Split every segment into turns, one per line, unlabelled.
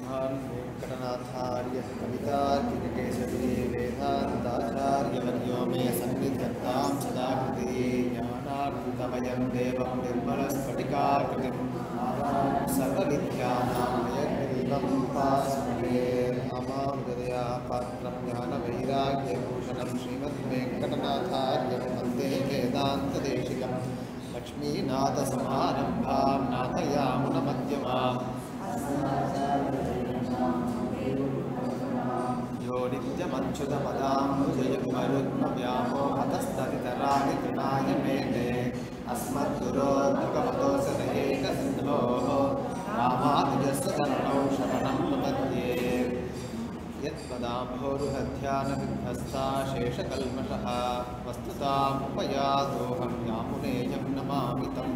श्रीमान् वेङ्कटनाथार्य कवितार्किककेसरी वेदान्ताचार्यवर्यो मे सन्निधत्तां सदा कृते ज्ञानार्पितमयं देवं निर्मलस्फटिकाकृतिं सर्वविद्यानां यज्ञदीपम् उपास्महे रामानुजदया पात्रं ज्ञानवैराग्यभूषणं श्रीमद्वेङ्कटनाथार्यं वन्दे वेदान्तदेशिकम् लक्ष्मीनाथसमारम्भां नाथयामुनमध्यमाम् यो नित्यमच्युतपदाम्बुजयुग्मरुग्मव्यामो हतस्तदितराणि तृणाय मेने अस्मद्गुरोर्मुखमतोऽसदयेकसिन्धोः रामानुजस्य चरणौ शरणं प्रपद्ये यत्पदाम्भोरुहध्यानविध्वस्ता शेषकल्मषः वस्तुतामुपयातोऽहं यामुनेयं नमामि तम्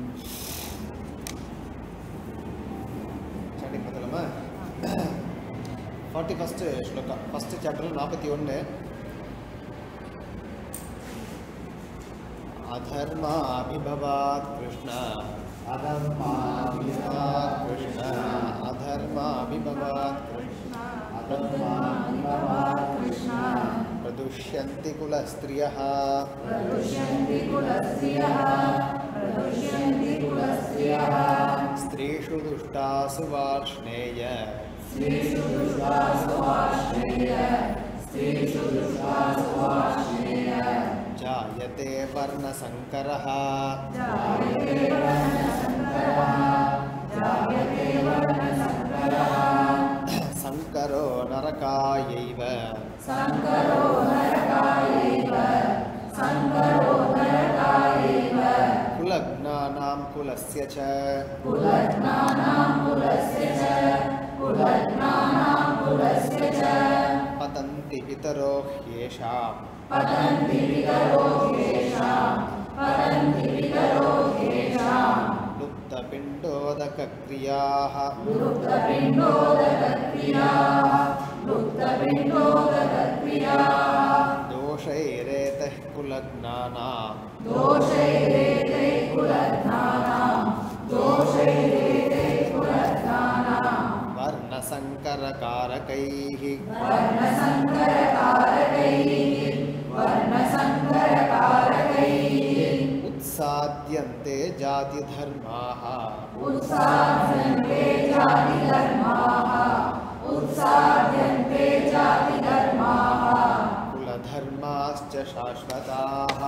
ஸ்டார்டிங் பார்த்தலாமா forty first shloka first chapter நாற்பத்தி ஒன்று अधर्माभिभवात् कृष्ण अधर्माभिभवात् कृष्ण अधर्माभिभवात् कृष्ण प्रदुष्यन्ति कुलस्त्रियः स्त्रीषु दुष्टासु वार्ष्णेय जायते वर्णसङ्करः सङ्करो नरकायैव कुलग्नानां कुलस्य च पतन्ति पितरो ह्येषाम् लुप्तपिण्डोदकक्रियाः दोषैरेतः कुलग्नानाम् वर्णसङ्करकारकैः उत्साद्यन्ते जातिधर्माः कुलधर्माश्च शाश्वताः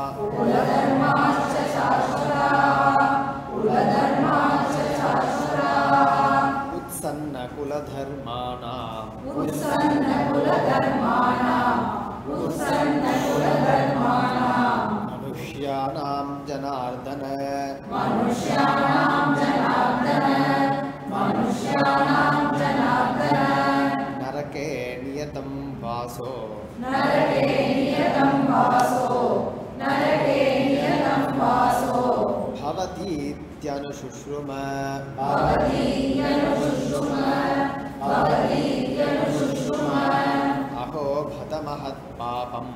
उत्सन्नकुलधर्माणाम् मनुष्याणां जनार्दन नरके नियतं वासो भवतीत्यनुशुश्रुम अहो भतमहत्पापम्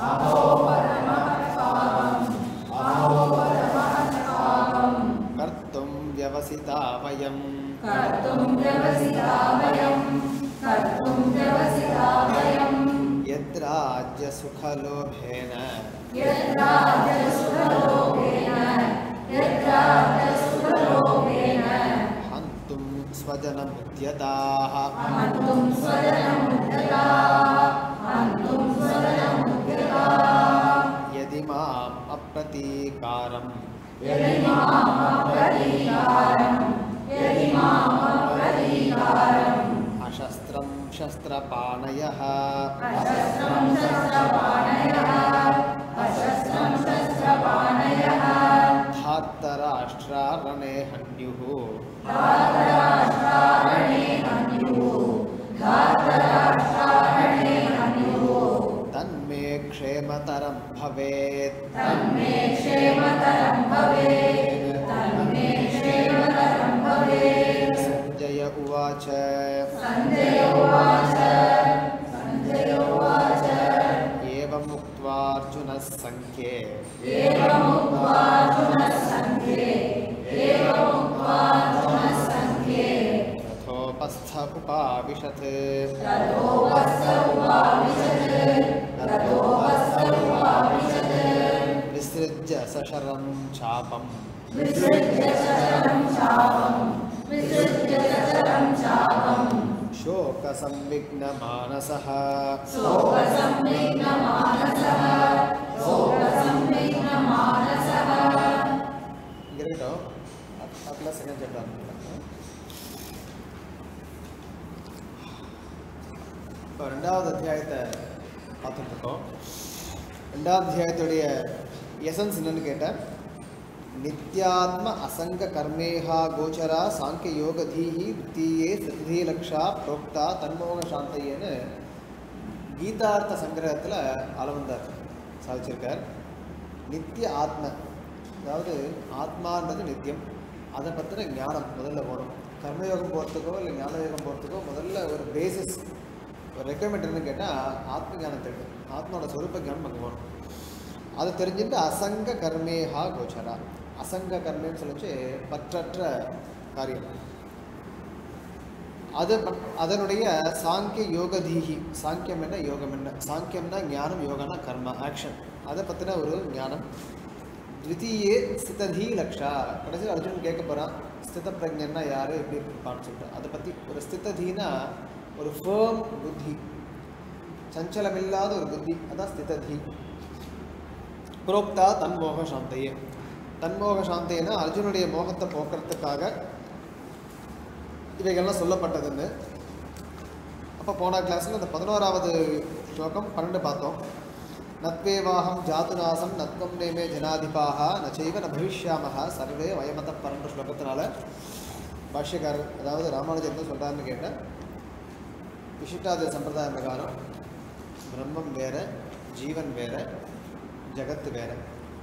कर्तुं व्यवसिता वयम् यद्राज्यसुखलोभेन हन्तुं स्वजनमुद्यताः यदि माम् अप्रतीकारम् अशस्त्रं शस्त्रपाणयः धार्तराष्ट्रारणे हन्युः तन्मे क्षेमतरं भवेत् सञ्जय उवाच एवमुक्त्वार्जुनः सङ्ख्ये ततोपस्थ उपाविशत् विसृज्य सशरं चापम् शोकसंविघ्नमानसः இங்க இருக்கட்டும் அப்படிலாம் செகண்ட் சாப்டர் இப்போ ரெண்டாவது அத்தியாயத்தை பார்த்துட்டு இருக்கோம் ரெண்டாவது அத்தியாயத்துடைய எசன்ஸ் என்னன்னு கேட்டேன் நித்யாத்ம அசங்க கர்மேஹா கோச்சரா சாங்கிய யோகதீஹி வித்தீயே சித்தீலக்ஷா புரோக்தா தன்மோக சாந்தையன்னு கீதார்த்த சங்கிரகத்தில் அளவந்தார் சாதிச்சிருக்கார் நித்திய ஆத்ம அதாவது ஆத்மான்றது நித்தியம் அதை பற்றின ஞானம் முதல்ல போகணும் கர்மயோகம் போகிறதுக்கோ இல்லை ஞான யோகம் போகிறதுக்கோ முதல்ல ஒரு பேசிஸ் ஒரு ரெக்குவயர்மெண்ட் என்னன்னு கேட்டால் ஆத்ம ஞானம் தெரியும் ஆத்மாவோட சொரூப ஞானம் அங்கே போகணும் அதை தெரிஞ்சுட்டு அசங்க கர்மேஹா கோச்சரா அசங்க கர்மேன்னு சொல்லிச்சு பற்றற்ற காரியம் அது பட்- அதனுடைய சாங்கிய யோகதீஹி சாங்கியம் என்ன யோகம் என்ன சாங்கியம்னா ஞானம் யோகனா கர்மா ஆக்ஷன் அதை பற்றின ஒரு ஞானம் த்விதீயே ஸ்திததீ லக்ஷா கடைசியில் அர்ஜுனன் கேட்க போகிறான் ஸ்தித பிரஜன்னா யார் எப்படி இருப்பான்னு சொல்லிட்டு அதை பற்றி ஒரு ஸ்திததீனா ஒரு ஃபேம் புத்தி சஞ்சலமில்லாத ஒரு புத்தி அதான் ஸ்திததீ புரோக்தா தன்மோக சாந்தையே தன்மோக சாந்தைன்னா அர்ஜுனுடைய மோகத்தை போக்குறதுக்காக இவைகள்லாம் சொல்லப்பட்டதுன்னு அப்போ போன கிளாஸில் அந்த பதினோராவது ஸ்லோகம் பன்னெண்டு பார்த்தோம் நத்வேவாகம் ஜாதுநாசம் நத்வம் நேமே ஜனாதிபாக நச்சைவ ந பவிஷ்யாமஹ சர்வே வயமத பன்னெண்டு ஸ்லோகத்தினால பாஷ்யக்காரர் அதாவது ராமானுஜர் என்ன சொல்கிறாருன்னு கேட்டேன் விசிஷ்டாத சம்பிரதாயம் பிரகாரம் பிரம்மம் வேற ஜீவன் வேற ஜகத்து வேற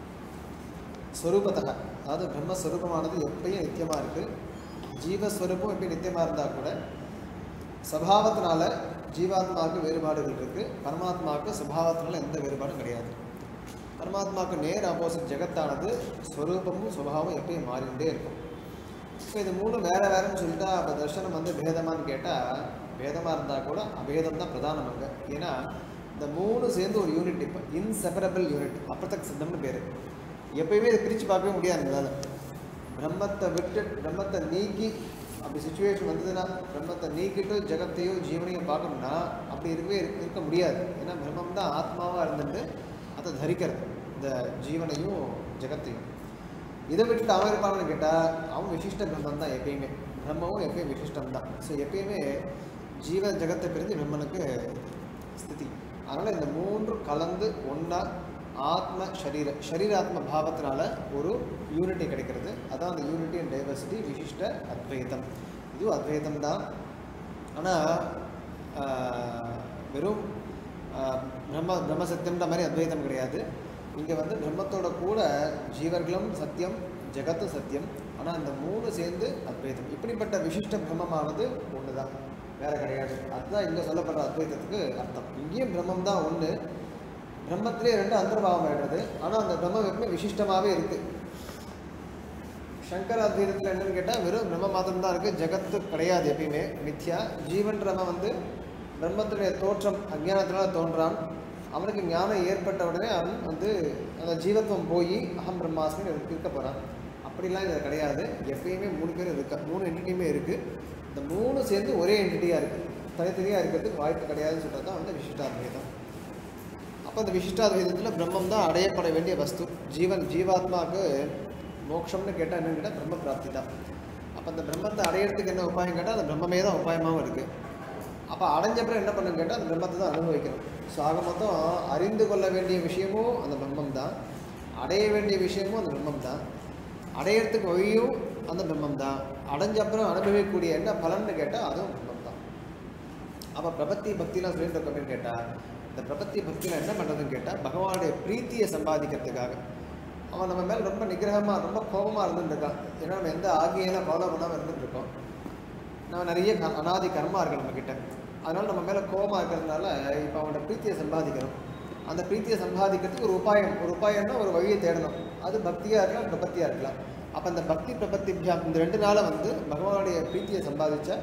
ஸ்வரூபத்தக அதாவது பிரம்மஸ்வரூபமானது எப்பயும் நித்தியமாக இருக்குது ஜீவஸ்வரூபம் எப்படி நித்தியமாக இருந்தால் கூட சபாவத்தினால ஜீவாத்மாவுக்கு வேறுபாடுகள் இருக்குது பரமாத்மாவுக்கு சுபாவத்தினால எந்த வேறுபாடும் கிடையாது பரமாத்மாவுக்கு நேர் ஆப்போசிட் ஜெகத்தானது ஸ்வரூபமும் சுபாவமும் எப்பயும் மாறிக்கிட்டே இருக்கும் இப்போ இது மூணு வேற வேறன்னு சொல்லிட்டா அப்போ தர்ஷனம் வந்து பேதமான்னு கேட்டால் பேதமாக இருந்தால் கூட அபேதம் தான் பிரதானம் அங்கே ஏன்னா இந்த மூணு சேர்ந்து ஒரு யூனிட் இப்போ இன்செப்பரபிள் யூனிட் அப்ரதக் சித்தம்னு பேர் எப்பயுமே இதை பிரித்து பார்க்கவே முடியாது நம்மளால பிரம்மத்தை விட்டு பிரம்மத்தை நீக்கி அப்படி சுச்சுவேஷன் வந்ததுன்னா பிரம்மத்தை நீக்கிட்டு ஜெகத்தையும் ஜீவனையும் பார்க்கணும்னா அப்படி இருக்கவே இருக்க இருக்க முடியாது ஏன்னா பிரம்மம் தான் ஆத்மாவாக இருந்துட்டு அதை தரிக்கிறது இந்த ஜீவனையும் ஜெகத்தையும் இதை விட்டுட்டு அவன் இருப்பான்னு கேட்டால் அவன் விசிஷ்ட பிரம்மன் தான் எப்பயுமே பிரம்மமும் எப்பயும் விசிஷ்டம் தான் ஸோ எப்பயுமே ஜீவ ஜெகத்தை பிரிஞ்சு பிரம்மனுக்கு ஸ்திதி அதனால் இந்த மூன்று கலந்து ஒன்றா ஆத்ம ஷரீர ஷரீராத்ம பாவத்தினால ஒரு யூனிட்டி கிடைக்கிறது அதான் அந்த யூனிட்டி அண்ட் டைவர்சிட்டி விசிஷ்ட அத்வைதம் இதுவும் அத்வைதம் தான் ஆனால் வெறும் ஆஹ், பிரம்ம பிரம்ம சத்தியம்ன்ற மாதிரி அத்வைதம் கிடையாது இங்கே வந்து பிரம்மத்தோட கூட ஜீவர்களும் சத்தியம் ஜெகத்தும் சத்தியம் ஆனால் அந்த மூணு சேர்ந்து அத்வைதம் இப்படிப்பட்ட விசிஷ்ட பிரம்மமானது ஒன்று தான் வேற கிடையாது அதுதான் இங்கே சொல்லப்படுற அத்வைதத்துக்கு அர்த்தம் இங்கேயும் பிரம்மம் தான் ஒன்று பிரம்மத்திலே ரெண்டு அந்தர்பாவம் ஆயிடுறது ஆனால் அந்த பிரம்மம் எப்பவுமே விசிஷ்டமாகவே இருக்குது சங்கர அத்வைதத்தில் என்னன்னு கேட்டால் வெறும் பிரம்ம மாத்திரம் தான் இருக்குது ஜெகத்து கிடையாது எப்பயுமே மித்யா ஜீவன்றவன் வந்து பிரம்மத்துடைய தோற்றம் அஜ்ஞானத்தினால தோன்றான் அவனுக்கு ஞானம் ஏற்பட்ட உடனே அவன் வந்து அந்த ஜீவத்துவம் போய் அகம் பிரம்மாஸ்மின்னு இருக்க போகிறான் அப்படிலாம் இது கிடையாது எப்பயுமே மூணு பேர் இருக்கா மூணு என்டிட்டியுமே இருக்குது இந்த மூணு சேர்ந்து ஒரே என்டிட்டியாக இருக்குது தனித்தனியாக இருக்கிறதுக்கு வாய்ப்பு கிடையாதுன்னு சொல்கிறது தான் வந்து விசிஷ்டாத்வைதம் அப்போ அந்த விசிஷ்டாத்வைதத்தில் பிரம்மம் தான் அடையப்பட வேண்டிய வஸ்து ஜீவன் ஜீவாத்மாவுக்கு மோட்சம்னு கேட்டால் என்னன்னு கேட்டால் பிரம்ம பிராப்தி தான் அப்போ அந்த பிரம்மத்தை அடையிறதுக்கு என்ன உபாயம் கேட்டால் அந்த பிரம்மமே தான் உபாயமாகவும் இருக்குது அப்போ அடைஞ்ச அப்புறம் என்ன பண்ணுன்னு கேட்டால் அந்த பிரம்மத்தை தான் அனுபவிக்கணும் ஸோ ஆக மொத்தம் அறிந்து கொள்ள வேண்டிய விஷயமும் அந்த பிரம்மம் தான் அடைய வேண்டிய விஷயமும் அந்த பிரம்மம் தான் அடையிறதுக்கு வழியும் அந்த பிரம்மம் தான் அடைஞ்ச அப்புறம் அனுபவிக்கக்கூடிய என்ன பலன்னு கேட்டால் அதுவும் பிரம்மம் தான் அப்போ பிரபத்தி பக்திலாம் சொல்லிட்டு இருக்கோம்னு கேட்டால் இந்த பிரபத்தி பக்தியில் என்ன பண்ணுறதுன்னு கேட்டால் பகவானுடைய பிரீத்தியை சம்பாதிக்கிறதுக்காக அவன் நம்ம மேலே ரொம்ப நிகிரகமாக ரொம்ப கோபமாக இருந்துருக்கான் ஏன்னா நம்ம எந்த ஆகியெல்லாம் ஃபாலோ பண்ணாமல் இருந்துட்டுருக்கோம் நம்ம நிறைய க- அனாதி கர்மா இருக்கு நம்மக்கிட்ட அதனால் நம்ம மேலே கோபமாக இருக்கிறதுனால இப்போ அவனோட பிரீத்தியை சம்பாதிக்கணும் அந்த பிரீத்தியை சம்பாதிக்கிறதுக்கு ஒரு உபாயம் ஒரு உபாயம்னா ஒரு வழியை தேடணும் அது பக்தியாக இருக்கலாம் பிரபத்தியாக இருக்கலாம் அப்போ அந்த பக்தி பிரபத்தி இந்த ரெண்டு நாளை வந்து பகவானுடைய பிரீத்தியை சம்பாதிச்சா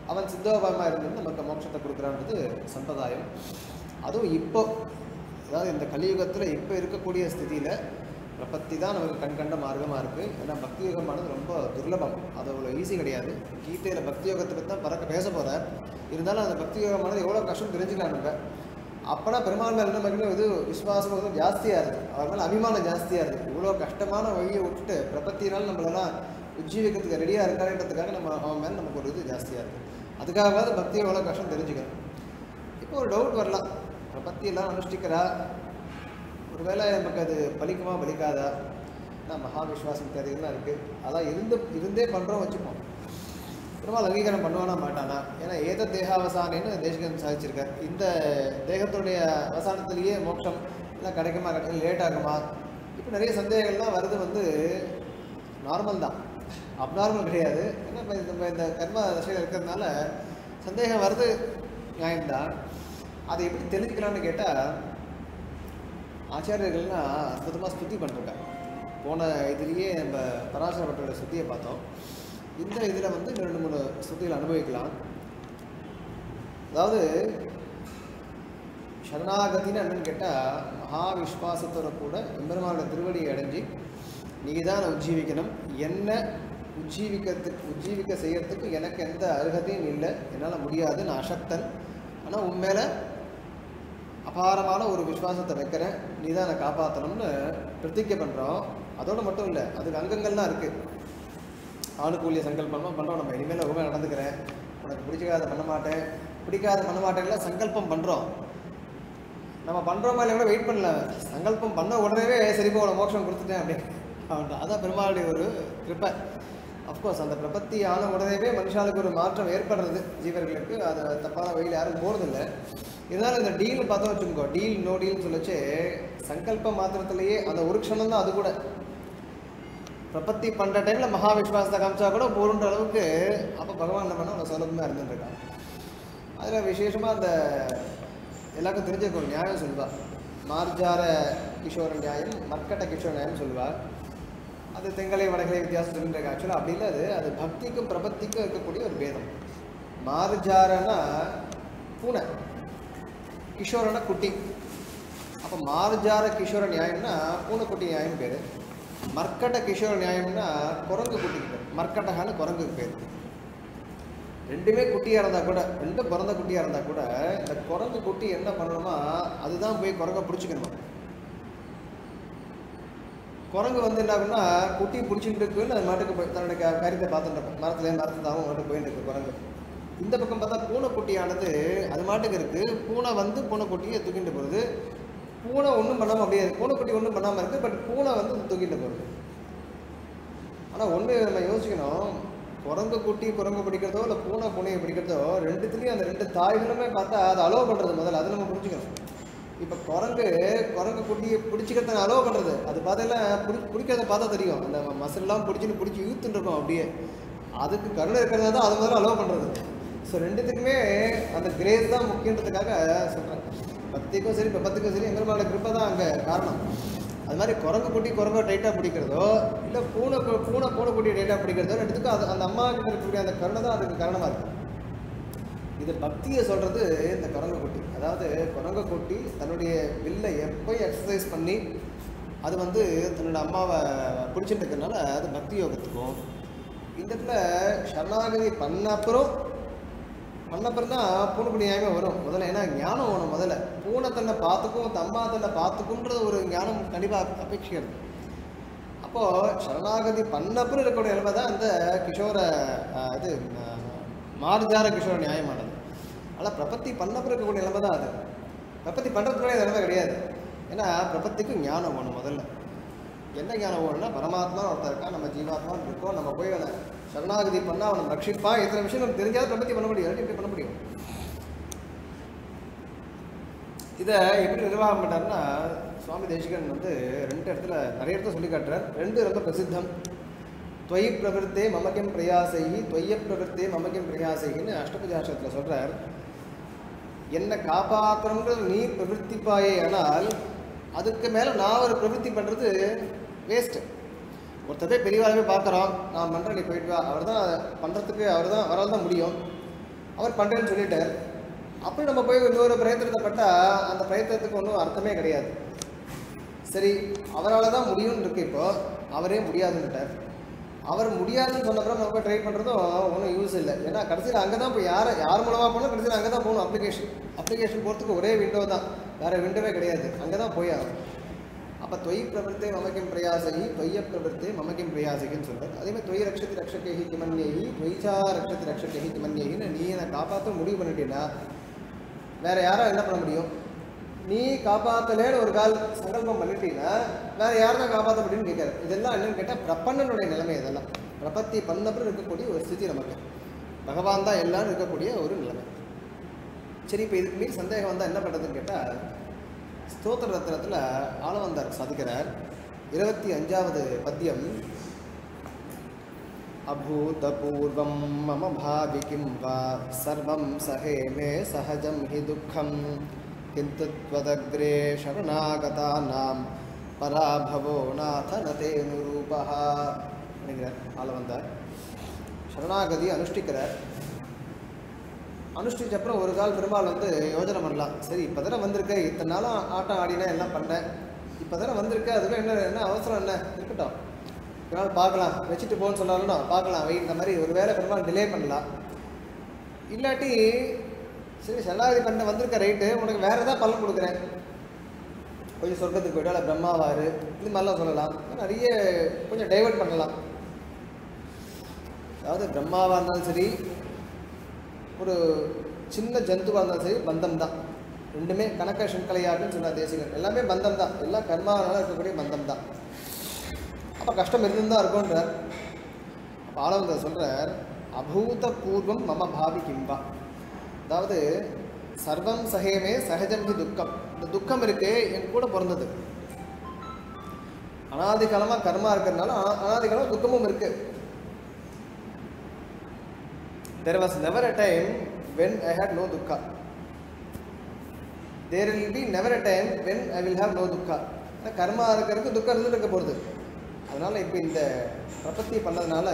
அவன் சித்தோபாயமாக இருந்து நமக்கு மோட்சத்தை கொடுக்குறான்றது சம்பிரதாயம் அதுவும் இப்போ அதாவது இந்த கலியுகத்தில் இப்போ இருக்கக்கூடிய ஸ்திதியில் பிரபத்தி தான் நமக்கு கண் கண்ட மார்க்கமாக இருக்குது ஏன்னா பக்தி யோகமானது ரொம்ப துர்லபம் அது அவ்வளோ ஈஸி கிடையாது கீதையில் பக்தி யோகத்தை பற்றி தான் பறக்க பேச போகிறார் இருந்தாலும் அந்த பக்தி யோகமானது எவ்வளோ கஷ்டம் தெரிஞ்சுக்கலாம் நம்ம அப்போனா பெருமாள் மேலே நமக்கு இது விசுவாசம் வந்து ஜாஸ்தியாக இருக்குது அவர் மேலே அபிமானம் ஜாஸ்தியாக இருக்குது இவ்வளோ கஷ்டமான வழியை விட்டுட்டு பிரபத்தினால் நம்மளெல்லாம் உஜ்ஜீவிக்கிறதுக்கு ரெடியாக இருக்காருன்றதுக்காக நம்ம அவன் மேலே நமக்கு ஒரு இது ஜாஸ்தியாக இருக்குது அதுக்காகவாவது பக்தி எவ்வளோ கஷ்டம் தெரிஞ்சுக்கணும் இப்போ ஒரு டவுட் வரலாம் பிரபத்தியெல்லாம் அனுஷ்டிக்கிறா ஒருவேளை நமக்கு அது பலிக்குமா பலிக்காதா நான் மகா விஸ்வாசம் தேவையெல்லாம் இருக்குது அதான் இருந்து இருந்தே பண்ணுறோம் வச்சுப்போம் பெருமாள் அங்கீகாரம் பண்ணுவானா மாட்டானா ஏன்னா ஏத தேகாவசானேன்னு தேசிகன் சாதிச்சிருக்கார் இந்த தேகத்துடைய அவசானத்திலேயே மோட்சம் எல்லாம் கிடைக்குமா கிடைக்கும் லேட் ஆகுமா இப்போ நிறைய சந்தேகங்கள்லாம் வருது வந்து நார்மல் தான் அப்நார்மல் கிடையாது ஏன்னா இப்ப இந்த- நம்ம இந்த கர்ம தசையில் இருக்கிறதுனால சந்தேகம் வருது நியாயம்தான் அதை எப்படி தெரிஞ்சுக்கலாம்னு கேட்டால் ஆச்சாரியர்கள்லாம் அற்புதமாக ஸ்துதி பண்ணிருக்காங்க போன இதுலேயே நம்ம பராசர பட்டோட ஸ்துதியை பார்த்தோம் இந்த இதில் வந்து இன்னும் ரெண்டு மூணு ஸ்துதிகள் அனுபவிக்கலாம் அதாவது சரணாகத்தின்னு என்னன்னு கேட்டால் மகா விஸ்வாசத்தோட கூட எம்பெருமானோட திருவடியை அடைஞ்சு நீங்கள் தான் உஜ்ஜீவிக்கணும் என்ன உஜ்ஜீவிக்கிறதுக்கு உஜ்ஜீவிக்க செய்யறதுக்கு எனக்கு எந்த அருகதையும் இல்லை என்னால் முடியாது நான் அசக்தன் ஆனால் உன் மேலே அபாரமான ஒரு விசுவாசத்தை வைக்கிறேன் நீ தான் என்னை காப்பாற்றணும்னு பிரதிஜை பண்ணுறோம் அதோடு மட்டும் இல்லை அதுக்கு அங்கங்கள்லாம் இருக்குது ஆணுக்கூலிய சங்கல்பம்லாம் பண்ணுறோம் நம்ம இனிமேல் ரொம்ப நடந்துக்கிறேன் உனக்கு பிடிச்சிக்காத பண்ண மாட்டேன் பிடிக்காத பண்ண மாட்டேன்லாம் சங்கல்பம் பண்ணுறோம் நம்ம பண்ணுறோமா இல்லை கூட வெயிட் பண்ணல சங்கல்பம் பண்ண உடனே சரி போ உனக்கு மோட்சம் கொடுத்துட்டேன் அப்படின்னு அவன்கிட்ட அதான் பெருமாளுடைய ஒரு கிருப்பை அஃப்கோர்ஸ் அந்த பிரபத்தி ஆன உடனேவே மனுஷாளுக்கு ஒரு மாற்றம் ஏற்படுறது ஜீவர்களுக்கு அது தப்பான வழியில் யாரும் போகிறதில்ல இருந்தாலும் இந்த டீல் பார்த்தோம் வச்சுக்கோ டீல் நோ டீல்னு சொல்லிச்சு சங்கல்ப மாத்திரத்திலேயே அந்த ஒரு க்ஷணம் தான் அது கூட பிரபத்தி பண்ணுற டைமில் மகா விஸ்வாசத்தை காமிச்சா கூட போருன்ற அளவுக்கு அப்போ பகவான் என்ன பண்ண அவ்வளோ சுலபமாக இருந்துட்டுருக்கான் அதில் விசேஷமாக அந்த எல்லாருக்கும் தெரிஞ்சுக்க ஒரு நியாயம் சொல்லுவா மார்ஜார கிஷோர நியாயம் மர்க்கட்ட கிஷோர நியாயம் சொல்லுவா அது தெங்கலை வடகலை வித்தியாசம் சொல்லிட்டு ஆக்சுவலாக அப்படி இல்லை அது அது பக்திக்கும் பிரபத்திக்கும் இருக்கக்கூடிய ஒரு பேதம் மார்ஜாரனா பூனை கிஷோரனா குட்டி அப்போ மார்ஜார கிஷோர நியாயம்னா பூனைக்குட்டி நியாயம் பேர் மர்க்கட்ட கிஷோர நியாயம்னா குரங்கு குட்டிக்கு பேர் மர்க்கட்டகான்னு குரங்குக்கு பேர் ரெண்டுமே குட்டியாக இருந்தால் கூட ரெண்டும் பிறந்த குட்டியாக இருந்தால் கூட இந்த குரங்கு குட்டி என்ன பண்ணணுமா அதுதான் போய் குரங்க பிடிச்சிக்கணுமா குரங்கு வந்து என்ன ஆகும்னா குட்டி பிடிச்சிட்டு இருக்குன்னு அது மாட்டுக்கு போய் தன்னுடைய க- காரியத்தை பார்த்துட்டு இருக்கும் மரத்துலேயே மரத்துதாவும் மாட்டுக்கு போயிட்டு இருக்கு குரங்கு இந்த பக்கம் பார்த்தா பூனை குட்டியானது அது மாட்டுக்கு இருக்கு பூனை வந்து பூனை குட்டியை தூக்கிட்டு போகுது பூனை ஒன்றும் பண்ணாமல் அப்படியே இருக்கு பூனை குட்டி ஒன்றும் பண்ணாமல் இருக்கு பட் பூனை வந்து தூக்கிட்டு போகுது ஆனால் ஒன்று நம்ம யோசிக்கணும் குரங்கு குட்டி குரங்கு பிடிக்கிறதோ இல்லை பூனை பூனையை பிடிக்கிறதோ ரெண்டுத்துலேயும் அந்த ரெண்டு தாய்களுமே பார்த்தா அதை அலோவ் பண்ணுறது முதல்ல அதை நம்ம புரிஞ்சுக்கணும் இப்போ குரங்கு குரங்கு குட்டியை பிடிச்சிக்கிறத அலோவ் பண்ணுறது அது பார்த்தெல்லாம் பிடி பிடிக்கிறத பார்த்தா தெரியும் அந்த மசிலெலாம் பிடிச்சின்னு பிடிச்சி இழுத்துட்டு இருக்கும் அப்படியே அதுக்கு கருணை இருக்கிறதா தான் அது முதல்ல அலோவ் பண்ணுறது ஸோ ரெண்டுத்துக்குமே அந்த கிரேஸ் தான் முக்கியன்றதுக்காக சொல்கிறேன் பக்திக்கும் சரி பத்துக்கும் சரி எங்கள் கிருப்பை தான் அங்கே காரணம் அது மாதிரி குரங்கு குட்டி குரங்கை டைட்டாக பிடிக்கிறதோ இல்லை பூனை கு- பூனை பூனை குட்டியை டைட்டாக பிடிக்கிறதோ ரெண்டுத்துக்கும் அது அந்த அம்மா கிட்ட இருக்கக்கூடிய அந்த கருணை தான் அதுக்கு காரணமாக இருக்குது இது பக்தியை சொல்கிறது இந்த குரங்கு குட்டி அதாவது குரங்கு குட்டி தன்னுடைய வில்லை எப்போ எக்ஸசைஸ் பண்ணி அது வந்து தன்னோட அம்மாவை பிடிச்சிட்டு இருக்கறனால அது பக்தி யோகத்துக்கும் இந்த இடத்துல சரணாகதி பண்ண அப்புறம் பண்ண அப்புறம் தான் பூனைக்குடி நியாயமே வரும் முதல்ல ஏன்னா ஞானம் வேணும் முதல்ல பூனை தன்னை பார்த்துக்கும் தம்மா தன்னை பார்த்துக்கும்ன்றது ஒரு ஞானம் கண்டிப்பாக அபேட்சிக்கிறது அப்போது சரணாகதி பண்ண அப்புறம் இருக்கக்கூடிய நிலைமை தான் அந்த கிஷோர அஹ், இது அஹ், மார்ஜார கிஷோர நியாயமானது ஆனால் பிரபத்தி பண்ண அப்புறம் இருக்கக்கூடிய நிலைமை தான் அது பிரபத்தி பண்ணுறதுக்குள்ளே நிலைமை கிடையாது ஏன்னா பிரபத்திக்கு ஞானம் வேணும் முதல்ல என்ன ஞானம் வேணும்னா பரமாத்மா ஒருத்தர் இருக்கா நம்ம ஜீவாத்மா இருக்கோம் நம்ம போய் அவனை சரணாகதி பண்ணால் அவனை ரட்சிப்பான் இத்தனை விஷயம் நமக்கு தெரிஞ்சாலும் பிரபத்தி பண்ண முடியும் இல்லாட்டி எப்படி பண்ண முடியும் இதை எப்படி நிர்வாகம் பண்ணார்னா சுவாமி தேசிகன் வந்து ரெண்டு இடத்துல நிறைய இடத்துல சொல்லி காட்டுறார் ரெண்டு ரொம்ப பிரசித்தம் துவயி பிரவருத்தே மமக்கியம் பிரயாசைகி துவைய பிரவருத்தே மமக்கியம் பிரயாசைகின்னு அஷ்டபுஜாசத்தில் சொல்கிறார் என்னை காப்பாற்றணுங்கிறது நீ பிரவருத்திப்பாயே ஆனால் அதுக்கு மேலே நான் ஒரு பிரவருத்தி பண்ணுறது வேஸ்ட்டு ஒருத்தர் போய் பெரியவாளவே பார்க்குறோம் நான் பண்ணுறேன் நீ போயிட்டு வா அவர் தான் பண்ணுறதுக்கு அவர் தான் அவரால் தான் முடியும் அவர் பண்ணுறேன்னு சொல்லிட்டார் அப்படி நம்ம போய் இன்னொரு பிரயத்தனத்தை பட்டால் அந்த பிரயத்தனத்துக்கு ஒன்றும் அர்த்தமே கிடையாது சரி அவரால் தான் முடியும்னு இருக்கு இப்போ அவரே முடியாதுன்னுட்டார் அவர் முடியாதுன்னு சொன்னப்பறம் நம்ம ட்ரை பண்ணுறதும் ஒன்றும் யூஸ் இல்லை ஏன்னா கடைசியில் அங்கே தான் போய் யாரை யார் மூலமாக போனால் கடைசியில் அங்கே தான் போகணும் அப்ளிகேஷன் அப்ளிகேஷன் போகிறதுக்கு ஒரே விண்டோ தான் வேறு விண்டோவே கிடையாது அங்கே தான் போய் ஆகும் அப்போ தொய் பிரவருத்தே மமக்கிம் பிரயாசகி தொய்ய பிரவருத்தே மமக்கிம் பிரயாசகின்னு சொல்கிறார் அதேமாதிரி தொய் ரக்ஷதி ரக்ஷகேஹி கிமன்யேஹி தொய்ச்சா ரக்ஷதி ரக்ஷகேஹி கிமன்யேஹின்னு நீ என்னை காப்பாற்ற முடிவு பண்ணிட்டீன்னா வேற யாரும் என்ன பண்ண முடியும் நீ காப்பாத்தலேன்னு ஒரு கால் சங்கல்பம் பண்ணிட்டீங்கன்னா வேற யார் தான் காப்பாற்ற முடியும்னு கேட்காரு இதெல்லாம் என்னன்னு கேட்டால் பிரபன்னனுடைய நிலைமை இதெல்லாம் பிரபத்தி பண்ணப்பறம் இருக்கக்கூடிய ஒரு ஸ்திதி நமக்கு பகவான் தான் எல்லாரும் இருக்கக்கூடிய ஒரு நிலைமை சரி இப்போ இதுக்கு மீறி சந்தேகம் வந்தால் என்ன பண்ணுறதுன்னு கேட்டால் ஸ்தோத்திர ரத்னத்தில் ஆளவந்தார் சாதிக்கிறார் இருபத்தி அஞ்சாவது பத்தியம் अभूतपूर्वं मम भावि किं वा सर्वं सहे मे सहजं हि दुःखं किन्तु त्वदग्रे शरणागतानां पराभवो नाथ न तेनुरूपः அப்படிங்கிறார் ஆள வந்தார் சரணாகதி அனுஷ்டிக்கிறார் அனுஷ்டிச்ச அப்புறம் ஒரு கால் பெருமாள் வந்து யோஜனை பண்ணலாம் சரி இப்போ தானே வந்திருக்க இத்தனை நாளும் ஆட்டம் ஆடினேன் எல்லாம் பண்ணேன் இப்போ தானே வந்திருக்க அதுக்கு என்ன என்ன அவசரம் என்ன இருக்கட்டும் ஒரு நாள் பார்க்கலாம் வச்சுட்டு போன்னு சொன்னாலும் பார்க்கலாம் வை இந்த மாதிரி ஒரு வேளை பெருமாள் டிலே பண்ணலாம் இல்லாட்டி சரி சரணாகதி பண்ண வந்திருக்க ரைட்டு உனக்கு வேறு ஏதாவது பலன் கொடுக்குறேன் கொஞ்சம் சொர்க்கத்துக்கு போய்ட்டு அல்ல பிரம்மாவாரு இது மாதிரிலாம் சொல்லலாம் நிறைய கொஞ்சம் டைவர்ட் பண்ணலாம் அதாவது பிரம்மாவாக இருந்தாலும் சரி ஒரு சின்ன ஜந்துவாக இருந்தாலும் சரி பந்தம் தான் ரெண்டுமே கணக்க சங்கலையாட்டுன்னு சொன்னார் தேசிகன் எல்லாமே பந்தம் தான் எல்லாம் கர்மாவனால இருக்கக்கூடிய பந்தம் தான் அப்போ கஷ்டம் இருந்து தான் இருக்கும்ன்றார் அப்போ ஆளவந்தர் சொல்கிறார் அபூத பூர்வம் மம பாவி கிம்பா அதாவது சர்வம் சகேமே சகஜம் ஹி துக்கம் இந்த துக்கம் இருக்கு என் கூட பிறந்தது அனாதி காலமாக கர்மா இருக்கிறதுனால அனா- அனாதி காலமாக துக்கமும் இருக்கு there was never a time when I had no துக்கா there will be never a time when I will have no துக்கா ஆனால் கர்மா இருக்கிறதுக்கு துக்கம் இருந்துட்டு இருக்க போகிறது அதனால் இப்போ இந்த பிரபத்தி பண்ணதுனால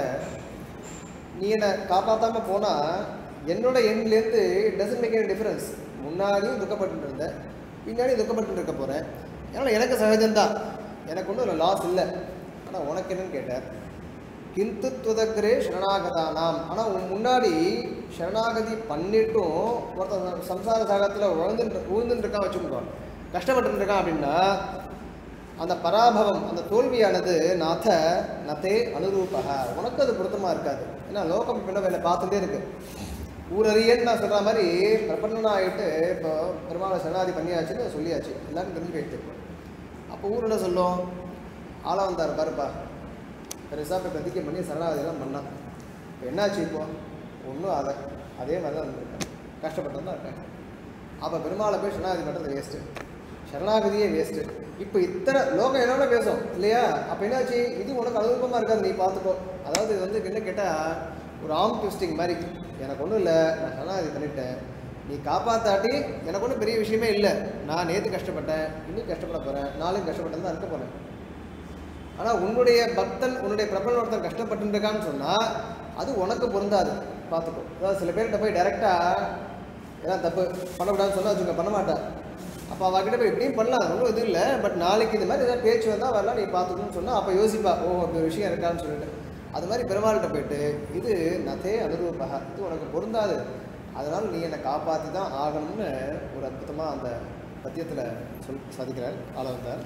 நீ என்னை காப்பாற்றாமல் போனால் என்னோட எண்ட்லேருந்து it doesn't make any difference முன்னாடியும் துக்கப்பட்டு இருந்தேன் பின்னாடியும் துக்கப்பட்டு இருக்க போகிறேன் அதனால் எனக்கு சகஜம்தான் எனக்கு ஒன்றும் லாஸ் இல்லை ஆனால் உனக்கு என்னன்னு கேட்டார் கிந்து துவதக்கிறே சரணாகதானாம் ஆனால் உன் முன்னாடி சரணாகதி பண்ணிட்டும் ஒருத்தன் சம்சார சாகத்தில் உழந்துட்டு உழுந்துட்டு இருக்கான் வச்சுக்கிட்டோம் கஷ்டப்பட்டு இருக்கான் அப்படின்னா அந்த பராபவம் அந்த தோல்வியானது நாத நதே அனுரூபக உனக்கு அது பொருத்தமாக இருக்காது ஏன்னா லோகம் இப்போ என்ன வேலை பார்த்துட்டே இருக்கு ஊரறியன்னு நான் சொல்கிற மாதிரி பிரபன்னன் ஆகிட்டு இப்போ பெருமாளை சரணாதி பண்ணியாச்சுன்னு சொல்லியாச்சு எல்லாரும் தெரிஞ்சு போயிட்டு அப்போ ஊர் என்ன சொல்லும் ஆளா வந்தார் பாருப்பா பெருசாக போய் பிரதிக்கை பண்ணி சரணாகதியெல்லாம் பண்ணான் இப்போ என்னாச்சு இப்போ ஒன்றும் அதை அதே மாதிரி தான் இருந்திருக்கேன் கஷ்டப்பட்டு தான் இருக்கேன் அப்போ பெருமாளை போய் சரணாகதி பண்ணுறது வேஸ்ட்டு சரணாகதியே வேஸ்ட்டு இப்போ இத்தனை லோகம் என்னோட பேசும் இல்லையா அப்போ என்னாச்சு இது உனக்கு அனுபவமாக இருக்காது நீ பார்த்துக்கோ அதாவது இது வந்து என்ன கேட்டால் ஒரு ஆம் ட்விஸ்டிங் மாதிரி எனக்கு ஒன்றும் இல்லை நான் சரணாகதி பண்ணிட்டேன் நீ காப்பாத்தாட்டி எனக்கு ஒன்றும் பெரிய விஷயமே இல்லை நான் நேற்று கஷ்டப்பட்டேன் இன்னும் கஷ்டப்பட போகிறேன் நாளைக்கு கஷ்டப்பட்டு தான் இருக்க போகிறேன் ஆனால் உன்னுடைய பக்தன் உன்னுடைய பிரபல ஒருத்தன் கஷ்டப்பட்டு இருக்கான்னு சொன்னால் அது உனக்கு பொருந்தாது பார்த்துக்கோ அதாவது சில பேர்கிட்ட போய் டைரெக்டாக ஏதாவது தப்பு பண்ணக்கூடாதுன்னு சொன்னால் வச்சுங்க பண்ண மாட்டேன் அப்போ அவகிட்ட போய் இப்படியும் பண்ணலாம் ஒன்றும் இது இல்லை பட் நாளைக்கு இந்த மாதிரி ஏதாவது பேச்சு வந்தால் வரலாம் நீ பார்த்துக்கணும்னு சொன்னால் அப்போ யோசிப்பா ஓ அப்படி ஒரு விஷயம் இருக்கான்னு சொல்லிட்டு அது மாதிரி பெருமாள்கிட்ட போயிட்டு இது நதே அனுரூபகா இது உனக்கு பொருந்தாது அதனால் நீ என்னை காப்பாற்றி தான் ஆகணும்னு ஒரு அற்புதமாக அந்த பத்தியத்தில் சொல் சாதிக்கிறார் ஆள வந்தார்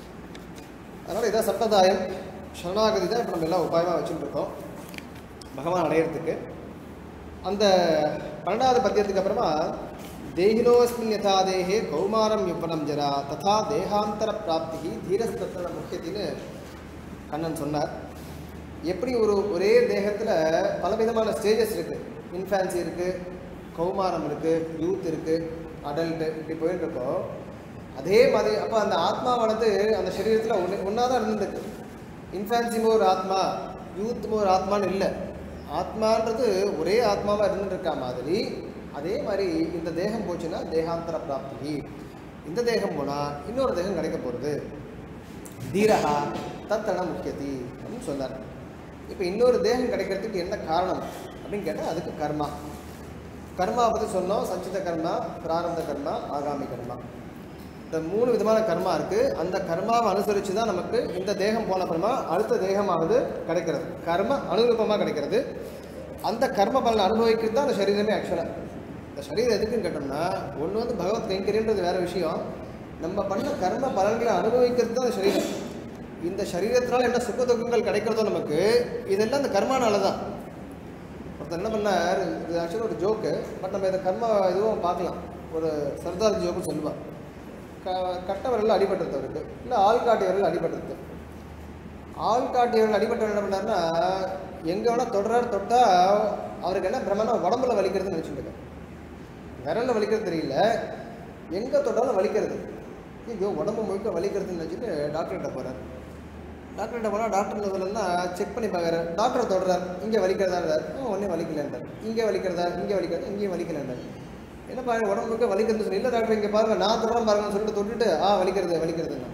அதனால் இதான் சம்பிரதாயம் சரணாகதி தான் இப்போ நம்ம எல்லாம் உபாயமாக வச்சுட்டு இருக்கோம் பகவான் அடையிறதுக்கு அந்த பன்னெண்டாவது பத்தியத்துக்கு அப்புறமா தேகினோஸ்மின் யதா தேகே கௌமாரம் யுப்பனம் ஜரா ததா தேகாந்தர பிராப்தி தீரஸ்தத்தன முக்கியத்தின்னு கண்ணன் சொன்னார் எப்படி ஒரு ஒரே தேகத்தில் பலவிதமான ஸ்டேஜஸ் இருக்குது இன்ஃபேன்சி இருக்குது கௌமாரம் இருக்குது யூத் இருக்குது அடல்ட்டு இப்படி போயிட்டு இருக்கோம் அதே மாதிரி அப்போ அந்த ஆத்மாவானது அந்த சரீரத்தில் ஒன்று ஒன்றா தான் இருந்திருக்கு இன்ஃபேன்சிமோ ஒரு ஆத்மா யூத்துமோ ஒரு ஆத்மான்னு இல்லை ஆத்மான்றது ஒரே ஆத்மாவாக இருந்துட்டு இருக்கா மாதிரி அதே மாதிரி இந்த தேகம் போச்சுன்னா தேகாந்தர பிராப்தி இந்த தேகம் போனால் இன்னொரு தேகம் கிடைக்க போகிறது தீரஹா தத்தன முக்கியதி அப்படின்னு சொன்னார் இப்போ இன்னொரு தேகம் கிடைக்கிறதுக்கு என்ன காரணம் அப்படின்னு கேட்டால் அதுக்கு கர்மா கர்மா பற்றி சொன்னோம் சஞ்சித கர்மா பிராரப்த கர்மா ஆகாமி கர்மா இந்த மூணு விதமான கர்மா இருக்கு அந்த கர்மாவை அனுசரித்து தான் நமக்கு இந்த தேகம் போன அப்புறமா அடுத்த தேகமானது கிடைக்கிறது கர்ம அனுரூபமாக கிடைக்கிறது அந்த கர்ம பலனை அனுபவிக்கிறது தான் அந்த சரீரமே ஆக்சுவலாக இந்த சரீரம் எதுக்குன்னு கேட்டோம்னா ஒன்று வந்து பகவத் கைங்கரியன்றது வேற விஷயம் நம்ம பண்ண கர்ம பலன்களை அனுபவிக்கிறது தான் அந்த சரீரம் இந்த சரீரத்தினால என்ன சுக துக்கங்கள் கிடைக்கிறதோ நமக்கு இதெல்லாம் அந்த கர்மானால தான் ஒருத்தர் என்ன பண்ணார் இது ஆக்சுவலாக ஒரு ஜோக்கு பட் நம்ம இதை கர்மா இதுவும் பார்க்கலாம் ஒரு சர்தார் ஜோக்கு சொல்லுவாள் க கட்ட விரலில் அடிபட்டுறது அவருக்கு இல்லை ஆள்காட்டி விரலில் அடிபட்டுறது ஆள்காட்டி விரல் அடிபட்டவர் என்ன பண்ணாருன்னா எங்கே வேணால் தொடரார் தொட்டால் அவருக்கு என்ன பிரம்மனா உடம்புல வலிக்கிறதுன்னு நினச்சிட்டு இருக்காரு விரலில் வலிக்கிறது தெரியல எங்கே தொட்டாலும் வலிக்கிறது ஐயோ உடம்பு முழுக்க வலிக்கிறதுன்னு நினச்சிட்டு டாக்டர்கிட்ட போகிறார் டாக்டர்கிட்ட போனால் டாக்டர் என்ன சொல்லணும்னா செக் பண்ணி பார்க்குறாரு டாக்டரை தொடுறார் இங்கே வலிக்கிறதா ஒன்றே வலிக்கலன்றார் இங்கே வலிக்கிறதா இங்கே வலிக்கிறதா இங்கேயும் வலிக்கலன்றார் என்னப்பா உடம்பு முழுக்க வலிக்கிறதுன்னு சொல்லி இல்லை டாக்டர் இங்கே பாருங்க நான் தொடரம் பாருங்கன்னு சொல்லிட்டு தொட்டுட்டு ஆ வலிக்கிறது வலிக்கிறதுன்னு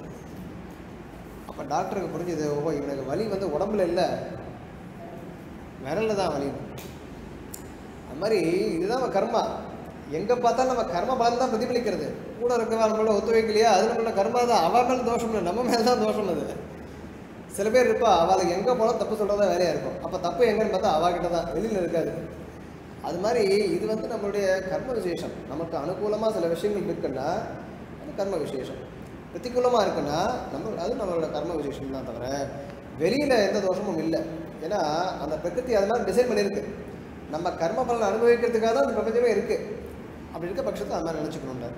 அப்போ டாக்டருக்கு புரிஞ்சுது ஓ இவனுக்கு வலி வந்து உடம்புல இல்லை விரல்ல தான் வலி அது மாதிரி இதுதான் கர்மா எங்கே பார்த்தாலும் நம்ம கர்ம பலன் தான் பிரதிபலிக்கிறது கூட இருக்கவா நம்மள ஒத்துழைக்கலையா அது நம்மளோட கர்மா தான் அவள் மேலே தோஷம் இல்லை நம்ம மேலே தான் தோஷம் அது சில பேர் இருப்பா அவளுக்கு எங்கே போனால் தப்பு சொல்கிறதா வேலையாக இருக்கும் அப்போ தப்பு எங்கன்னு பார்த்தா அவகிட்ட தான் வெளியில் இருக்காது அது மாதிரி இது வந்து நம்மளுடைய கர்ம விசேஷம் நமக்கு அனுகூலமாக சில விஷயங்கள் இருக்குன்னா அது கர்ம விசேஷம் பிரதிகூலமாக இருக்குன்னா நம்ம அது நம்மளோட கர்ம விசேஷம் தான் தவிர வெளியில் எந்த தோஷமும் இல்லை ஏன்னா அந்த பிரகிருதி அது மாதிரி டிசைன் பண்ணியிருக்கு நம்ம கர்ம பலனை அனுபவிக்கிறதுக்காக தான் அந்த பிரபஞ்சமே இருக்குது அப்படி இருக்க பட்சத்தை அது மாதிரி நினச்சிக்கணுன்றார்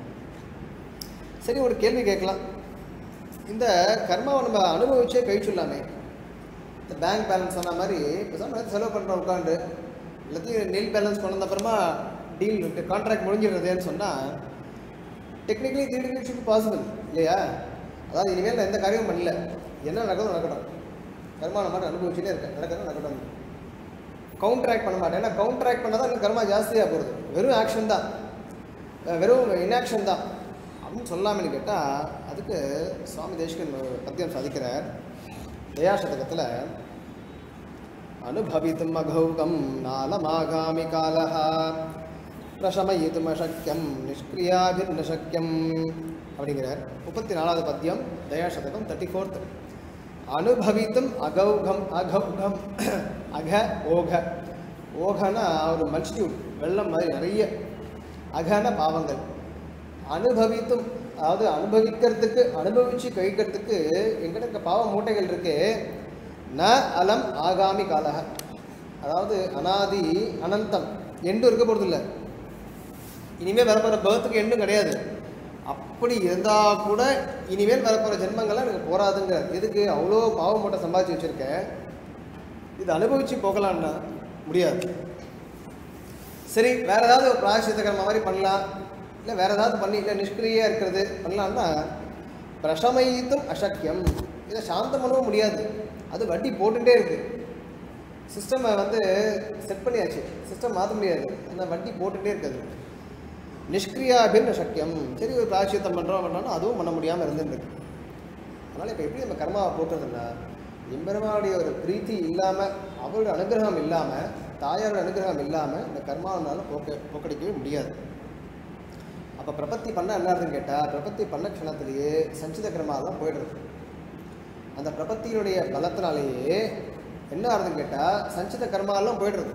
சரி ஒரு கேள்வி கேட்கலாம் இந்த கர்மாவை நம்ம அனுபவிச்சே கழிச்சுடலாமே இந்த பேங்க் பேலன்ஸ் சொன்ன மாதிரி பேசாம செலவு பண்ணுறோம் உட்காந்து எல்லாத்தையும் நெல் பேலன்ஸ் கொண்டு வந்த அப்புறமா டீல் கான்ட்ராக்ட் முடிஞ்சிடுறதேன்னு சொன்னால் டெக்னிக்கலி தியரிட்டிக்கலி ஷுட் பாசிபிள் இல்லையா அதாவது இனிமேல் நான் எந்த காரியமும் பண்ணல என்ன நடக்குதோ நடக்கட்டும் கர்மா நான் மட்டும் அனுபவிச்சுட்டே இருக்கேன் நடக்கிறது நடக்கட்டும் கவுண்டராக்ட் பண்ண மாட்டேன் ஏன்னா கவுண்டராக்ட் பண்ணால் தான் எனக்கு கர்மா ஜாஸ்தியாக போகுது வெறும் ஆக்ஷன் தான் அஹ் வெறும் இன்ஆக்ஷன் தான் அப்படின்னு சொல்லாமன்னு கேட்டால் அதுக்கு சுவாமி தேசிகன் ஒரு பத்தியம் சாதிக்கிறார் தயாசதகத்தில் அனுபவித்தும் அகௌகம் நாலமாகாமி காலः பிரசமயித்தும் அசக்கியம் நிஷ்கிரியாபிர்ன சக்கியம் அப்படிங்கிறார் முப்பத்தி நாலாவது பத்தியம் தயாசதகம் தேர்ட்டி ஃபோர்த் அனுபவித்தும் அகௌகம் அகௌகம் அக ஓக ஓகனா ஒரு மல்டிடியூட் வெள்ளம் மாதிரி நிறைய அகன பாவங்கள் அனுபவித்தும் அதாவது அனுபவிக்கிறதுக்கு அனுபவிச்சு கழிக்கிறதுக்கு எங்கிட்ட இருக்க பாவ மூட்டைகள் இருக்கு ந அலம் ஆகாமி காலக அதாவது அனாதி அனந்தம் எண்டும் இருக்க போகிறது இல்லை இனிமேல் வரப்போகிற பேர்த்துக்கு எண்டும் கிடையாது அப்படி இருந்தால் கூட இனிமேல் வரப்போகிற ஜென்மங்கள்லாம் எனக்கு போராதுங்க எதுக்கு அவ்வளோ பாவ மூட்டை சம்பாதிச்சு வச்சுருக்கேன் இது அனுபவிச்சு போகலான்னா முடியாது சரி வேற ஏதாவது ஒரு பிராயசித்த கர்ம மாதிரி பண்ணலாம் இல்லை வேற ஏதாவது பண்ணி இல்லை நிஷ்கிரியாக இருக்கிறது பண்ணலாம்னா பிரசமயித்தும் அசக்கியம் இதை சாந்தம் பண்ணவும் முடியாது அது வட்டி போட்டுகிட்டே இருக்கு சிஸ்டமை வந்து செட் பண்ணியாச்சு சிஸ்டம் மாற்ற முடியாது அந்த வட்டி போட்டுகிட்டே இருக்காது நிஷ்கிரியாபின் சக்கியம் சரி ஒரு பிராயசித்தம் பண்ணுறோம் பண்ணோம்னா அதுவும் பண்ண முடியாமல் இருந்துருக்கு அதனால் இப்போ எப்படி நம்ம கர்மாவை போக்குறதுன்னா எம்பெருமானுடைய ஒரு பிரீத்தி இல்லாமல் அவருடைய அனுகிரகம் இல்லாமல் தாயாரோட அனுகிரகம் இல்லாமல் இந்த கர்மாவனால போக்க போக்கடிக்கவே முடியாது அப்போ பிரபத்தி பண்ண என்ன அர்த்தம் கேட்டால் பிரபத்தி பண்ண க்ஷணத்திலேயே சஞ்சித கர்மாவெல்லாம் போயிடுறது அந்த பிரபத்தியினுடைய பலத்தினாலேயே என்ன அர்த்தம் கேட்டால் சஞ்சித கர்மாவெல்லாம் போயிடுறது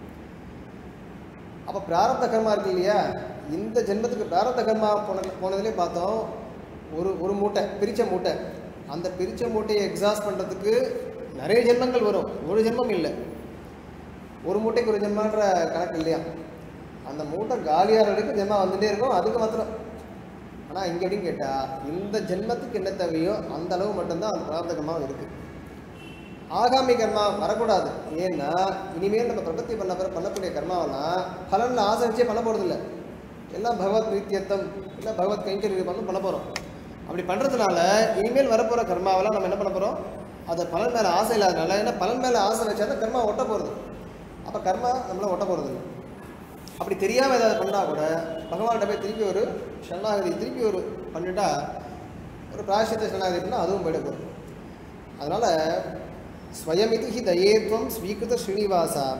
அப்போ பிராரப்த கர்மா இருக்கு இல்லையா இந்த ஜென்மத்துக்கு பிராரப்த கர்மா போன போனதுலேயே பார்த்தோம் ஒரு ஒரு மூட்டை பிரித்த மூட்டை அந்த பிரித்த மூட்டையை எக்ஸாஸ்ட் பண்ணுறதுக்கு நிறைய ஜென்மங்கள் வரும் ஒரு ஜென்மம் இல்லை ஒரு மூட்டைக்கு ஒரு ஜென்மன்ற கணக்கு இல்லையா அந்த மூட்டை காலியாகிற வரைக்கும் ஜென்மா வந்துட்டே இருக்கும் அதுக்கு மாத்திரம் ஆனால் இங்கே எப்படின்னு கேட்டால் இந்த ஜென்மத்துக்கு என்ன தேவையோ அந்த அளவு மட்டும்தான் அந்த பிரார்த்த கர்மாவும் இருக்குது ஆகாமி கர்மா வரக்கூடாது ஏன்னா இனிமேல் நம்ம பிரபத்தி பண்ண பிறகு பண்ணக்கூடிய கர்மாவெல்லாம் பலனில் ஆசை வச்சே பண்ண போகிறதில்ல எல்லாம் பகவத் பிரீத்தியத்தம் இல்லை பகவத் கைங்கரிய பண்ண பண்ண போகிறோம் அப்படி பண்ணுறதுனால இனிமேல் வரப்போகிற கர்மாவெல்லாம் நம்ம என்ன பண்ண போகிறோம் அது பலன் மேலே ஆசை இல்லாதனால ஏன்னா பலன் மேலே ஆசை வச்சா தான் கர்மா ஒட்ட போகிறது அப்போ கர்மா நம்மள ஒட்ட போகிறது இல்லை அப்படி தெரியாமல் ஏதாவது பண்ணால் கூட பகவான்கிட்ட போய் திருப்பி ஒரு சரணாகதி திருப்பி ஒரு பண்ணிட்டா ஒரு பிராயசித்த சரணாகதி பண்ணால் அதுவும் போயிட போகுது அதனால் ஸ்வயமிதி ஹி தயேத்வம் ஸ்வீகிருத ஸ்ரீனிவாசா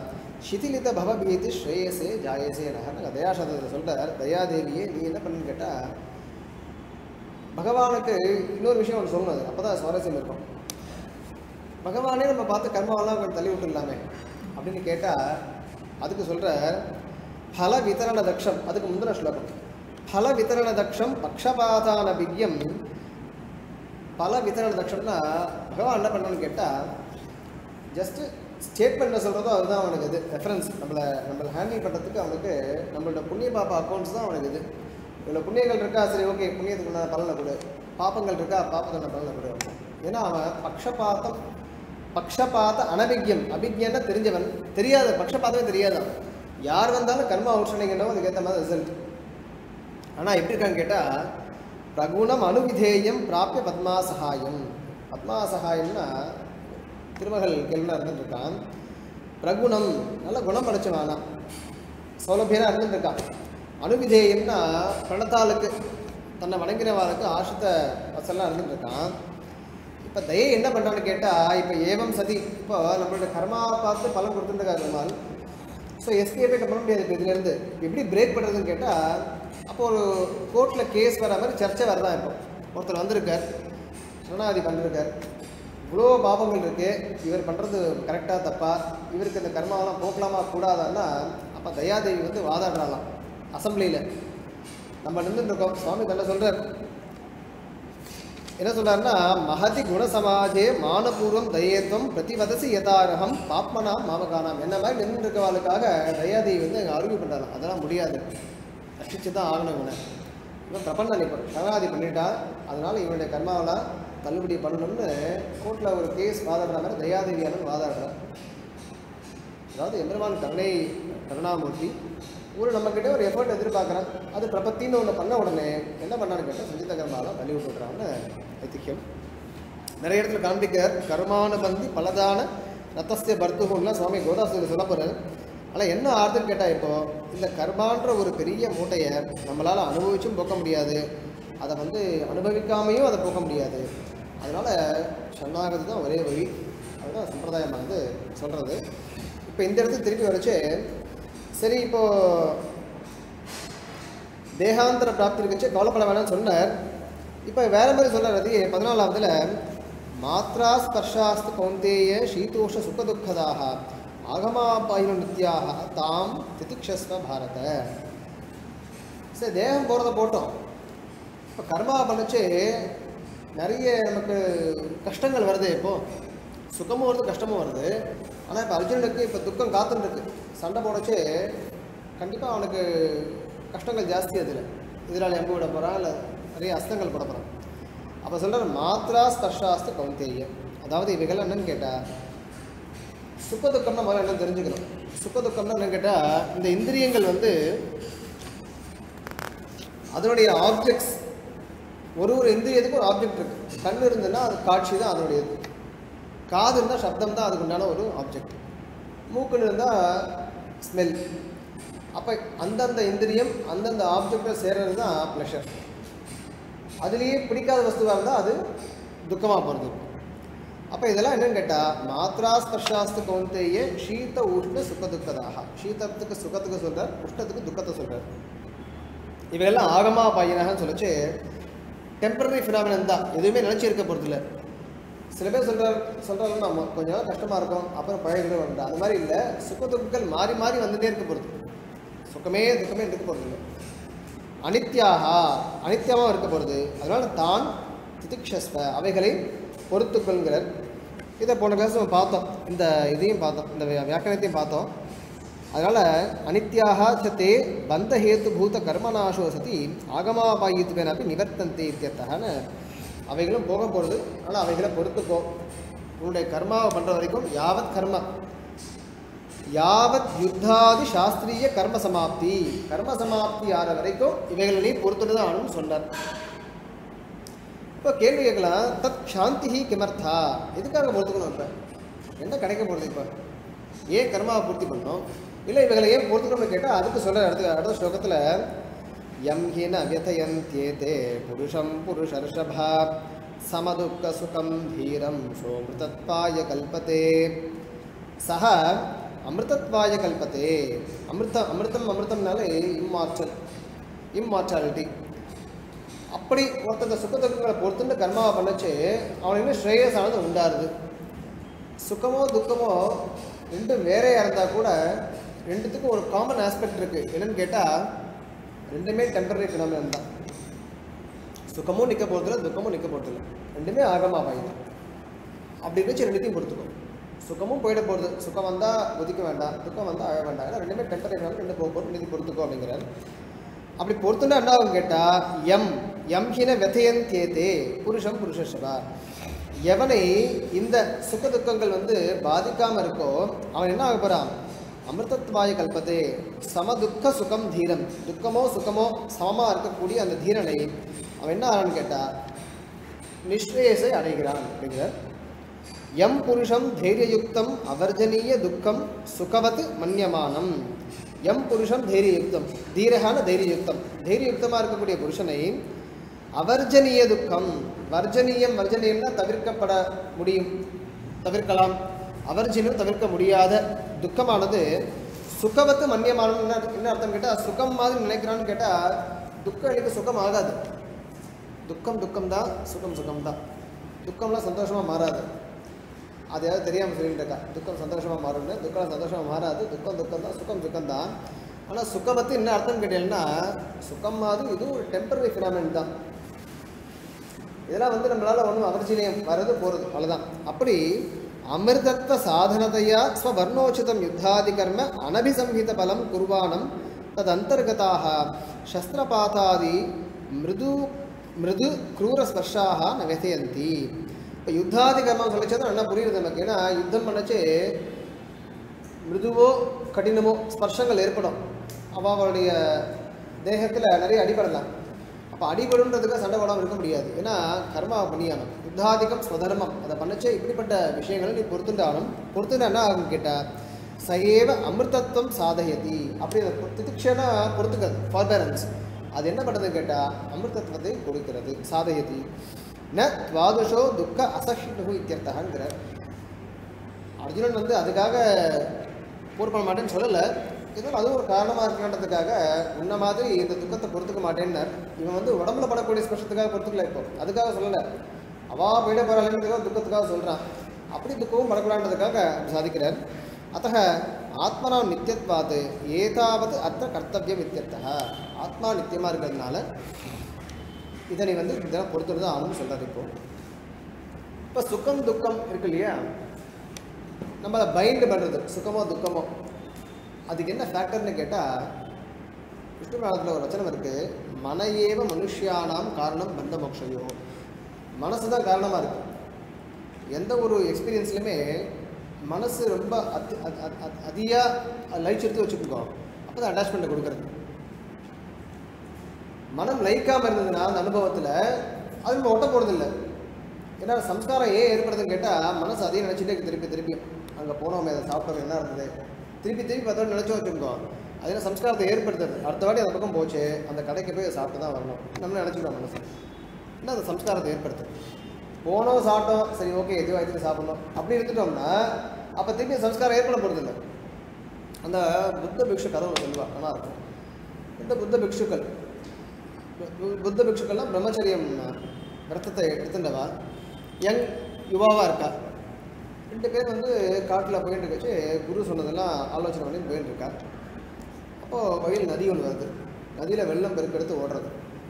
சிதிலித பவபீதி ஸ்ரேயசே ஜாயசே நகர்னு தயாசதத்தை சொல்கிறார் தயாதேவியே நீ என்ன பண்ணுன்னு கேட்டால் பகவானுக்கு இன்னொரு விஷயம் ஒன்று சொல்லணும் அது அப்போ தான் சுவாரஸ்யம் இருக்கும் பகவானே நம்ம பார்த்து கர்மாவெல்லாம் கொஞ்சம் தள்ளி விட்டுடலாமே அப்படின்னு கேட்டால் அதுக்கு சொல்கிற பல விதரண தக்ஷம் அதுக்கு முந்தின ஸ்லோகம் பல விதரண தக்ஷம் பக்ஷபாதான பிக்யம் பல விதரண தக்ஷம்னா பகவான் என்ன பண்ணணும்னு கேட்டால் ஜஸ்ட்டு ஸ்டேட்மெண்ட்டில் சொல்கிறதோ அதுதான் அவனுக்கு இது ரெஃபரன்ஸ் நம்மளை நம்மளை ஹேண்டில் பண்ணுறதுக்கு அவனுக்கு நம்மளோட புண்ணிய பாப்பா அக்கௌண்ட்ஸ் தான் அவனுக்கு இது இவ்வளோ புண்ணியங்கள் இருக்கா சரி ஓகே புண்ணியத்துக்கு உண்டான பலனை கொடு பாப்பங்கள் இருக்கா பாப்பத்துக்கான பலனை கொடு ஏன்னா அவன் பக்ஷபாத்தம் பக்ஷபாத அனபிக்யம் அபிக்யன்னா தெரிஞ்சவன் தெரியாத பக்ஷபாதமே தெரியாதான் யார் வந்தாலும் கர்மா அவுட்ஸ்டாண்டிங்கிறவங்க அதுக்கேற்ற மாதிரி ரிசல்ட் ஆனால் எப்படி இருக்கான்னு கேட்டால் பிரகுணம் அனுவிதேயம் பிராப்பிய பத்மா சகாயம் பத்மா சகாயம்னா திருமகள் கேள்வினா இருந்துருக்கான் பிரகுணம் நல்ல குணம் படைச்சவானா சௌலபியனாக இருந்துருக்கான் அனுவிதேயம்னா பிரணத்தாளுக்கு தன்னை வணங்கினவாளுக்கு ஆசிரித்த வசல்லாம் இருந்துருக்கான் இப்போ தயை என்ன பண்ணுறான்னு கேட்டால் இப்போ ஏவம் சதி இப்போ நம்மளோட கர்மாவை பார்த்து பலன் கொடுத்துருக்காரு பெருமாள் ஸோ எஸ்கேபே பண்ண முடியாது இப்போ இதுலேருந்து எப்படி பிரேக் பண்ணுறதுன்னு கேட்டால் அப்போ ஒரு கோர்ட்டில் கேஸ் வர மாதிரி சர்ச்சை வரதான் இப்போ ஒருத்தர் வந்திருக்கார் சரணாதி பண்ணிருக்கார் இவ்வளோ பாபங்கள் இருக்குது இவர் பண்ணுறது கரெக்டாக தப்பா இவருக்கு இந்த கர்மாவெல்லாம் போக்கலாமா கூடாதான்னா அப்போ தயாதேவி வந்து வாதாடுறாலாம் அசம்பிளியில் நம்ம நின்றுருக்கோம் சுவாமி தன்னை சொல்கிறார் என்ன சொல்றாருன்னா மகதி குணசமாஜே மானபூர்வம் தயேத்வம் பிரதிவதசி யதாரகம் பாப்மனாம் மாமகானாம் என்ன மாதிரி நின்று இருக்கவாளுக்காக தயாதேவி வந்து அங்கே அருவி பண்ணுறாங்க அதெல்லாம் முடியாது ரட்சிச்சு தான் ஆகணும் இவனை இவன் பிரபந்தம் இப்போ சரணாதி பண்ணிட்டா அதனால இவனுடைய கர்மாவெல்லாம் தள்ளுபடி பண்ணணும்னு கோர்ட்டில் ஒரு கேஸ் வாதாடுற மாதிரி தயாதேவியானு வாதாடுறான் அதாவது எம்பெருமான் கருணை கருணாமூர்த்தி ஒரு நம்மக்கிட்ட ஒரு எஃபர்ட் எதிர்பார்க்குறான் அது பிரபத்தின்னு ஒன்று பண்ண உடனே என்ன பண்ணான்னு கேட்டால் சஞ்சித கர்மாலாம் தள்ளி விட்டு விட்றான்னு ஐதிஹ்யம் நிறைய இடத்துல காண்பிக்கார் கர்மானுபந்தி பலதான ரத்தஸ்திய பர்த்துகுன்னா சுவாமி கோதாசூரி சொல்ல போகிறார் ஆனால் என்ன ஆறுதுன்னு கேட்டால் இப்போ இந்த கர்மான்ற ஒரு பெரிய மூட்டையை நம்மளால் அனுபவிச்சும் போக்க முடியாது அதை வந்து அனுபவிக்காமையும் அதை போக்க முடியாது அதனால் சரணாகதி தான் ஒரே வழி அதுதான் சம்பிரதாயம் வந்து சொல்கிறது இப்போ இந்த இடத்துக்கு திருப்பி வரைச்சு சரி இப்போ தேகாந்தர பிராப்தி இருக்குச்சு கவலைப்பட வேணாம்னு சொன்னார் இப்போ வேற மாதிரி சொல்றார் அது பதினாலாவதுல மாத்ரா ஸ்பர்ஷாஸ்து கௌந்தேய சீதோஷ சுகதுக்கதாக ஆகமாபாயின நித்யாக தாம் திதிக்ஷஸ்வ பாரத சரி தேகம் போகிறத போட்டோம் இப்போ கர்மா பண்ணிச்சு நிறைய நமக்கு கஷ்டங்கள் வருது இப்போது சுகமும் வருது கஷ்டமும் வருது ஆனால் இப்போ அர்ஜுனனுக்கு இப்போ துக்கம் காத்துன்னு இருக்கு சண்டை போடச்சு கண்டிப்பாக அவனுக்கு கஷ்டங்கள் ஜாஸ்தி அதில் எதிராளி அம்பு விட போகிறான் இல்லை நிறைய அஸ்தங்கள் போட போகிறான் அப்போ சொல்கிற மாத்ரா ஸ்பர்ஷாஸ்து கௌந்தேய அதாவது இவைகள் என்னன்னு கேட்டால் சுக்க துக்கம்னா முதல்ல என்ன தெரிஞ்சுக்கணும் சுக்க துக்கம்னா என்னன்னு கேட்டால் இந்த இந்திரியங்கள் வந்து அதனுடைய ஆப்ஜெக்ட்ஸ் ஒரு ஒரு இந்திரியத்துக்கும் ஒரு ஆப்ஜெக்ட் இருக்கு கண் இருந்ததுன்னா அது காட்சி தான் அதனுடையது காது இருந்தால் சப்தம் தான் அதுக்கு உண்டான ஒரு ஆப்ஜெக்ட் மூக்குன்னு இருந்தால் ஸ்மெல் அப்போ அந்தந்த இந்திரியம் அந்தந்த ஆப்ஜெக்டை சேர்றது தான் ப்ளஷர் அதுலேயே பிடிக்காத வஸ்துவாக இருந்தால் அது துக்கமாக போகிறது அப்போ இதெல்லாம் என்னன்னு கேட்டால் மாத்ரா ஸ்பர்ஷாஸ்து கௌந்தேயே ஷீத உஷ்ண சுக துக்கதாக ஷீதத்துக்கு சுகத்துக்கு சொல்கிறார் உஷ்ணத்துக்கு துக்கத்தை சொல்கிறார் இவையெல்லாம் ஆகமா பையனாகன்னு சொல்லிச்சு டெம்பரரி ஃபினாமினன் தான் எதுவுமே நினச்சி இருக்க போகிறதில்ல சில பேர் சொல்கிறார் சொல்கிறாங்க நம்ம கொஞ்ச நாள் கஷ்டமாக இருக்கும் அப்புறம் பழகிடும் வந்தா அது மாதிரி இல்லை சுக துக்கங்கள் மாறி மாறி வந்துட்டே இருக்க போகிறது சுகமே துக்கமே இருக்க போகிறது இல்லை அனித்யாகா அனித்தியமாக இருக்க போகிறது அதனால் தான் திதிக்ஷஸ்வ அவைகளை பொறுத்துக்கொள்கிறார் இதை போன கிளாஸ் நம்ம பார்த்தோம் இந்த இதையும் பார்த்தோம் இந்த வியா- வியாக்கரணத்தையும் பார்த்தோம் அதனால் அனித்யாக சத்தே பந்தஹேத்து பூத கர்மநாசோ சதி ஆகமாபாயித்துவேன் அப்படி நிவர்த்தந்தி இத்தியர்த்தகன்னு அவைகளும் போக போகிறது ஆனால் அவைகளை பொறுத்துக்கோ உன்னுடைய கர்மாவை பண்ணுற வரைக்கும் யாவத் கர்மா யாவத் யுத்தாதி சாஸ்திரிய கர்ம சமாப்தி கர்ம சமாப்தி ஆற வரைக்கும் இவைகளை பொறுத்துட்டு தான் ஆகணும்னு சொன்னார் இப்போ கேள்வி கேட்கலாம் தத் சாந்தி கிமர்த்தா எதுக்காக பொறுத்துக்கணும் இப்போ என்ன கிடைக்க போகிறது இப்போ ஏன் கர்மாவை பூர்த்தி பண்ணணும் இல்லை இவைகளை ஏன் பொறுத்துக்கணும்னு கேட்டால் அதுக்கு சொல்ற அடுத்த அடுத்த ஸ்லோகத்தில் யம் ஹின வியதயந்தியேதே புருஷம் புருஷர்ஷபா சமதுக்க சுகம் தீரம் சோமிருதத்பாய கல்பத்தே சக அமிர்தத்வாய கல்பத்தே அமிர்த அமிர்தம் அமிர்தம்னாலே இம்மாற்றல் இம்மார்டாலிட்டி அப்படி ஒருத்தர் இந்த சுக துக்கங்களை பொறுத்துட்டு கர்மாவை பண்ணச்சு அவனுக்கு ஸ்ரேயஸானது உண்டாருது சுகமோ துக்கமோ ரெண்டும் வேறையாக இருந்தால் கூட ரெண்டுத்துக்கும் ஒரு காமன் ஆஸ்பெக்ட் இருக்குது என்னன்னு கேட்டால் ரெண்டுமே டெம்பரரி ஃபினாமினன் தான் சுகமும் நிற்க போகிறதில்ல துக்கமும் நிற்க போகிறதில்ல ரெண்டுமே ஆகமாவாய் தான் அப்படி இருந்துச்சு ரெண்டுத்தையும் பொறுத்துக்கும் சுகமும் போயிட போகிறது சுகம் வந்தால் ஒதுக்க வேண்டாம் துக்கம் வந்தால் ஆக வேண்டாம் ஏன்னா ரெண்டுமே டெம்பரரி ஃபினாமினன் ரெண்டு போக போகிறது ரெண்டுத்தையும் பொறுத்துக்கோ அப்படிங்கிறார் அப்படி பொறுத்துனா என்ன ஆகும் கேட்டால் எம் எம் ஹின வெதையன் தேதே புருஷம் புருஷஸ்வா எவனை இந்த சுக துக்கங்கள் வந்து பாதிக்காமல் இருக்கோ அவன் என்ன ஆக போகிறான் அமிர்தத்வாய கல்பத்தே சமதுக்க சுகம் தீரம் துக்கமோ சுகமோ சமமாக இருக்கக்கூடிய அந்த தீரனை அவன் என்ன ஆகிறான்னு கேட்டால் நிஷ்ரேயசை அடைகிறான் அப்படிங்கிறார் எம் புருஷம் தைரியயுக்தம் அவர்ஜனீய துக்கம் சுகவத் மன்யமானம் எம் புருஷம் தைரியயுக்தம் தீரகான தைரியயுக்தம் தைரியயுக்தமாக இருக்கக்கூடிய புருஷனை அவர்ஜனீய துக்கம் வர்ஜனீயம் வர்ஜனீயம்னா தவிர்க்கப்பட முடியும் தவிர்க்கலாம் அவர்ஜினும் தவிர்க்க முடியாத துக்கமானது சுகவத்து மன்யமானம் என்ன என்ன அர்த்தம் கேட்டால் சுகம் மாதிரி நினைக்கிறான்னு கேட்டால் துக்கம் எனக்கு சுகம் ஆகாது துக்கம் துக்கம் தான் சுகம் சுகம் தான் துக்கம்லாம் சந்தோஷமாக மாறாது அது யாரும் தெரியாமல் சொல்லிட்டு இருக்கா துக்கம் சந்தோஷமாக மாறும்னு துக்கம் சந்தோஷமாக மாறாது துக்கம் துக்கம் தான் சுகம் சுகம் தான் ஆனால் சுகமத்து என்ன அர்த்தம் கேட்டீங்கன்னா சுகம் மாதிரி இது ஒரு டெம்பரரி ஃபினாமின் தான் இதெல்லாம் வந்து நம்மளால் ஒன்றும் அவர்ஜினியம் வர்றது போகிறது அவ்வளோதான் அப்படி அமிர்தத்வ சாதனதையா ஸ்வவர்ணோச்சிதம் யுத்தாதி கர்ம அனபிசம்ஹித பலம் குர்வாணம் தது அந்தர்கதாக சஸ்திரபாதாதி மிருது மிருது க்ரூர ஸ்பர்ஷாக ந வெசயந்தி இப்போ யுத்தாதி கர்மம் சொல்லிச்சது நல்லா புரியுது நமக்கு ஏன்னா யுத்தம் பண்ணச்சு மிருதுவோ கடினமோ ஸ்பர்ஷங்கள் ஏற்படும் அவ அவளுடைய தேகத்தில் நிறைய அடிபடலாம் அப்போ அடிபடுன்றதுக்கு சண்டை போடாமல் இருக்க முடியாது ஏன்னா கர்மா பண்ணியானம் யுத்தாதிகம் ஸ்வதர்மம் அதை பண்ணச்சே இப்படிப்பட்ட விஷயங்களை நீ பொறுத்துண்டாலும் பொறுத்துட்டா என்ன ஆகும் கேட்டால் சயேவ அமிர்தத்துவம் சாதயதி அப்படி அதை பொ- திதிக்ஷனா பொறுத்துக்கிறது ஃபார்பேரன்ஸ் அது என்ன பண்ணுறது கேட்டால் அமிர்தத்துவத்தை கொடுக்கிறது சாதயதி ந துவாதசோ துக்க அசஹினு இத்தியர்த்தகாங்கிறார் அர்ஜுனன் வந்து அதுக்காக போர் பண்ண மாட்டேன்னு சொல்லலை இருந்தாலும் அதுவும் ஒரு காரணமாக இருக்கன்றதுக்காக உன்ன மாதிரி இந்த துக்கத்தை பொறுத்துக்க மாட்டேன்னார் இவன் வந்து உடம்புல படக்கூடிய ஸ்பர்ஷத்துக்காக பொறுத்துக்கல இப்போ அதுக்காக சொல்லலை அவா போயிட போகிறாள்ன்றதுக்காக துக்கத்துக்காக சொல்கிறான் அப்படி துக்கமும் படக்கூடாதுன்றதுக்காக அப்படி சாதிக்கிறார் அத்தக ஆத்மனா நித்தியத்வாத் ஏதாவது அத்த கர்த்தவியம் இத்தியர்த்தக ஆத்மா நித்தியமாக இருக்கிறதுனால இதை நீ வந்து இதெல்லாம் பொறுத்துட்டு தான் ஆகணும்னு சொல்கிறார் இப்போ இப்போ சுகம் துக்கம் இருக்கு இல்லையா நம்ம அதை பைண்ட் பண்ணுறது சுகமோ துக்கமோ அதுக்கு என்ன ஃபேக்டர்னு கேட்டால் விஷ்ணு புராணத்தில் ஒரு வச்சனம் இருக்குது மன ஏவ மனுஷியானாம் காரணம் பந்த மோக்ஷயோ மனசு தான் காரணமாக இருக்கு எந்த ஒரு எக்ஸ்பீரியன்ஸ்லையுமே மனசு ரொம்ப அதி அத்- அத்- அத்- அதியாக லைட்ஸ் எடுத்து வச்சுக்கோ அப்போ தான் அட்டாச்மெண்ட்டை கொடுக்குறது மனம் லைக்காமல் இருந்ததுன்னா அந்த அனுபவத்தில் அது நம்ம ஒட்ட போகிறதில்ல ஏன்னா சம்ஸ்காரம் ஏன் ஏற்படுதுன்னு கேட்டால் மனசு அதே நினச்சிட்டே இருக்கு திருப்பி திருப்பி அங்கே போனோமே அதை சாப்பிட்டோம் என்ன இருந்தது திருப்பி திருப்பி அதோட நினச்சி வச்சுருக்கோ அது என்ன சம்ஸ்காரத்தை ஏற்படுத்துறது அடுத்த வாட்டி அந்த பக்கம் போச்சு அந்த கடைக்கு போய் அதை சாப்பிட்டு தான் வரணும் நம்ம நினச்சிக்கிறோம் மனசு என்ன அந்த சம்ஸ்காரத்தை ஏற்படுத்தும் போனோம் சாப்பிட்டோம் சரி ஓகே எதுவும் ஆயிடுச்சு சாப்பிடணும் அப்படி இருந்துட்டோம்னா அப்போ திருப்பி சம்ஸ்காரம் ஏற்பட போகிறதில்ல அந்த புத்த பிக்ஷு கதை ஒன்று சொல்லுவா நல்லா இருக்கும் இந்த புத்த பிக்ஷுக்கள் பு- பு- புத்த பிக்ஷுக்கள்லாம் பிரம்மச்சரியம் விரதத்தை எடுத்துட்டவா யங் யுவாவாக இருக்கா ரெண்டு பேர் வந்து காட்டில் போயிட்டு இருக்கச்சு குரு சொன்னதெல்லாம் ஆலோசனை பண்ணி போயிட்டு இருக்கா அப்போது வழியில் நதி ஒன்று வருது நதியில் வெள்ளம் பெருக்கெடுத்து ஓடுறது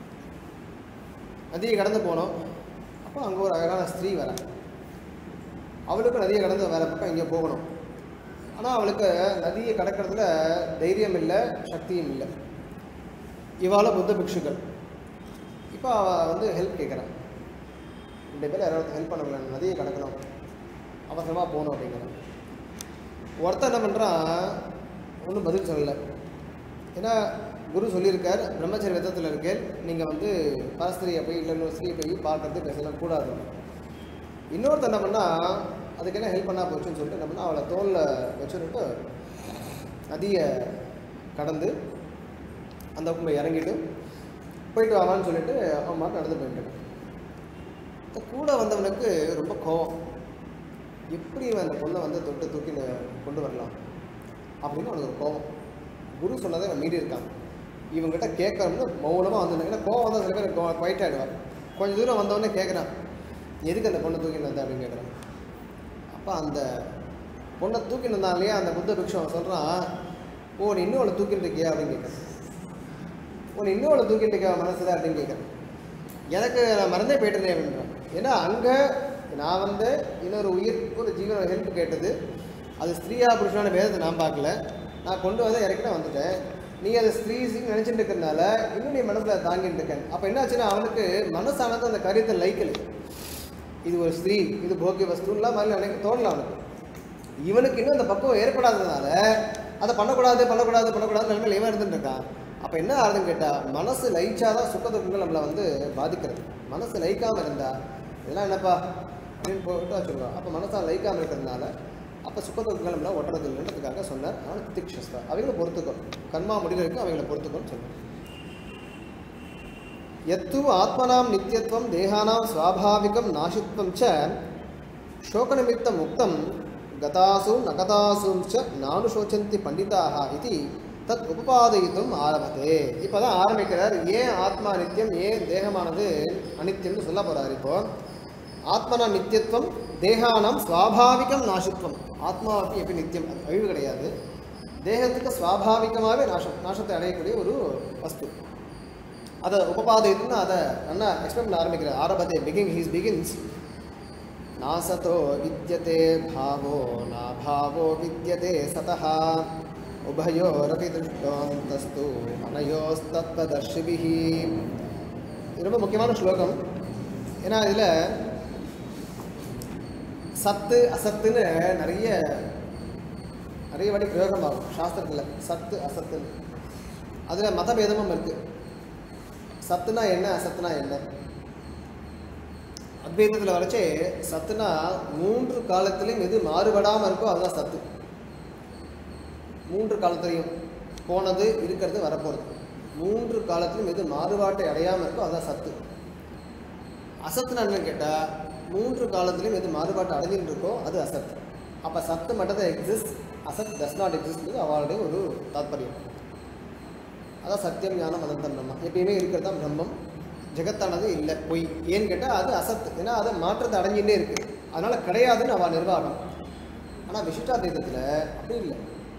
நதியை கடந்து போனோம் அப்போ அங்கே ஒரு அழகான ஸ்திரீ வரா அவளுக்கும் நதியை கடந்து வேற பக்கம் இங்கே போகணும் ஆனால் அவளுக்கு நதியை கடக்கிறதுல தைரியம் இல்லை சக்தியும் இல்லை இவாள புத்த பிக்ஷுக்கள் இப்போ அவள் வந்து ஹெல்ப் கேட்குறான் ரெண்டு பேரும் யாராவது ஹெல்ப் பண்ண நதியை கடக்கணும் அவசரமாக போகணும் அப்படிங்கிறான் ஒருத்தன் என்ன பண்ணுறான் ஒன்றும் பதில் சொல்லலை ஏன்னா குரு சொல்லியிருக்கார் பிரம்மச்சரிய விதத்தில் இருக்கேன் நீங்கள் வந்து பரஸ்திரியை போய் இல்லை இன்னொரு ஸ்திரியை போய் பார்க்கறது பேசலாம் கூடாது இன்னொருத்தன் என்ன பண்ணா அதுக்கு என்ன ஹெல்ப் பண்ணா போச்சுன்னு சொல்லிட்டு என்ன பண்ணா அவளை தோளில் வச்சுட்டு நதியை கடந்து அந்த பக்கம் போய் இறங்கிட்டு போயிட்டு வாவான்னு சொல்லிட்டு அவன் மாட்டு நடந்து போயிட்டு இருக்கான். இந்த கூட வந்தவனுக்கு ரொம்ப கோவம் எப்படி இவன் அந்த பொண்ணை வந்து தொட்டு தூக்கி ந- கொண்டு வரலாம் அப்படின்னு அவனுக்கு ஒரு கோபம் குரு சொன்னதை அவன் மீறி இருக்கான் இவங்ககிட்ட கேட்கறோம்னு மௌனமாக வந்து ஏன்னா கோவம் வந்தால் சில பேர் குவைட் ஆகிடுவார் கொஞ்சம் தூரம் வந்தவொடனே கேட்குறான் எதுக்கு அந்த பொண்ணை தூக்கிட்டு வந்த அப்படின்னு கேட்குறான் அப்போ அந்த பொண்ணை தூக்கிட்டு இருந்தான் இல்லையா அந்த புத்த பிக்ஷு அவன் சொல்கிறான் ஓ நீ இன்னும் அவளை தூக்கிட்டு இருக்கியா அப்படின்னு கேட்குறான் ஓ நீ இன்னும் அவளை தூக்கிட்டு இருக்கியா மனசில் அப்படின்னு கேட்குறேன் எனக்கு நான் மறந்தே போயிட்டேனே அப்படின்றான் ஏன்னா அங்கே நான் வந்து இன்னொரு உயிர் ஒரு ஜீவனோட ஹெல்ப் கேட்டது அது ஸ்திரீயா புருஷனான வேதத்தை நான் பார்க்கல நான் கொண்டு வந்து இறக்கிட்ட வந்துட்டேன் நீ அதை ஸ்திரீ நினச்சிட்டு இருக்கிறதுனால இன்னும் நீ மனசில் தாங்கிட்டு இருக்கேன் அப்போ என்னாச்சுன்னா அவனுக்கு மனசானது அந்த காரியத்தை லைக்கலை இது ஒரு ஸ்திரீ இது போக்கிய வஸ்துலாம் மாதிரி எனக்கு தோணல அவனுக்கு இவனுக்கு இன்னும் அந்த பக்குவம் ஏற்படாததுனால அதை பண்ணக்கூடாது பண்ணக்கூடாது பண்ணக்கூடாது நிலைமையில் இவன் இருந்துட்டு இருக்கான் அப்போ என்ன ஆகுதுன்னு கேட்டால் மனசு லைச்சாதான் சுக்க துக்கங்கள் நம்மளை வந்து பாதிக்கிறது மனசு லைக்காமல் இருந்தா இதெல்லாம் என்னப்பா அப்படின்னு போட்டு வச்சுருக்கோம் அப்போ மனசா லைக்காமல் இருக்கிறதுனால அப்போ சுக்க துக்கங்கள் நம்மள ஒட்டுறது இல்லைன்றதுக்காக சொன்னார் அவனுக்கு திக்ஷஸ்தா அவங்கள பொறுத்துக்கோ கர்மா முடிவு வரைக்கும் அவங்கள பொறுத்துக்கோன்னு சொன்னார் எத்து ஆத்மனாம் நித்தியத்துவம் தேகானாம் சுவாபாவிகம் நாசித்வம் ச சோகநிமித்தம் முக்தம் கதாசு நகதாசும் ச நானுசோச்சந்தி பண்டிதாக இது தத் உபபாதயித்தும் ஆரம்பத்தே இப்போ தான் ஆரம்பிக்கிறார் ஏன் ஆத்மா நித்தியம் ஏன் தேகமானது அனித்தியம்னு சொல்ல போகிறார் இப்போ ஆத்மனா நித்தியத்துவம் தேகானாம் சுவாபாவிகம் நாசித்வம் ஆத்மாவுக்கு எப்படி நித்தியம் அது அழிவு கிடையாது தேகத்துக்கு சுவாபாவிகமாகவே நாசம் நாசத்தை அடையக்கூடிய ஒரு வஸ்து அதை உபபாதயித்துன்னு அதை நல்லா எக்ஸ்பிளைன் பண்ண ஆரம்பிக்கிறார் ஆரம்பத்தை பிகிங் ஹீஸ் பிகின்ஸ் நாசதோ வித்யதே பாவோ நாபாவோ வித்யதே சதः உபயோரபி திருஷ்டோந்தஸ்து அனயோஸ்தத்வதர்ஷிபிஹி இது ரொம்ப முக்கியமான ஸ்லோகம் ஏன்னா இதில் சத்து அசத்துன்னு நிறைய நிறைய வாட்டி பிரயோகம் ஆகும் சாஸ்திரத்தில் சத்து அசத்துன்னு அதில் மதபேதமும் இருக்குது சத்துனா என்ன அசத்துனா என்ன அத்வைதத்தில் வரைச்சே சத்துனா மூன்று காலத்திலையும் எது மாறுபடாமல் இருக்கோ அதுதான் சத்து மூன்று காலத்திலையும் போனது இருக்கிறது வரப்போகிறது மூன்று காலத்திலும் எது மாறுபாட்டை அடையாமல் இருக்கோ அதுதான் சத்து அசத்துனா என்னன்னு கேட்டால் மூன்று காலத்திலையும் எது மாறுபாட்டை அடைஞ்சிட்டு இருக்கோ அது அசத் அப்போ சத்து மட்டும் தான் எக்ஸிஸ்ட் அசத் டஸ் நாட் எக்ஸிஸ்ட் அவளுடைய ஒரு தாத்பரியம் அதான் சத்தியம் ஞானம் அனந்தம் பிரம்மம் எப்பயுமே இருக்கிறது தான் பிரம்மம் ஜெகத்தானது இல்லை பொய் ஏன்னு கேட்டால் அது அசத்து ஏன்னா அது மாற்றத்தை அடைஞ்சிட்டே இருக்கு அதனால கிடையாதுன்னு அவள் நிர்வாகம் ஆனால் விசிஷ்டாத்வைதத்தில் அப்படி இல்லை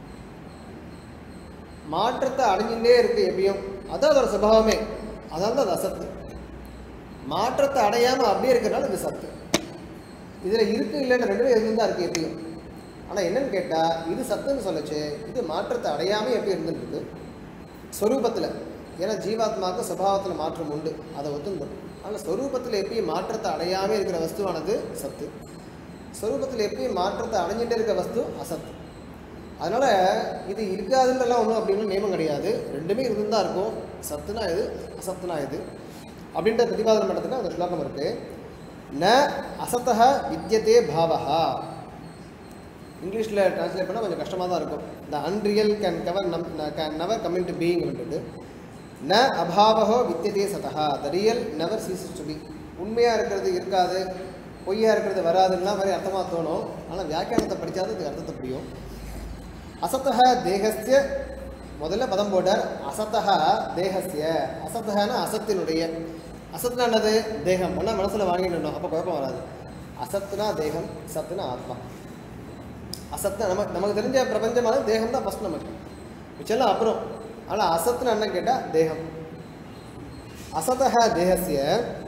மாற்றத்தை அடைஞ்சிட்டே இருக்கு எப்பயும் அதான் அதோட சுபாவமே அதனால தான் அது அசத்து மாற்றத்தை அடையாமல் அப்படியே இருக்கிறனால இது சத்து இதில் இருக்கு இல்லைன்னு ரெண்டுமே எதுவும் தான் இருக்குது எப்பயும் ஆனால் என்னன்னு கேட்டால் இது சத்துன்னு சொல்லுச்சு இது மாற்றத்தை அடையாமல் எப்படி இருந்துட்டு இருக்கு ஸ்வரூபத்தில் ஏன்னா ஜீவாத்மாவுக்கு சுபாவத்தில் மாற்றம் உண்டு அதை ஒத்துந்தோம் ஆனால் ஸ்வரூபத்தில் எப்பயும் மாற்றத்தை அடையாமல் இருக்கிற வஸ்துவானது சத்து ஸ்வரூபத்தில் எப்பயும் மாற்றத்தை அடைஞ்சிட்டே இருக்க வஸ்து அசத்து அதனால் இது இருக்காதுன்றலாம் ஒன்றும் அப்படின்னு நியமம் கிடையாது ரெண்டுமே இருந்து தான் இருக்கும் சத்துனா இது அசத்துனா இது அப்படின்ற பிரதிபாதனம் பண்ணுறதுக்கு அந்த ஸ்லோகம் இருக்குது ந அசத்தக வித்தியதே பாவஹா இங்கிலீஷில் ட்ரான்ஸ்லேட் பண்ணால் கொஞ்சம் கஷ்டமாக தான் இருக்கும் த அன்ரியல் கேன் கவர் நம் can never come into being அப்படின்றது ந அபாவகோ வித்தியதே சதா the real never ceases to be உண்மையாக இருக்கிறது இருக்காது பொய்யா இருக்கிறது வராதுலாம் மாதிரி அர்த்தமாக தோணும் ஆனால் வியாக்கியானத்தை படித்தாது அதுக்கு அர்த்தத்தை புரியும் அசத்தக தேகஸ்ய முதல்ல பதம் போட்டார் அசத்தக தேகஸ்ய அசத்தகனா அசத்தினுடைய அசத்துனா என்னது தேகம் ஒன்றா மனசில் வாங்கிடணும் அப்போ குழப்பம் வராது அசத்துனா தேகம் சத்துனா ஆத்மா அசத்து நமக்கு நமக்கு தெரிஞ்ச பிரபஞ்சமானது தேகம் தான் ஃபஸ்ட் நமக்கு மிச்சம்லாம் அப்புறம் ஆனால் அசத்துன்னு என்ன கேட்டால் தேகம் அசதக தேகசிய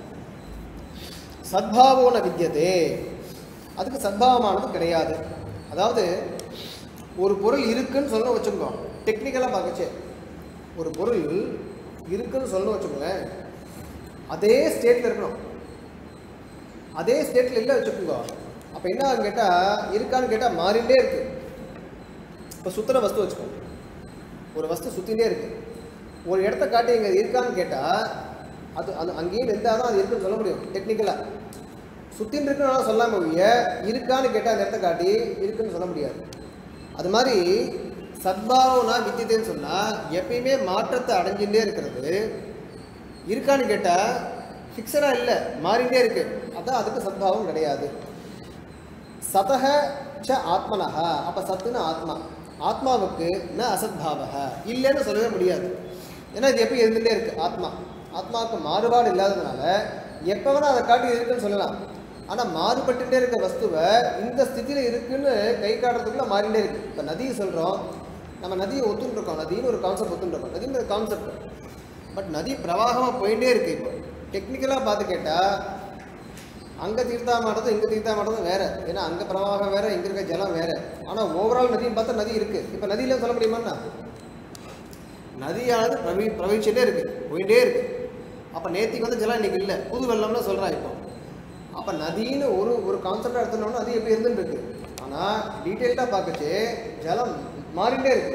சத்பாவோன வித்தியதே அதுக்கு சத்பாவமானது கிடையாது அதாவது ஒரு பொருள் இருக்குன்னு சொல்ல வச்சுக்கோ டெக்னிக்கலாக பார்க்கச்சே ஒரு பொருள் இருக்குன்னு சொல்ல வச்சுக்கோங்களேன் அதே ஸ்டேட்டில் இருக்கணும் அதே ஸ்டேட்டில் இல்லை வச்சுக்கோங்க அப்போ என்ன ஆகும் கேட்டால் இருக்கான்னு கேட்டால் மாறிட்டே இருக்கு இப்போ சுற்றுற வஸ்து வச்சுக்கோங்க ஒரு வஸ்து சுற்றினே இருக்கு ஒரு இடத்த காட்டி இங்கே இருக்கான்னு கேட்டால் அது அது அங்கேயே நின்றால் தான் அது இருக்குன்னு சொல்ல முடியும் டெக்னிக்கலாக சுற்றின்னு இருக்குன்னு சொல்லாம ஒழிய இருக்கான்னு கேட்டால் அந்த இடத்த காட்டி இருக்குன்னு சொல்ல முடியாது அது மாதிரி சத்பாவனா வித்தியதேன்னு சொன்னால் எப்பயுமே மாற்றத்தை அடைஞ்சுட்டே இருக்கிறது இருக்கான்னு கேட்டால் ஃபிக்ஸடாக இல்லை மாறிட்டே இருக்கு அதான் அதுக்கு சத்பாவம் கிடையாது சதக ச ஆத்மனஹா அப்போ சத்துன்னு ஆத்மா ஆத்மாவுக்கு ந அசத்பாவக இல்லைன்னு சொல்லவே முடியாது ஏன்னா இது எப்போ இருந்துகிட்டே இருக்கு ஆத்மா ஆத்மாவுக்கு மாறுபாடு இல்லாததுனால எப்போ வேணால் அதை காட்டி இருக்குன்னு சொல்லலாம் ஆனால் மாறுபட்டுட்டே இருக்க வஸ்துவை இந்த ஸ்திதியில் இருக்குன்னு கை காட்டுறதுக்குள்ள மாறிட்டே இருக்கு இப்போ நதியை சொல்கிறோம் நம்ம நதியை ஒத்துன்னு இருக்கோம் நதின்னு ஒரு கான்செப்ட் ஒத்துன்னு இருக்கோம் நதின்னு ஒரு கான்செப்ட் பட் நதி பிரவாகமாக போயிட்டே இருக்கு இப்போ டெக்னிக்கலாக பார்த்து கேட்டால் அங்கே தீர்த்தா மாட்டதும் இங்கே தீர்த்தா மாட்டதும் வேற ஏன்னா அங்கே பிரவாகம் வேற இங்கே இருக்க ஜலம் வேற ஆனால் ஓவரால் நதின்னு பார்த்தா நதி இருக்கு இப்போ நதியில சொல்ல முடியுமாண்ணா நதியானது பிரவி பிரவகிச்சுட்டே இருக்கு போயிட்டே இருக்கு அப்போ நேத்திக்கு வந்து ஜலம் இன்னைக்கு இல்லை புது வெள்ளம்னு சொல்கிறான் இப்போ அப்போ நதின்னு ஒரு ஒரு கான்செப்டாக எடுத்துனோம்னா அது எப்படி இருந்துட்டு இருக்கு ஆனால் டீட்டெயில்டாக பார்க்கச்சு ஜலம் மாறிட்டே இருக்கு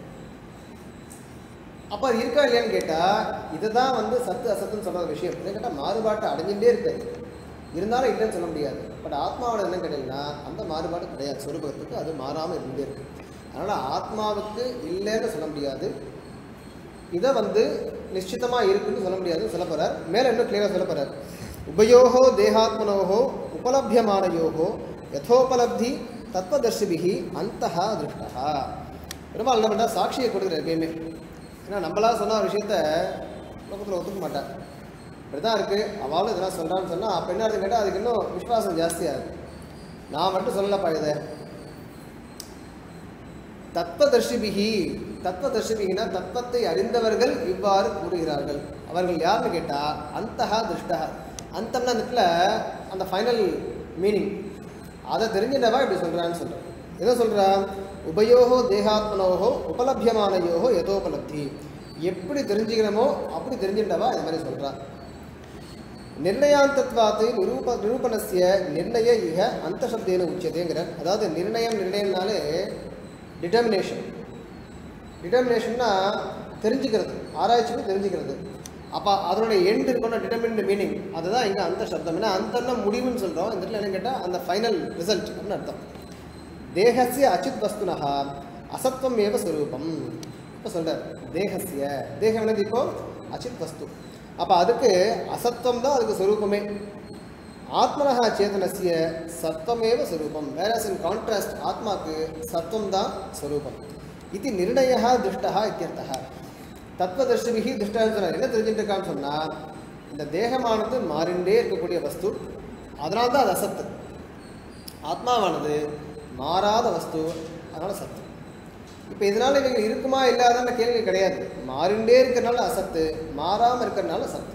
அப்போ அது இருக்கா இல்லையான்னு கேட்டால் இதுதான் வந்து சத்து அசத்துன்னு சொல்கிற விஷயம் என்ன கேட்டால் மாறுபாட்டை அடைஞ்சுட்டே இருக்கு இருந்தாலும் இல்லைன்னு சொல்ல முடியாது பட் ஆத்மாவோட என்ன கேட்டிங்கன்னா அந்த மாறுபாடு கிடையாது சொரூபத்துக்கு அது மாறாமல் இருந்துட்டே இருக்கு அதனால் ஆத்மாவுக்கு இல்லைன்னு சொல்ல முடியாது இதை வந்து நிश्चितமாக இருக்குன்னு சொல்ல முடியாதுன்னு சொல்ல போகிறார் மேலே இன்னும் கிளியராக சொல்ல போகிறார் உபயோகோ தேகாத்மனோகோ உபலபியமானயோகோ யதோபலப்தி தத்வதர்ஷிபிகி அந்தஹா திருஷ்டா பெருமாள் என்ன பண்ணா சாட்சியை கொடுக்குற எப்பயுமே ஏன்னா நம்மளா சொன்ன ஒரு விஷயத்த லோகத்தில் ஒத்துக்க மாட்டார் இப்படி தான் இருக்குது அவளும் இதெல்லாம் சொல்கிறான்னு சொன்னால் அப்போ என்ன அர்த்தம் கேட்டால் அதுக்கு இன்னும் விஸ்வாசம் ஜாஸ்தியாகுது நான் மட்டும் சொல்லலப்பா இதை தத்வதர்ஷிபிகி தத்வதர்ஷிபிகினா தத்துவத்தை அறிந்தவர்கள் இவ்வாறு கூறுகிறார்கள் அவர்கள் யாருன்னு கேட்டால் அந்தஹா திருஷ்டா அந்தம்னா அந்த இடத்துல அந்த ஃபைனல் மீனிங் அதை தெரிஞ்சிட்டவா இப்படி சொல்கிறான்னு சொல்கிறேன் என்ன சொல்கிறா உபயோகோ தேகாத்மனோகோ உபலபியமானயோகோ யதோபலப்தி எப்படி தெரிஞ்சுக்கிறோமோ அப்படி தெரிஞ்சிட்டவா இந்த மாதிரி சொல்கிறா நிர்ணயாந்தத்வாத்து நிரூப நிரூபணசிய நிர்ணய இக அந்த சப்தேன உச்சதேங்கிற அதாவது நிர்ணயம் நிர்ணயம்னாலே டிட்டர்மினேஷன் டிட்டர்மினேஷன்னா தெரிஞ்சுக்கிறது ஆராய்ச்சிக்கு தெரிஞ்சுக்கிறது அப்போ அதனுடைய எண்ட் இருக்கணும் டிட்டர்மின் மீனிங் அதுதான் இங்கே அந்த சப்தம் ஏன்னா அந்த முடிவுன்னு சொல்கிறோம் இந்த இடத்துல என்ன கேட்டால் அந்த ஃபைனல் ரிசல்ட் அப்படின்னு அர்த்தம் தேகசிய அச்சித் வஸ்துனஹா அசத்வம் ஏவ ஸ்வரூபம் இப்போ சொல்கிறார் தேகசிய தேகம் என்னது இப்போ அச்சித் வஸ்து அப்போ அதுக்கு அசத்வம் தான் அதுக்கு ஸ்வரூபமே ஆத்மனஹா சேதனசிய சத்வமேவ ஸ்வரூபம் வேறஸ் இன் கான்ட்ராஸ்ட் ஆத்மாக்கு சத்வம் தான் ஸ்வரூபம் இது நிர்ணயா துஷ்டா இத்தியர்த்தா தத்துவதர்ஷிபிகி துஷ்டான்னு சொன்னார் என்ன தெரிஞ்சுட்டு இருக்கான்னு சொன்னால் இந்த தேகமானது மாறிண்டே இருக்கக்கூடிய வஸ்து அதனால தான் அது அசத்து ஆத்மாவானது மாறாத வஸ்து அதனால சத்து இப்போ இதனால இவங்க இருக்குமா இல்லாதான கேள்வி கிடையாது மாறிண்டே இருக்கிறனால அசத்து மாறாமல் இருக்கிறனால சத்து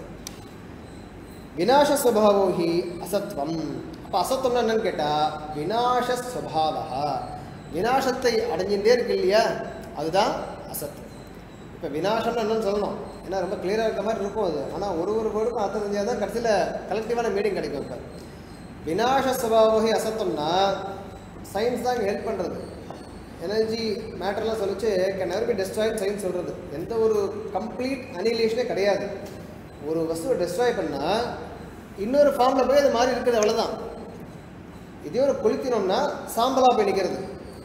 விநாசஸ்வபாவோ ஹி அசத்வம் அப்போ அசத்துவம்னா என்னன்னு கேட்டால் விநாசஸ்வபாவா விநாசத்தை அடைஞ்சுட்டே இருக்கு இல்லையா அதுதான் அசத்து இப்போ விநாசம்னு என்னன்னு சொல்லணும் ஏன்னா ரொம்ப கிளியராக இருக்க மாதிரி இருக்கும் அது ஆனால் ஒரு ஒரு வேர்டுக்கும் அர்த்தம் தெரிஞ்சால் தான் கடைசியில் கலெக்டிவான மீனிங் கிடைக்கும் இப்போ விநாச சுபாவகி அசத்தம்னா சயின்ஸ் தான் இங்கே ஹெல்ப் பண்ணுறது எனர்ஜி மேட்டர்லாம் சொல்லிச்சு கேன் நெவர் பி டெஸ்ட்ராய்னு சயின்ஸ் சொல்கிறது எந்த ஒரு கம்ப்ளீட் அனிலேஷனே கிடையாது ஒரு வஸ்துவை டெஸ்ட்ராய் பண்ணால் இன்னொரு ஃபார்மில் போய் அது மாதிரி இருக்குது அவ்வளோதான் இதே ஒரு கொளுத்தினோம்னா சாம்பலாக போய் நிற்கிறது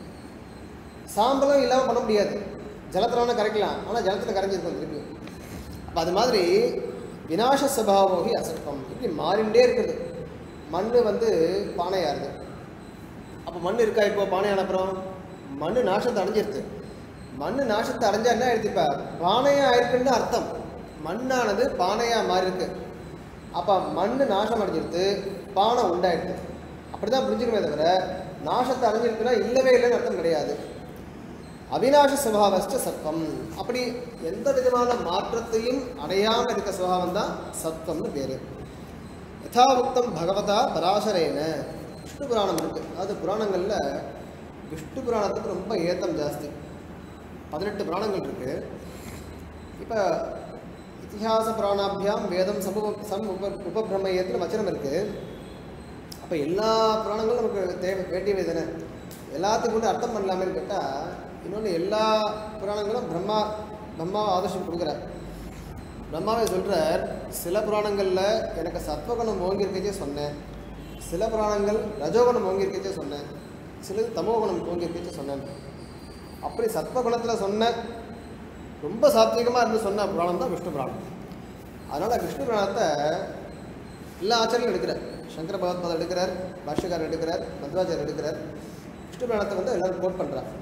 சாம்பலும் இல்லாமல் பண்ண முடியாது ஜலத்தில் வேணால் கரைக்கலாம் ஆனால் ஜலத்தில் கரைஞ்சிருக்கும் திருப்பி அப்போ அது மாதிரி விநாச சுபாவோகி அசத்வம் இப்படி மாறிண்டே இருக்குது மண் வந்து பானையாருது அப்போ மண் இருக்கா இப்போ பானையான அப்புறம் மண் நாசத்தை அடைஞ்சிருது மண் நாசத்தை அடைஞ்சா என்ன எடுத்துப்பா பானையாக இருக்குன்னு அர்த்தம் மண்ணானது பானையாக மாறி இருக்கு அப்போ மண் நாசம் அடைஞ்சிருது பானை உண்டாயிடுது அப்படி தான் புரிஞ்சுக்கணுமே தவிர நாசத்தை அடைஞ்சிருக்குன்னா இல்லவே இல்லைன்னு அர்த்தம் கிடையாது அவிநாச சுபாவஸ்ட சத்வம் அப்படி எந்த விதமான மாற்றத்தையும் அடையாமல் இருக்க சுபாவம் தான் சத்வம்னு பேர் யதாவுக்தம் பகவதா பராசரேன விஷ்ணு புராணம் இருக்குது அதாவது புராணங்களில் விஷ்ணு புராணத்துக்கு ரொம்ப ஏத்தம் ஜாஸ்தி பதினெட்டு புராணங்கள் இருக்குது இப்போ இத்திஹாச புராணாபியாம் வேதம் சமூக சம் உப உபபிரமயத்தில் வச்சனம் இருக்குது அப்போ எல்லா புராணங்களும் நமக்கு தேவை வேண்டியவை தானே எல்லாத்துக்கும் கூட அர்த்தம் பண்ணலாமேன்னு கேட்டால் இன்னொன்று எல்லா புராணங்களும் பிரம்மா பிரம்மா ஆதர்ஷம் கொடுக்குறார் பிரம்மாவே சொல்கிறார் சில புராணங்களில் எனக்கு சத்வகுணம் ஓங்கியிருக்கச்சே சொன்னேன் சில புராணங்கள் ரஜோகுணம் ஓங்கியிருக்கச்சே சொன்னேன் சிலது தமோகுணம் ஓங்கியிருக்கச்சே சொன்னேன் அப்படி சத்வகுணத்தில் சொன்ன ரொம்ப சாத்விகமாக இருந்து சொன்ன புராணம் தான் விஷ்ணு புராணம் அதனால் விஷ்ணு புராணத்தை எல்லா ஆச்சாரியும் எடுக்கிறார் சங்கர பகவத்பாதர் எடுக்கிறார் பாஷ்யக்காரர் எடுக்கிறார் மத்வாச்சாரியர் எடுக்கிறார் விஷ்ணு புராணத்தை வந்து எல்லாரும் கோட் பண்ணுறார்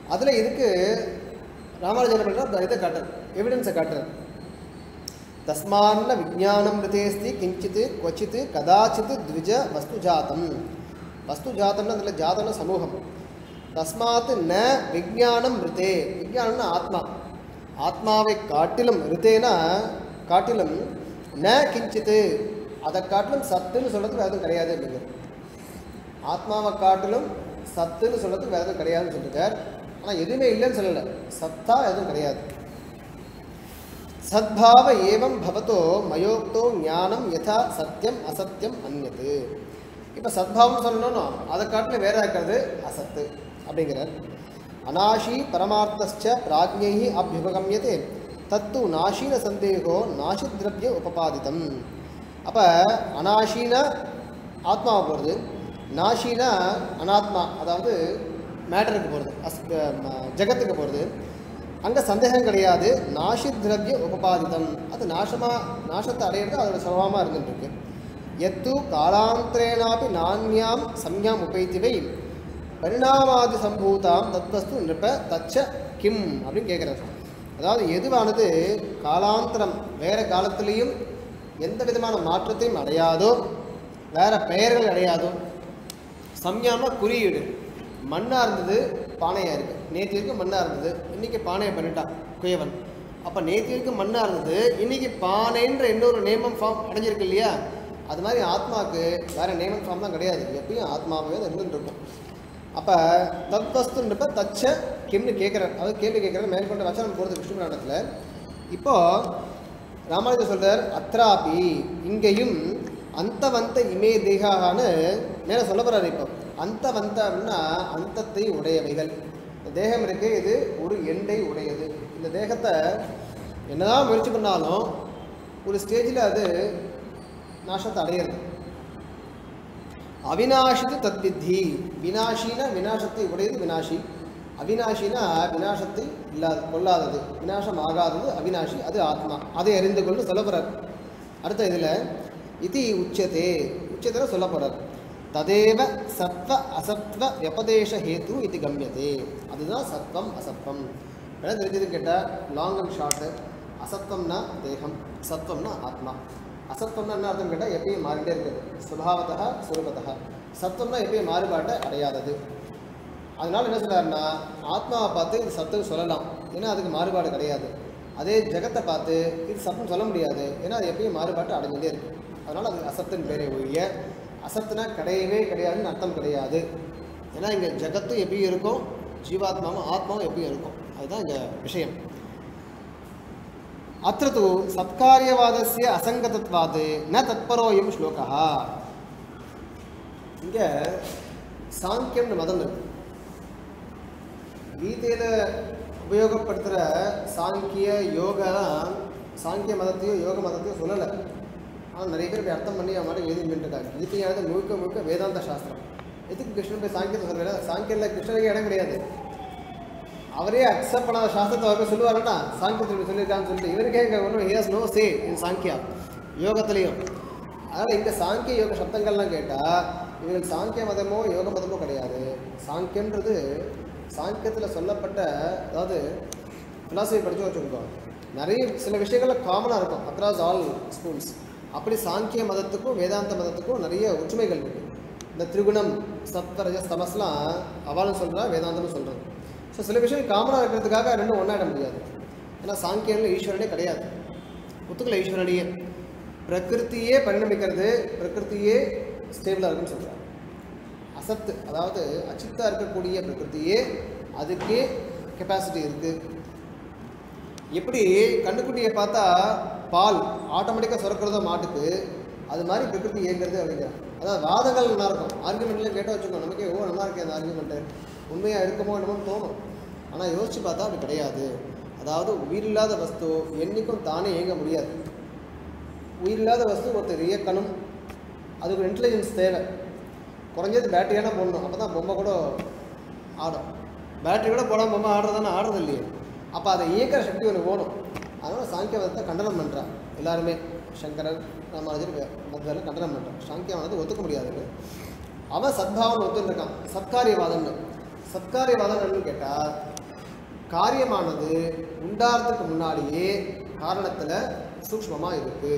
அதில் இதுக்கு ராமானுஜன் என்ன பண்ணுறார் இதை காட்டுறார் எவிடன்ஸை காட்டுறார் தஸ்மான்ன விஜானம் ரிதேஸ்தி கிஞ்சித் கொச்சித் கதாச்சித் த்விஜ வஸ்து ஜாதம் வஸ்து ஜாதம்னு அதில் ஜாதம்னு சமூகம் தஸ்மாத் ந விஜானம் ரிதே விஜானம்னா ஆத்மா ஆத்மாவை காட்டிலும் ரிதேனா காட்டிலும் ந கிஞ்சித்து அதை காட்டிலும் சத்துன்னு சொல்கிறதுக்கு வேறு எதுவும் கிடையாது அப்படிங்கிறது ஆத்மாவை காட்டிலும் சத்துன்னு சொல்கிறதுக்கு வேறு எதுவும் கிடையாதுன்னு சொல்லியிருக்கார் ஆனால் எதுவுமே இல்லைன்னு சொல்லலை சத்தா எதுவும் கிடையாது சத்பாவ ஏவம் பவத்தோ மயோக்தோ ஞானம் யதா சத்தியம் அசத்தியம் அந்நது இப்போ சத்பாவம் சொல்லணும்னு அதை காட்டில் வேற இருக்கிறது அசத்து அப்படிங்கிறார் அநாஷி பரமார்த்தச்ச பிராஜ்ஞை அபியுபகமியதே தத்து நாஷீன சந்தேகோ நாசித்ரவிய உபபாதிதம் அப்போ அநாஷீன ஆத்மாவை போகிறது நாஷீனா அனாத்மா அதாவது மேட்டருக்கு போகிறது அஸ் ம- ஜகத்துக்கு போகிறது அங்கே சந்தேகம் கிடையாது நாஷி திரவிய உபபாதிதம் அது நாசமா நாசத்தை அடையிறது அதோட சுலபமாக இருந்துட்டு இருக்கு எத்து காலாந்தரேனாபி நானியாம் சம்யாம் உபைத்திவை பரிணாமாதி சம்பூதாம் தத்வஸ்து நிருப்ப தச்ச கிம் அப்படின்னு கேட்குறாரு அதாவது எதுவானது காலாந்தரம் வேற காலத்திலையும் எந்த விதமான மாற்றத்தையும் அடையாதோ வேற பெயர்கள் அடையாதோ சம்யாம குறியீடு மண்ணாக இருந்தது பானையாக இருக்குது நேற்று வரைக்கும் மண்ணாக இருந்தது இன்றைக்கி பானையை பண்ணிட்டான் குயவன் அப்போ நேற்று வரைக்கும் மண்ணாக இருந்தது இன்றைக்கி பானைன்ற இன்னொரு நேமம் ஃபார்ம் அடைஞ்சிருக்கு இல்லையா அது மாதிரி ஆத்மாவுக்கு வேறு நேமம் ஃபார்ம் தான் கிடையாது எப்பயும் ஆத்மாவே அது இருந்துட்டு இருக்கும் அப்போ தத்வஸ்துன்றப்ப தச்ச கிம்னு கேட்குறார் அதாவது கேள்வி கேட்குறாரு மேற்கொண்ட வச்சனம் போகிறது விஷ்ணு புராணத்தில் இப்போது ராமானுஜர் சொல்றார் அத்ராபி இங்கேயும் அந்தவந்த இமே தேகான்னு மேலே சொல்ல போறாரு இப்போ அந்தவந்த அப்படின்னா அந்தத்தை உடையவைகள் இந்த தேகம் இருக்கு இது ஒரு எண்டை உடையது இந்த தேகத்தை என்னதான் முயற்சி பண்ணாலும் ஒரு ஸ்டேஜில் அது நாசத்தை அடையிறது அவினாஷிது தத்வித்தி வினாஷினா வினாசத்தை உடையது வினாஷி அவினாஷினா வினாசத்தை இல்லாத கொள்ளாதது வினாசம் ஆகாதது அவினாஷி அது ஆத்மா அதை அறிந்து கொண்டு சொல்ல போறார் அடுத்த இதில் இது உச்சதே உச்சத்தில் சொல்ல போறார் ததேவ சத்வ அசத்வ வியபதேச ஹேத்து இது கம்யதே அதுதான் சத்வம் அசத்வம் என்ன தெரிஞ்சதுன்னு கேட்டால் லாங் அண்ட் ஷார்ட்டு அசத்வம்னா தேகம் சத்வம்னா ஆத்மா அசத்வம்னா என்ன அர்த்தம் கேட்டால் எப்பயும் மாறிட்டே இருக்குது சுபாவத்தா சுரூபத்தா சத்வம்னா எப்பயும் மாறுபாட்டை அடையாதது அதனால என்ன சொல்றாருன்னா ஆத்மாவை பார்த்து இது சத்துன்னு சொல்லலாம் ஏன்னா அதுக்கு மாறுபாடு கிடையாது அதே ஜெகத்தை பார்த்து இது சத்துன்னு சொல்ல முடியாது ஏன்னா அது எப்பயும் மாறுபாட்டு அடைஞ்சுட்டே இருக்கு அதனால அது அசத்துன்னு பேரே ஒழிய அசத்துனா கிடையவே கிடையாதுன்னு அர்த்தம் கிடையாது ஏன்னா இங்கே ஜெகத்தும் எப்பயும் இருக்கும் ஜீவாத்மாவும் ஆத்மாவும் எப்பயும் இருக்கும் அதுதான் இங்கே விஷயம் अत्र तु सत्कार्यवादस्य असङ्गतत्वात् न तत्परोऽयं श्लोकः இங்கே சாங்கியம்னு மதம் இருக்கு கீதையில் உபயோகப்படுத்துகிற சாங்கிய யோகா சாங்கிய மதத்தையோ யோக மதத்தையோ சொல்லலை ஆனால் நிறைய பேர் இப்படி அர்த்தம் பண்ணி அவன் மாதிரி எழுதி இருக்காங்க கீதையானது முழுக்க முழுக்க வேதாந்த சாஸ்திரம் எதுக்கு கிருஷ்ணன் போய் சாங்கியத்தை சொல்லல சாங்கியில் கிருஷ்ணனுக்கு இடம் கிடையாது அவரே அக்செப்ட் பண்ணாத சாஸ்திரத்தை அவருக்கு சொல்லுவாருன்னா சாங்கியத்தில் சொல்லியிருக்கான்னு சொல்லிட்டு இவருக்கே இங்கே ஒன்றும் here's no say in Sankhya யோகத்திலையும் அதனால் இந்த சாங்கிய யோக சப்தங்கள்லாம் கேட்டால் இவங்களுக்கு சாங்கிய மதமோ யோக மதமோ கிடையாது சாங்கியன்றது சாங்கியத்தில் சொல்லப்பட்ட அதாவது philosophy படித்து வச்சுருக்கோம் நிறைய சில விஷயங்கள்ல காமனாக இருக்கும் அக்ராஸ் ஆல் ஸ்கூல்ஸ் அப்படி சாங்கிய மதத்துக்கும் வேதாந்த மதத்துக்கும் நிறைய ஒற்றுமைகள் இருக்குது இந்த திரிகுணம் சப்தரஜ ஸ்தமஸ்லாம் அவளும் சொல்கிறா வேதாந்தமும் சொல்கிறது ஸோ சில விஷயம் காமனாக இருக்கிறதுக்காக ரெண்டும் ஒன்றாட முடியாது ஏன்னா சாங்கியனில் ஈஸ்வரனே கிடையாது புத்துக்கள் ஈஸ்வரனையே பிரகிருத்தியே பரிணமிக்கிறது பிரகிருத்தியே ஸ்டேபிளாக இருக்குன்னு சொல்கிறார் அசத்து அதாவது அச்சித்தாக இருக்கக்கூடிய பிரகிருத்தியே அதுக்கே கெப்பாசிட்டி இருக்குது எப்படி கண்ணுக்குட்டியை பார்த்தா பால் ஆட்டோமேட்டிக்காக சுரக்கிறதோ மாட்டுக்கு அது மாதிரி பிரகிருதி இயங்குறது அப்படிங்கிறாங்க அதாவது வாதங்கள் நல்லா இருக்கும் ஆர்குமெண்ட்லாம் கேட்டால் வச்சுக்கோ நமக்கே ஓ நல்லா இருக்கே அந்த ஆர்குமெண்ட்டு உண்மையாக இருக்குமோ என்னமோன்னு தோணும் ஆனால் யோசிச்சு பார்த்தா அப்படி கிடையாது அதாவது உயிரில்லாத வஸ்து என்றைக்கும் தானே இயங்க முடியாது உயிரில்லாத வஸ்து ஒருத்தர் இயக்கணும் அதுக்கு ஒரு இன்டெலிஜென்ஸ் தேவை குறைஞ்சது பேட்டரியான போடணும் அப்போ தான் பொம்மை கூட ஆடும் பேட்டரி கூட போடாமல் பொம்மை ஆடுறதானே ஆடுறது இல்லையே அப்போ அதை இயக்கிற சக்தி ஒன்று வேணும் அதனால் சாங்கியவாதத்தை கண்டனம் பண்ணுறான் எல்லாருமே சங்கரர் ராமானுஜர் மத்தியில் கண்டனம் பண்ணுறான் சாங்கியவாதத்தை ஒத்துக்க முடியாதுன்னு அவன் சத்பாவனை ஒத்துன்னு இருக்கான் சத்காரியவாதம்னு சத்காரியவாதம் என்னன்னு கேட்டால் காரியமானது உண்டாகிறதுக்கு முன்னாடியே காரணத்தில் சூக்ஷ்மமாக இருக்கு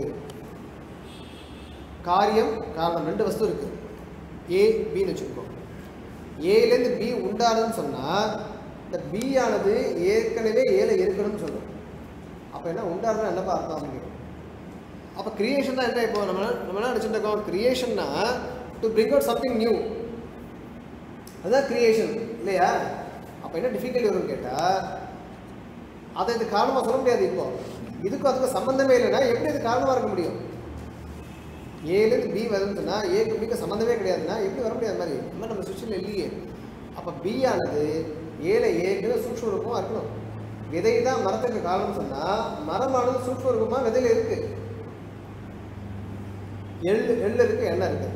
காரியம் காரணம் ரெண்டு வஸ்து இருக்கு ஏ பின்னு வச்சுருக்கோம் ஏலேருந்து பி உண்டானதுன்னு சொன்னால் இந்த பி ஆனது ஏற்கனவே ஏல இருக்கணும்னு சொல்லும் அப்போ என்ன உண்டாடுறதுனா என்னப்பா அர்த்தம் அப்படின்னு அப்போ கிரியேஷன் தான் என்ன இப்போ நம்ம நம்ம என்ன நினச்சிட்டு இருக்கோம் கிரியேஷன்னா to bring out something new அதுதான் கிரியேஷன் இல்லையா அப்போ என்ன டிஃபிகல்ட்டி வரும்னு கேட்டால் அதை இது காரணமாக சொல்ல முடியாது இப்போ இதுக்கும் அதுக்கும் சம்மந்தமே இல்லைன்னா எப்படி இது காரணமாக இருக்க முடியும் ஏலேருந்து பி வருதுன்னா ஏக்கு பிக்கு சம்மந்தமே கிடையாதுன்னா எப்படி வர முடியாது மாதிரி இந்த மாதிரி நம்ம சுவிட்சில் இல்லையே அப்போ பி ஆனது ஏல ஏக்கு சூக்ஷ்ம ரூபமாக இருக்கணும் விதை தான் மரத்துக்கு காரணம்னு சொன்னால் மரமானது சூக்ஷ்ம ரூபமாக விதையில இருக்கு எள் எள் இருக்கு எண்ணெய் இருக்கு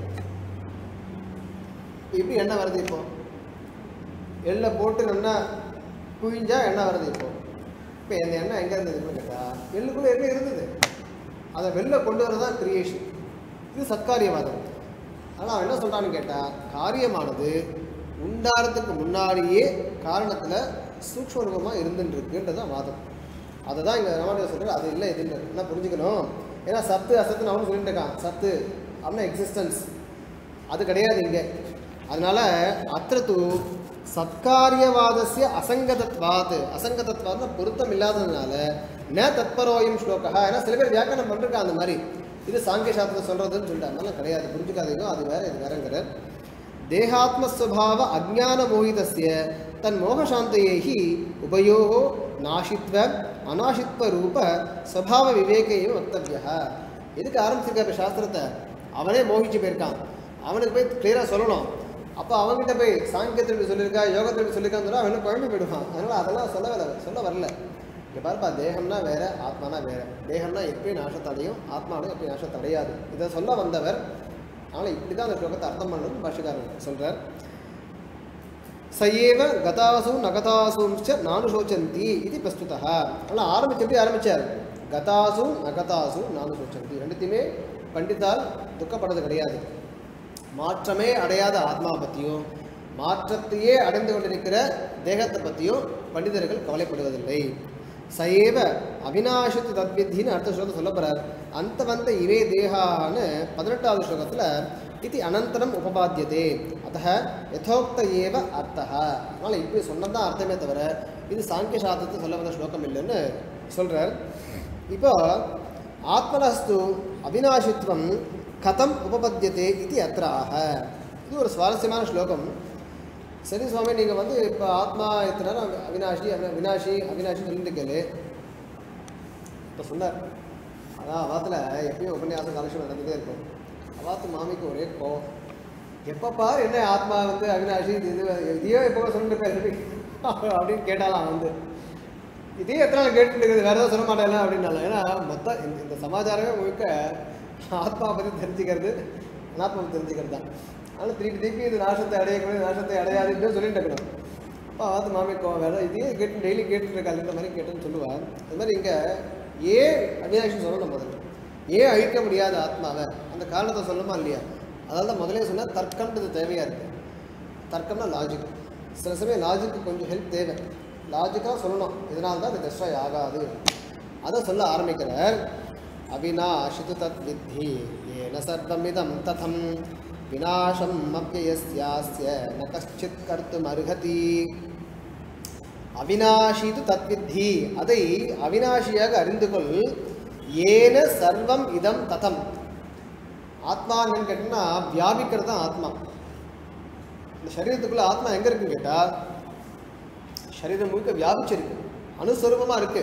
இப்படி எண்ணெய் வருது இப்போ எள்ளை போட்டு நல்லா குவிஞ்சா எண்ணெய் வருது இப்போ இப்போ இந்த எண்ணெய் எங்கே இருந்ததுன்னு கேட்டால் எள்ளுக்குள்ளே என்ன இருந்தது அதை வெளில கொண்டு வரதான் கிரியேஷன் இது சத்காரியவாதம் ஆனால் அவன் என்ன சொல்கிறான்னு கேட்டால் காரியமானது உண்டாகிறதுக்கு முன்னாடியே காரணத்தில் சூக்ஷ்ம ரூபமாக இருந்துட்டு இருக்குன்றது தான் வாதம் அதை தான் இங்கே ராமானுஜர் சொல்கிறார் அது இல்லை இதுன்னு என்ன புரிஞ்சுக்கணும் ஏன்னா சத்து அசத்துன்னு அவனும் சொல்லிட்டு இருக்கான் சத்து அப்படின்னா எக்ஸிஸ்டன்ஸ் அது கிடையாது இங்கே அதனால அத்திர தூ சத்காரியவாதசிய அசங்கதத்வாத் அசங்கதத்வாத்னா பொருத்தம் இல்லாததுனால ந தத்பரோயம் ஸ்லோகா ஏன்னா சில பேர் வியாக்கரணம் பண்ணிருக்காங்க அந்த மாதிரி இது சாங்கிய சாஸ்திரம் சொல்றதுன்னு சொல்லிட்டு அதனால கிடையாது புரிஞ்சுக்காதீங்க அது வேற இது வேறங்கிற தேகாத்மஸ்வபாவ அஜான மோகிதஸ்ய தன் மோகசாந்தையை உபயோ நாஷித்வ அநாஷித்வ ரூப ஸ்வபாவ விவேகையும் வக்தவியா எதுக்கு ஆரம்பிச்சிருக்க இப்போ சாஸ்திரத்தை அவனே மோகிச்சு போயிருக்கான் அவனுக்கு போய் கிளியராக சொல்லணும் அப்போ அவன்கிட்ட போய் சாங்கியத்தில் இப்படி சொல்லியிருக்கா யோகத்தில் இப்படி சொல்லியிருக்கான்னு சொன்னா அவன் குழம்பு போயிடுவான் அதனால் அதெல்லாம் சொல்ல வரல சொல்ல வரல இங்கே பாருப்பா தேகம்னா வேற ஆத்மானா வேற தேகம்னா எப்பயும் நாசத்தடையும் ஆத்மாவும் எப்பயும் நாசத்தடையாது இதை சொல்ல வந்தவர் ஆனால் இப்படி தான் அந்த ஸ்லோகத்தை அர்த்தம் பண்ணணும்னு பாஷக்காரன் சொல்கிறார் சயேவ கதாசு நகதாசுச்ச நானுசோச்சந்தி இது பிரஸ்துதா ஆனால் ஆரம்பிச்சு எப்படி ஆரம்பிச்சார் கதாசு நகதாசு நானுசோச்சந்தி ரெண்டுத்தையுமே பண்டித்தால் துக்கப்படுறது கிடையாது மாற்றமே அடையாத ஆத்மா பற்றியும் மாற்றத்தையே அடைந்து கொண்டிருக்கிற தேகத்தை பற்றியும் பண்டிதர்கள் கவலைப்படுவதில்லை சயேவ அவினாஷத்து தத்வித்தின்னு அடுத்த ஸ்லோகத்தை சொல்ல போகிறார் அந்த வந்த இவே தேகான்னு பதினெட்டாவது ஸ்லோகத்தில் இது அனந்தரம் உபபாத்தியதே அத்த யதோக்த ஏவ அர்த்தः அதனால் இப்படி சொன்னதான் அர்த்தமே தவிர இது சாங்கிய சாஸ்திரத்தை சொல்ல வந்த ஸ்லோகம் இல்லைன்னு சொல்கிறார் இப்போ ஆத்மனஸ்து அவினாஷித்வம் கதம் உபபத்தியதே இது அத்திர ஆக இது ஒரு சுவாரஸ்யமான ஸ்லோகம் சரி சுவாமி நீங்கள் வந்து இப்போ ஆத்மா எத்தனை நேரம் அவினாஷி அவி- அவினாஷி அவினாஷி சொல்லிட்டு கேளு இப்போ சொன்னார் அதான் அவாத்தில் எப்பயும் உபன்யாசம் காலட்சம் நடந்துகிட்டே இருக்கும் அவாத்து மாமிக்கு ஒரே கோவம் எப்போ பாரு என்ன ஆத்மா வந்து அவினாஷி இது இது இதையோ எப்போ சொல்லிட்டு இருப்பாரு அப்படின்னு கேட்டாலாம் வந்து இதே எத்தனை நாள் கேட்டுட்டு இருக்குது வேறு ஏதாவது சொல்ல மாட்டேன் அப்படின்னால ஏன்னா மொத்தம் இந்த இந்த சமாச்சாரமே முழுக்க ஆத்மா பற்றி தெரிஞ்சுக்கிறது அனாத்மாவை தெரிஞ்சுக்கிறது தான் அதனால் திருப்பி திருப்பி இது நாசத்தை அடையக்கூடிய நாசத்தை அடையாதுன்னு சொல்லிட்டு இருக்கணும் அப்போ ஆத்து மாமி கோவம் வேற இதையே கேட்டு டெய்லி கேட்டுட்டு இருக்காள் இந்த மாதிரி கேட்டேன்னு சொல்லுவாள் அது மாதிரி இங்கே ஏன் அவினாஷி சொல்லணும் முதல்ல ஏன் அழிக்க முடியாத ஆத்மாவை அந்த காரணத்தை சொல்லணுமா இல்லையா அதனால தான் முதலே சொன்னால் தர்க்கம்ன்றது தேவையாக இருக்குது தர்க்கம்னா லாஜிக் சில சமயம் லாஜிக்கு கொஞ்சம் ஹெல்ப் தேவை லாஜிக்காக சொல்லணும் இதனால தான் அது டெஸ்ட்ராய் ஆகாது அதை சொல்ல ஆரம்பிக்கிறார் அவினாஷிது தத் வித்தி ஏன சர்வமிதம் ததம் விநாசம் அப்பியஸ்யாஸ்ய ந கஷ்டித் கர்த்தும் அருகதி அவினாஷிது தத்வித்தி அதை அவினாஷியாக அறிந்து கொள் ஏன சர்வம் இதம் ததம் ஆத்மா என்னன்னு கேட்டோம்னா வியாபிக்கிறது தான் ஆத்மா இந்த சரீரத்துக்குள்ள ஆத்மா எங்க இருக்குன்னு கேட்டா சரீரம் முழுக்க வியாபிச்சிருக்கு அணுஸ்வரூபமா இருக்கு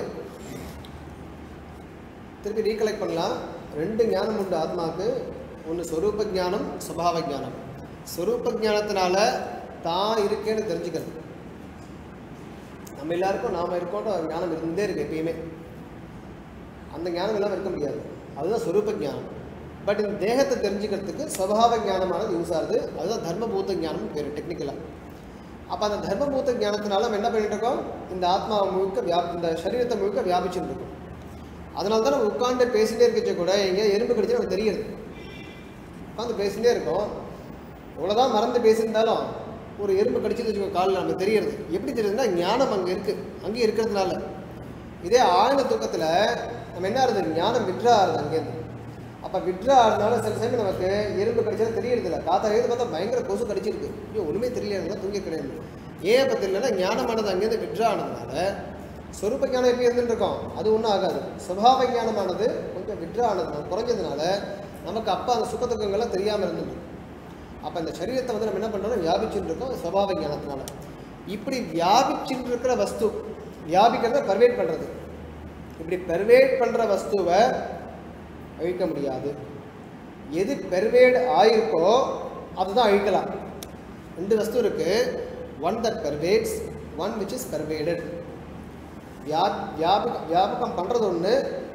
திருப்பி ரீகலெக்ட் பண்ணலாம் ரெண்டு ஞானம் உண்டு ஆத்மாவுக்கு ஒன்று ஸ்வரூப ஞானம் சுபாவ ஞானம் ஸ்வரூப ஞானத்தினால தான் இருக்கேன்னு தெரிஞ்சுக்கிறது நம்ம எல்லாருக்கும் நாம இருக்கோன்ற ஒரு ஞானம் இருந்தே இருக்கு எப்பயுமே அந்த ஞானம் இல்லாமல் இருக்க முடியாது அதுதான் ஸ்வரூப ஞானம் பட் இந்த தேகத்தை தெரிஞ்சுக்கிறதுக்கு ஸ்வபாவ ஞானமானது யூஸ் ஆகுது அதுதான் தர்மபூத ஞானம் பேர் டெக்னிக்கலாக அப்போ அந்த தர்மபூத ஞானத்தினால நம்ம என்ன பண்ணிட்டு இருக்கோம் இந்த ஆத்மா முழுக்க வியாப் இந்த சரீரத்தை முழுக்க வியாபிச்சுட்டு இருக்கோம் அதனால தான் நம்ம உட்காந்து பேசிட்டே இருக்கச்ச கூட எங்கே எறும்பு கடிச்சு நமக்கு தெரியுது உட்காந்து பேசிட்டே இருக்கோம் எவ்வளோதான் மறந்து பேசியிருந்தாலும் ஒரு எறும்பு கடிச்சது வச்சுக்கோ காலில் நமக்கு தெரியறது எப்படி தெரியுதுன்னா ஞானம் அங்கே இருக்குது அங்கேயே இருக்கிறதுனால இதே ஆழ்ந்த தூக்கத்தில் நம்ம என்ன ஆகுது ஞானம் விட்ரா ஆகுது அங்கேருந்து அப்போ விட்ரா ஆகிறதுனால சில சமயம் நமக்கு எறும்பு கடிச்சது தெரியறது இல்லை காத்தா எழுது பார்த்தா பயங்கர கொசு கடிச்சிருக்கு ஐயோ ஒன்றுமே தெரியல தூங்கி கிடையாது ஏன் பற்றி இல்லைன்னா ஞானமானது அங்கேருந்து விட்ரா ஆனதுனால சொரூப ஞானம் எப்படி இருந்துட்டு இருக்கோம் அது ஒன்றும் ஆகாது சுபாவ ஞானமானது கொஞ்சம் விட்ரா ஆனதுனால குறைஞ்சதுனால நமக்கு அப்போ அந்த சுக துக்கங்கள்லாம் தெரியாமல் இருந்துட்டு அப்போ இந்த சரீரத்தை வந்து நம்ம என்ன பண்ணுறோம் வியாபிச்சுட்டு இருக்கோம் சுபாவ ஞானத்தினால இப்படி வியாபிச்சுட்டு இருக்கிற வஸ்து வியாபிக்கிறத பர்வேட் பண்ணுறது இப்படி பெர்வேட் பண்ணுற வஸ்துவை அழிக்க முடியாது எது பெர்வேட் ஆயிருக்கோ அதுதான் அழிக்கலாம் ரெண்டு வஸ்து இருக்கு one that pervades one which is pervaded வியா வியாபக வியாபகம் பண்ணுறது ஒன்று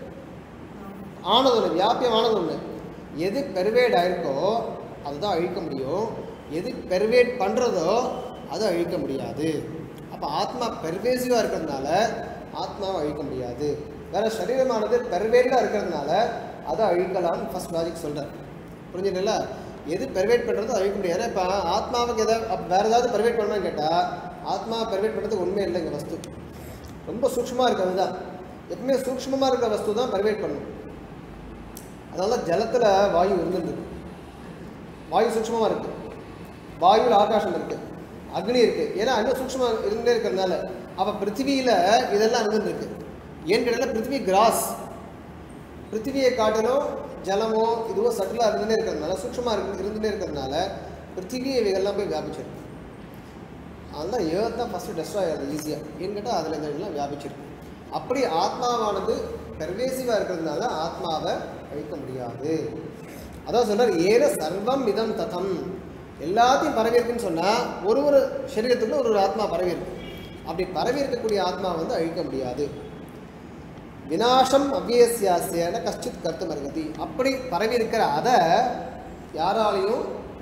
ஆனது ஒன்று வியாபியம் ஆனது ஒன்று எது பெர்வேட் ஆயிருக்கோ அதுதான் அழிக்க முடியும் எது பெர்வேட் பண்ணுறதோ அதை அழிக்க முடியாது அப்போ ஆத்மா பெர்வேசிவாக இருக்கிறதுனால ஆத்மாவை அழிக்க முடியாது வேற சரீரமானது பெர்வேடாக இருக்கிறதுனால அதை அழிக்கலாம்னு ஃபர்ஸ்ட் லாஜிக் சொல்கிறேன் புரிஞ்சுதுல்ல எது பெர்வேட் பண்ணுறதோ அழிக்க முடியாது இப்போ ஆத்மாவுக்கு எதாவது அப்ப வேற ஏதாவது பெர்வேட் பண்ணணும்னு கேட்டால் ஆத்மா பெர்வேட் பண்ணுறதுக்கு உண்மை இல்லை இங்கே வஸ்து ரொம்ப சூக்ஷ்மமாக இருக்கிறது தான் எப்பவுமே சூக்ஷ்மமாக இருக்கிற வஸ்து தான் பெர்வேட் பண்ணணும் அதனால ஜலத்தில் வாயு இருந்துருக்கு வாயு சூக்ஷ்மமாக இருக்குது வாயுவில் ஆகாசம் இருக்குது அக்னி இருக்குது ஏன்னா இன்னும் சூக்ஷ்மமாக இருந்துட்டே இருக்கிறதுனால அப்போ பிருத்திவியில் இதெல்லாம் இருந்துருக்கு ஏன்னு கேட்டால் பிருத்திவி கிராஸ் பிருத்திவியை காட்டிலும் ஜலமோ இதுவோ சட்டிலாக இருந்துட்டே இருக்கிறதுனால சூக்ஷ்மமாக இருக்கு இருந்துட்டே இருக்கிறதுனால பிருத்திவி இவைகள்லாம் போய் வியாபிச்சிருக்கு அதனால ஏர்த் தான் ஃபஸ்ட்டு டெஸ்ட்ராய் ஆகுது ஈஸியாக ஏன்னு கேட்டால் அதில் இந்த இதெல்லாம் வியாபிச்சிருக்கு அப்படி ஆத்மாவானது பெர்வேசிவாக இருக்கிறதுனால ஆத்மாவை அழிக்க முடியாது அதான் சொல்றார் ஏன சர்வம் இதம் ததம் எல்லாத்தையும் பரவி இருக்குன்னு சொன்னால் ஒரு ஒரு சரீரத்துக்குள்ள ஒரு ஒரு ஆத்மா பரவி இருக்கு அப்படி பரவி இருக்கக்கூடிய ஆத்மா வந்து அழிக்க முடியாது வினாசம் அவ்வியசியாசியன கஷ்டித் கருத்து மருகதி அப்படி பரவி இருக்கிற அதை யாராலையும்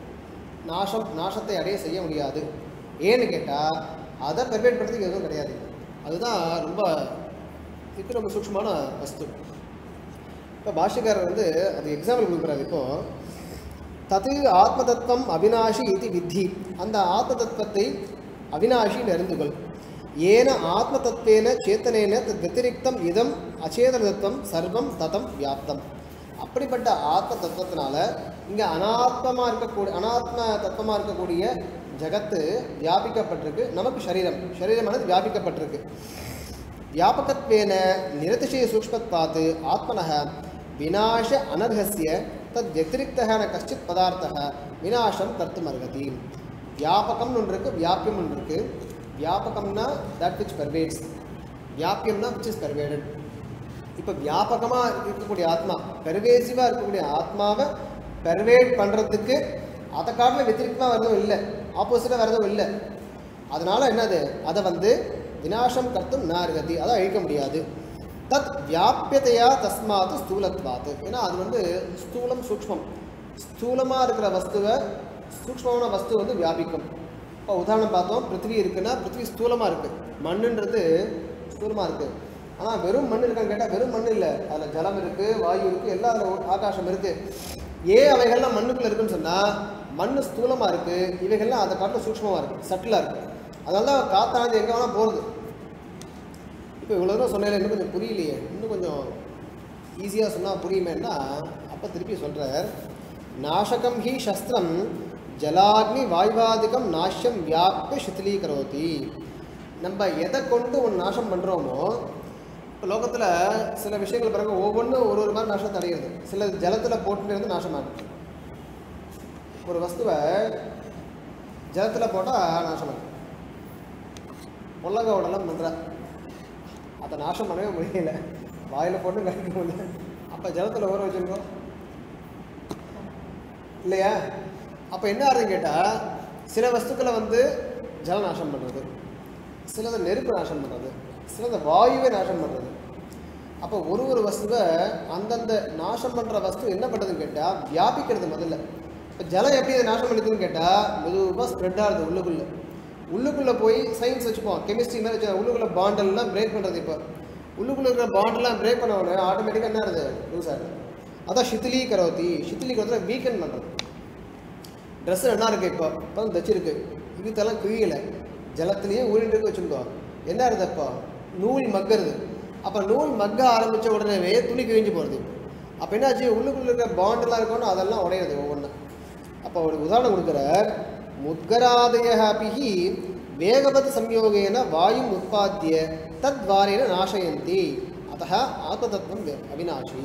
நாசம் நாசத்தை அடைய செய்ய முடியாது ஏன்னு கேட்டால் அதை பெர்வேட் பண்ணுறதுக்கு எதுவும் கிடையாது அதுதான் ரொம்ப இதுக்கு ரொம்ப சூக்ஷ்மமான வஸ்து இப்போ பாஷ்யக்காரர் வந்து அது எக்ஸாம்பிள் கொடுக்குறாரு இப்போ தது ஆத்ம தத்துவம் அவினாஷி இது வித்தி அந்த ஆத்ம தத்துவத்தை அவினாஷி அறிந்து கொள் ஏன ஆத்ம தத்துவேன சேத்தனேன தத் வத்திரிக்தம் இதம் அச்சேதன தத்துவம் சர்வம் ததம் வியாப்தம் அப்படிப்பட்ட ஆத்ம தத்துவத்தினால இங்கே அனாத்மமாக இருக்கக்கூடிய அனாத்ம தத்துவமாக இருக்கக்கூடிய ஜகத்து வியாபிக்கப்பட்டிருக்கு நமக்கு சரீரம் சரீரமானது வியாபிக்கப்பட்டிருக்கு व्यापकत्वेन निरतिशयसूक्ष्मत्वात् आत्मनः विनाश अनर्हस्य तद्व्यतिरिक्तः न कश्चित् पदार्थः विनाशं कर्तुम् अर्हति வியாபகம்னு ஒன்று இருக்குது வியாபியம் ஒன்று இருக்குது வியாபகம்னா தட் விச் பெர்வேட்ஸ் வியாபியம்னா விச் இஸ் பெர்வேடட் இப்போ வியாபகமாக இருக்கக்கூடிய ஆத்மா பெர்வேசிவாக இருக்கக்கூடிய ஆத்மாவை பெர்வேட் பண்ணுறதுக்கு அதை காட்டில் வெத்திரிக்கமாக வரதும் இல்லை ஆப்போசிட்டாக வரதும் இல்லை அதனால் என்னது அதை வந்து விநாசம் கர்த்தும் நார்கதி அதை அழிக்க முடியாது தத் வியாபியதையா தஸ்மாத் ஸ்தூலத்வாத் ஏன்னா அது வந்து ஸ்தூலம் சூக்ஷ்மம் ஸ்தூலமாக இருக்கிற வஸ்துவை சூக்ஷ்மமான வஸ்து வந்து வியாபிக்கும் இப்போ உதாரணம் பார்த்தோம் பிருத்திவி இருக்குன்னா பிருத்திவி ஸ்தூலமாக இருக்குது மண்ணுன்றது ஸ்தூலமாக இருக்குது ஆனால் வெறும் மண் இருக்கான்னு கேட்டால் வெறும் மண் இல்லை அதில் ஜலம் இருக்குது வாயு இருக்குது எல்லா அதில் ஆகாசம் இருக்குது ஏன் அவைகள்லாம் மண்ணுக்குள்ளே இருக்குன்னு சொன்னால் மண் ஸ்தூலமாக இருக்குது இவைகள்லாம் அதை காட்டில் சூக்ஷ்மமாக இருக்குது சட்டிலாக இருக்குது அதனால தான் காத்தானது எங்கே வேணால் போகிறது இப்போ இவ்வளோ தூரம் சொன்னதில் இன்னும் கொஞ்சம் புரியலையே இன்னும் கொஞ்சம் ஈஸியாக சொன்னால் புரியுமேன்னா அப்போ திருப்பி சொல்கிறார் நாசகம் ஹி சஸ்திரம் ஜலாக்னி வாய்வாதிகம் நாஷ்யம் வியாபிய சித்திலீகரோதி நம்ம எதை கொண்டு ஒன்று நாசம் பண்ணுறோமோ இப்போ லோகத்தில் சில விஷயங்கள் பிறகு ஒவ்வொன்றும் ஒரு ஒரு மாதிரி நாசத்தை அடைகிறது சில ஜலத்தில் போட்டுட்டு இருந்து நாசமாகும் ஒரு வஸ்துவை ஜலத்தில் போட்டால் நாசமாகும் முள்ளங்க உடலாம் பண்ணுறா அதை நாசம் பண்ணவே முடியல வாயில் போட்டு கழிக்க முடியல அப்போ ஜலத்தில் ஊற வச்சுருக்கோம் இல்லையா அப்போ என்ன ஆகுதுன்னு கேட்டால் சில வஸ்துக்களை வந்து ஜல நாசம் பண்ணுறது சிலதை நெருப்பு நாசம் பண்ணுறது சிலதை வாயுவை நாசம் பண்ணுறது அப்போ ஒரு ஒரு வஸ்துவை அந்தந்த நாசம் பண்ணுற வஸ்து என்ன பண்ணுறதுன்னு கேட்டால் வியாபிக்கிறது முதல்ல இப்போ ஜலம் எப்படி அதை நாசம் பண்ணுதுன்னு கேட்டால் மெதுவாக ஸ்ப்ரெட் ஆகுது உள்ளுக்குள்ளே உள்ளுக்குள்ளே போய் சயின்ஸ் வச்சுப்போம் கெமிஸ்ட்ரி மாதிரி வச்சு உள்ளுக்குள்ளே பாண்டெல்லாம் பிரேக் பண்ணுறது இப்போ உள்ளுக்குள்ளே இருக்கிற பாண்டெல்லாம் பிரேக் பண்ண உடனே ஆட்டோமேட்டிக்காக என்ன ஆகுது லூஸ் ஆகுது அதான் சித்திலீ கரோத்தி சித்திலீ கரோத்தில் வீக்கன் பண்ணுறது ட்ரெஸ் என்ன இருக்கு இப்போ இப்போ தான் தைச்சிருக்கு இதுக்கெல்லாம் கிழியலை ஜலத்துலேயும் ஊறிட்டு இருக்கு வச்சுக்கோ என்ன இருது இப்போ நூல் மக்கறது அப்போ நூல் மக்க ஆரம்பித்த உடனேவே துணி கிழிஞ்சு போகிறது அப்போ என்னாச்சு உள்ளுக்குள்ள இருக்க பாண்டெல்லாம் இருக்கணும் அதெல்லாம் உடையுது ஒவ்வொன்று அப்போ ஒரு உதாரணம் கொடுக்குறார் முத்கராதயாபிஹி வேகவத் சம்யோகேன வாயும் உற்பத்திய தத்வாரேன நாசயந்தி அத்தः ஆத்மதத்துவம் வே- அவிநாசி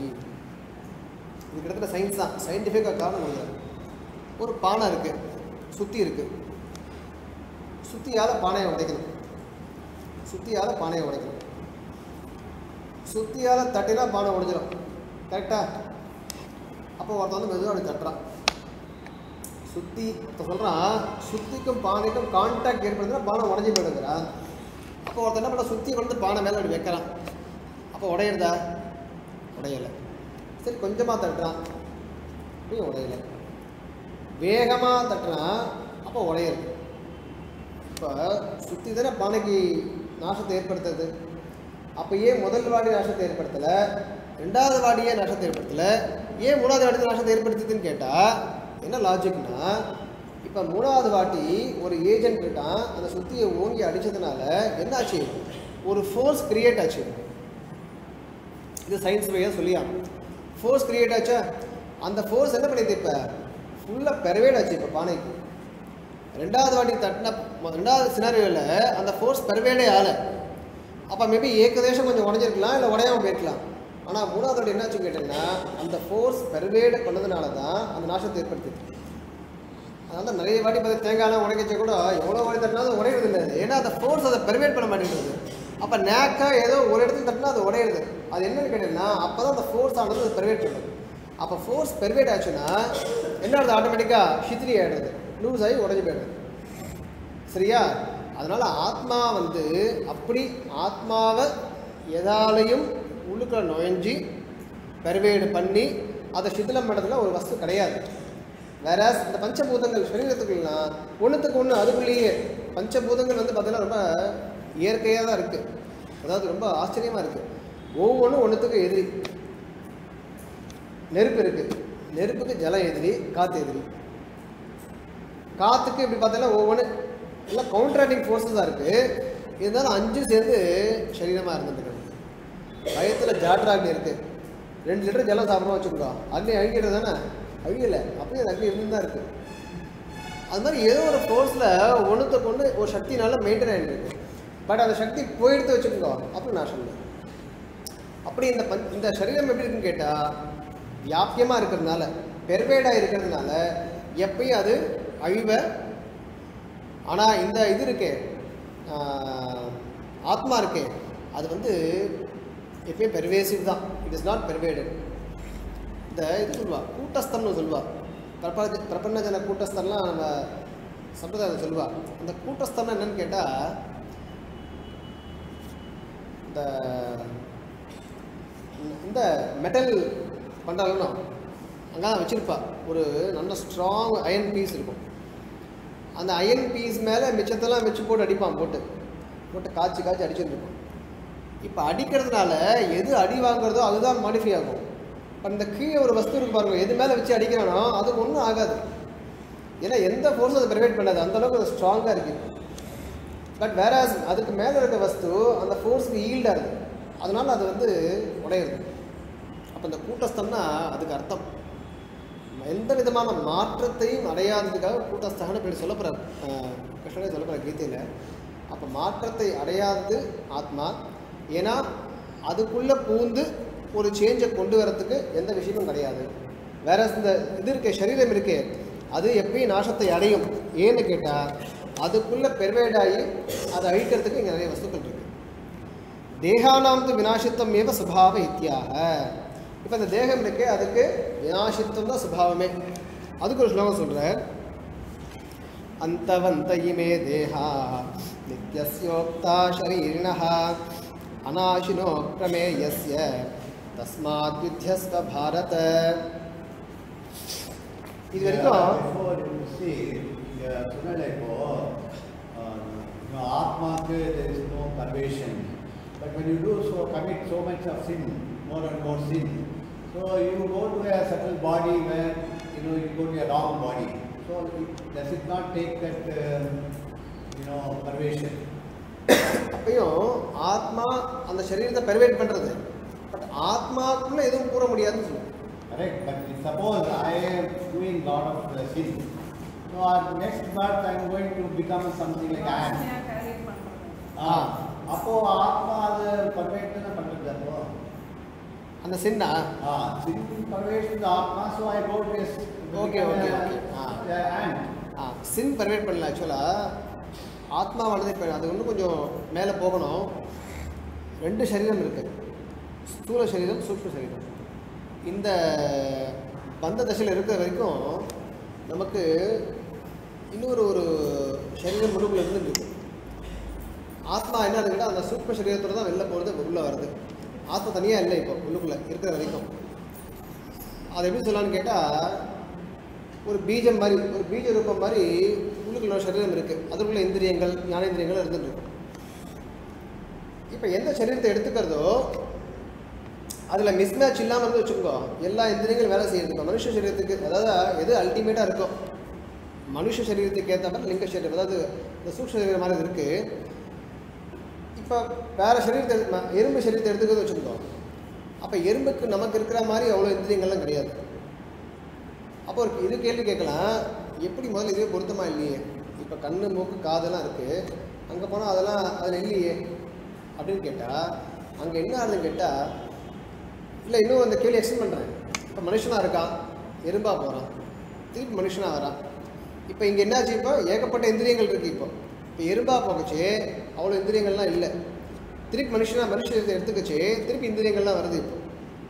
இது கிட்டத்தட்ட சயின்ஸ் தான் சயின்டிஃபிக்காக காரணம் கொடுக்குறாரு ஒரு பானை இருக்கு சுத்தி இருக்கு சுத்தியால பானையை உடைக்கணும் சுத்தியால பானையை உடைக்கணும் சுத்தியால தட்டினா பானை உடைஞ்சிடும் கரெக்டா அப்போ ஒருத்தன் வந்து மெதுவாக அப்படி தட்டுறான் சுத்தி இப்போ சொல்கிறான் சுத்திக்கும் பானைக்கும் கான்டாக்ட் ஏற்படுதுன்னா பானை உடஞ்சி போயிடுங்கிறான் அப்போ ஒருத்தன் என்ன பண்ண சுத்தி கொண்டு பானை மேலே அப்படி வைக்கிறான் அப்போ உடையிறதா உடையலை சரி கொஞ்சமாக தட்டுறான் அப்படியும் உடையலை வேகமாக தட்டுறான் அப்போ உடையிறது இப்போ சுற்றி தானே பானைக்கு நாசத்தை ஏற்படுத்துறது அப்போ ஏன் முதல் வாடி நாசத்தை ஏற்படுத்தலை ரெண்டாவது வாடி ஏன் நாசத்தை ஏற்படுத்தலை ஏன் மூணாவது வாடி நாசத்தை ஏற்படுத்துதுன்னு கேட்டால் என்ன லாஜிக்னா இப்போ மூணாவது வாட்டி ஒரு ஏஜென்ட் இருக்கான் அந்த சுத்தியை ஓங்கி அடித்ததுனால என்னாச்சு ஒரு ஃபோர்ஸ் கிரியேட் ஆச்சு இது சயின்ஸ் வழியாக சொல்லியாம் ஃபோர்ஸ் கிரியேட் ஆச்சா அந்த ஃபோர்ஸ் என்ன பண்ணிது இப்போ ஃபுல்லாக பெரவேட் ஆச்சு இப்போ பானைக்கு ரெண்டாவது வாட்டி தட்டின மொ- ரெண்டாவது சினாரியோவில் அந்த ஃபோர்ஸ் பெரவேடே ஆகலை அப்போ மேபி ஏகதேசம் கொஞ்சம் உடஞ்சிருக்கலாம் இல்லை உடையாம போயிருக்கலாம் ஆனால் மூணாவது வாட்டி என்னாச்சுன்னு கேட்டிங்கன்னா அந்த ஃபோர்ஸ் பெரவேட கொண்டதுனால தான் அந்த நாசத்தை ஏற்படுத்துது அதனால தான் நிறைய வாட்டி பார்த்து தேங்காய்லாம் உடைக்கச்ச கூட எவ்வளோ வாட்டி தட்டினாலும் உடையிறது இல்லை அது. ஏன்னா அந்த ஃபோர்ஸ் அதை பெர்வேட் பண்ண மாட்டேங்குது அப்போ நேக்காக ஏதோ ஒரு இடத்துல தட்டினா அது உடையிறது அது என்னன்னு கேட்டீங்கன்னா அப்போ தான் அந்த ஃபோர்ஸ் ஆனது அது பெர்வேட் பண்ணுது அப்போ ஃபோர்ஸ் பெர்வேட் ஆச்சுன்னா என்ன ஆகுது ஆட்டோமேட்டிக்காக சித்திரி ஆகிடுது லூஸ் ஆகி உடஞ்சி போயிடுது சரியா அதனால ஆத்மா வந்து அப்படி ஆத்மாவை எதாலையும் உள்ளுக்குள்ள நுழைஞ்சி பெர்வேடு பண்ணி அதை சிதிலம் பண்ணுறதுல ஒரு வஸ்து கிடையாது வேற இந்த பஞ்சபூதங்கள் சரீரத்துக்குலாம் ஒன்றுத்துக்கு ஒன்று அதுக்குள்ளேயே பஞ்சபூதங்கள் வந்து பார்த்தீங்கன்னா ரொம்ப இயற்கையாக தான் இருக்குது அதாவது ரொம்ப ஆச்சரியமாக இருக்குது ஒவ்வொன்றும் ஒன்றுத்துக்கு எதிரி நெருப்பு இருக்குது நெருப்புக்கு ஜலம் எதிரி காற்று எதிரி காற்றுக்கு இப்படி பார்த்தீங்கன்னா ஒவ்வொன்று எல்லாம் கவுண்டராக்டிங் ஃபோர்ஸஸாக இருக்குது இருந்தாலும் அஞ்சு சேர்ந்து சரீரமாக இருந்துட்டு வயத்தில் ஜாட்ராக்னி இருக்குது ரெண்டு லிட்டர் ஜலம் சாப்பிடணும் வச்சுக்கோ அக்னி அழிக்கிறது தானே அழியலை அப்படியே அது அக்னி இருந்து தான் இருக்குது அது மாதிரி ஏதோ ஒரு ஃபோர்ஸில் ஒன்றுத்துக்கு ஒன்று ஒரு சக்தினால மெயின்டைன் ஆகிட்டு இருக்கு பட் அந்த சக்தி போயிடுத்து வச்சுக்கோ அப்புறம் நாசம் இல்லை அப்படி இந்த பஞ் இந்த சரீரம் எப்படி இருக்குன்னு கேட்டால் வியாபியமாக இருக்கிறதுனால பெர்வேடாக இருக்கிறதுனால எப்பயும் அது அழிவ ஆனால் இந்த இது இருக்கே ஆஹ், ஆத்மா இருக்கே அது வந்து எப்பயும் பெர்வேசிவ் தான் இட் இஸ் நாட் பெர்வேடட் இந்த இது சொல்லுவா கூட்டஸ்தம்னு சொல்லுவா பிரபஞ்ச பிரபஞ்சன கூட்டஸ்தம்லாம் நம்ம சம்பிரதாயம் சொல்லுவா அந்த கூட்டஸ்தம்னா என்னன்னு கேட்டால் இந்த இந்த மெட்டல் பண்ணுறாங்கன்னா அங்கே தான் வச்சுருப்பா ஒரு நல்ல ஸ்ட்ராங் அயன் பீஸ் இருக்கும் அந்த அயன் பீஸ் மேலே மிச்சத்தெல்லாம் வச்சு போட்டு அடிப்பான் போட்டு போட்டு காய்ச்சி காய்ச்சி அடிச்சுட்டு இருப்பான் இப்போ அடிக்கிறதுனால எது அடி வாங்குறதோ அதுதான் மாடிஃபை ஆகும் இப்போ இந்த கீழே ஒரு வஸ்து இருக்கு பாருங்க எது மேலே வச்சு அடிக்கிறானோ அது ஒன்றும் ஆகாது ஏன்னா எந்த ஃபோர்ஸும் அதை ப்ரிவெண்ட் பண்ணாது அந்த அளவுக்கு அது ஸ்ட்ராங்காக இருக்குது பட் வேற அதுக்கு மேலே இருக்க வஸ்து அந்த ஃபோர்ஸுக்கு ஈல்டாக இருக்குது அதனால அது வந்து உடையுது அப்போ இந்த கூட்டஸ்தம்னா அதுக்கு அர்த்தம் எந்த விதமான மாற்றத்தையும் அடையாததுக்காக கூட்டஸ்தகன்னு பேர் சொல்ல போகிறார் கிருஷ்ணனே சொல்ல போகிறார் கீதையில் அப்போ மாற்றத்தை அடையாதது ஆத்மா ஏன்னா அதுக்குள்ளே பூந்து ஒரு சேஞ்சை கொண்டு வரத்துக்கு எந்த விஷயமும் கிடையாது வேற இந்த இது இருக்கே சரீரம் இருக்கே அது எப்பயும் நாசத்தை அடையும் ஏன்னு கேட்டால் அதுக்குள்ளே பெர்வேடாகி அதை அழிக்கிறதுக்கு இங்கே நிறைய வஸ்துக்கள் இருக்கு தேகானாம் து வினாசித்தம் ஏவ சுபாவ இத்தியாக இப்போ இந்த தேகம் இருக்கே அதுக்கு வினாசித்தம் தான் சுபாவமே அதுக்கு ஒரு ஸ்லோகம் சொல்கிறேன் அந்தவந்த இமே தேகா நித்யஸ்யோக்தா ஷரீரிணः அநாசினோ பிரமேயஸ்ய தஸ்மாத் யுத்தியஸ்வ பாரத இது வரைக்கும்
before you see, you know, like, oh, um, you know, Atma, there is no pervasion. But when you do so, commit so much of sin, more and more sin, so you go to a certain body where, you know, you go to a wrong body. So So it, does it not take that, uh, you know, pervasion?
அப்பயும் ஆத்மா அந்த சரீரத்தை பெர்வேட் பண்றது but ஆத்மாக்குள்ள எதுவும் கூற முடியாதுன்னு சொல்லுவாங்க
Correct, but if suppose I am doing lot of uh, sin, so our next birth I am going to become something like ant.
வாசனையா carry பண்றது.
ஆ, அப்போ ஆத்மா அது பர்வேட் தானே பண்றது அப்போ
அந்த சின்னா
ஆ சின் பர்வேட் இந்த ஆத்மா so I go to
Okay, okay, okay. ஆ.
ant
ஆ சின் பெர்வேட் பண்ணல ஆக்சுவலாக ஆத்மாவானது இப்போ அது இன்னும் கொஞ்சம் மேலே போகணும் ரெண்டு சரீரம் இருக்கு ஸ்தூல சரீரம் சூக்ஷ்ம சரீரம் இந்த பந்த தசையில் இருக்கிற வரைக்கும் நமக்கு இன்னொரு ஒரு சரீரம் முழுக்குள்ள இருந்துட்டு இருக்கு ஆத்மா என்ன இருக்குன்னா அந்த சூக்ம சரீரத்தோட தான் வெளில போகிறது உள்ளே வருது ஆத்மா தனியாக இல்லை இப்போ உள்ளுக்குள்ளே இருக்கிற வரைக்கும் அது எப்படி சொல்லலாம்னு கேட்டால் ஒரு பீஜம் மாதிரி ஒரு பீஜ ரூபம் மாதிரி உள்ளுக்குள்ள ஒரு சரீரம் இருக்குது அதுக்குள்ள இந்திரியங்கள் ஞானேந்திரியங்கள் இருந்துட்டு இருக்கு இப்போ எந்த சரீரத்தை எடுத்துக்கிறதோ அதில் மிஸ்மேட்ச் இல்லாமல் இருந்து வச்சுக்கோ எல்லா இந்திரியங்களும் வேலை செய்யுது மனுஷ சரீரத்துக்கு அதாவது எது அல்டிமேட்டாக இருக்கோ மனுஷ சரீரத்துக்கு ஏற்ற மாதிரி லிங்க சரீரம் அதாவது இந்த சூக்ஷ்ம சரீரம் மாதிரி இருக்குது இப்போ வேற சரீரத்தை எடுத்து- ம- எறும்பு சரீரத்தை எடுத்துக்கிறது வச்சுருக்கோ அப்போ எறும்புக்கு நமக்கு இருக்கிற மாதிரி அவ்வளோ இந்திரியங்கள்லாம் கிடையாது அப்போ ஒரு இது கேள்வி கேட்கலாம் எப்படி முதல்ல இதுவே பொருத்தமா இல்லையே இப்போ கண்ணு மூக்கு காதெல்லாம் இருக்குது அங்கே போனால் அதெல்லாம் அதில் இல்லையே அப்படின்னு கேட்டால் அங்கே என்ன ஆகுதுன்னு கேட்டால் இல்லை இன்னும் அந்த கேள்வி எக்ஸ்பிளைன் பண்ணுறேன் இப்போ மனுஷனாக இருக்கான் எறும்பா போகிறான் திருப்பி மனுஷனாக வரான் இப்போ இங்கே என்னாச்சு இப்போ ஏகப்பட்ட இந்திரியங்கள் இருக்குது இப்போ இப்போ எறும்பா போகச்சு அவ்வளோ இந்திரியங்கள்லாம் இல்லை திருப்பி மனுஷனா மனுஷத்தை எடுத்துக்கச்சு திருப்பி இந்திரியங்கள்லாம் வருது இப்போ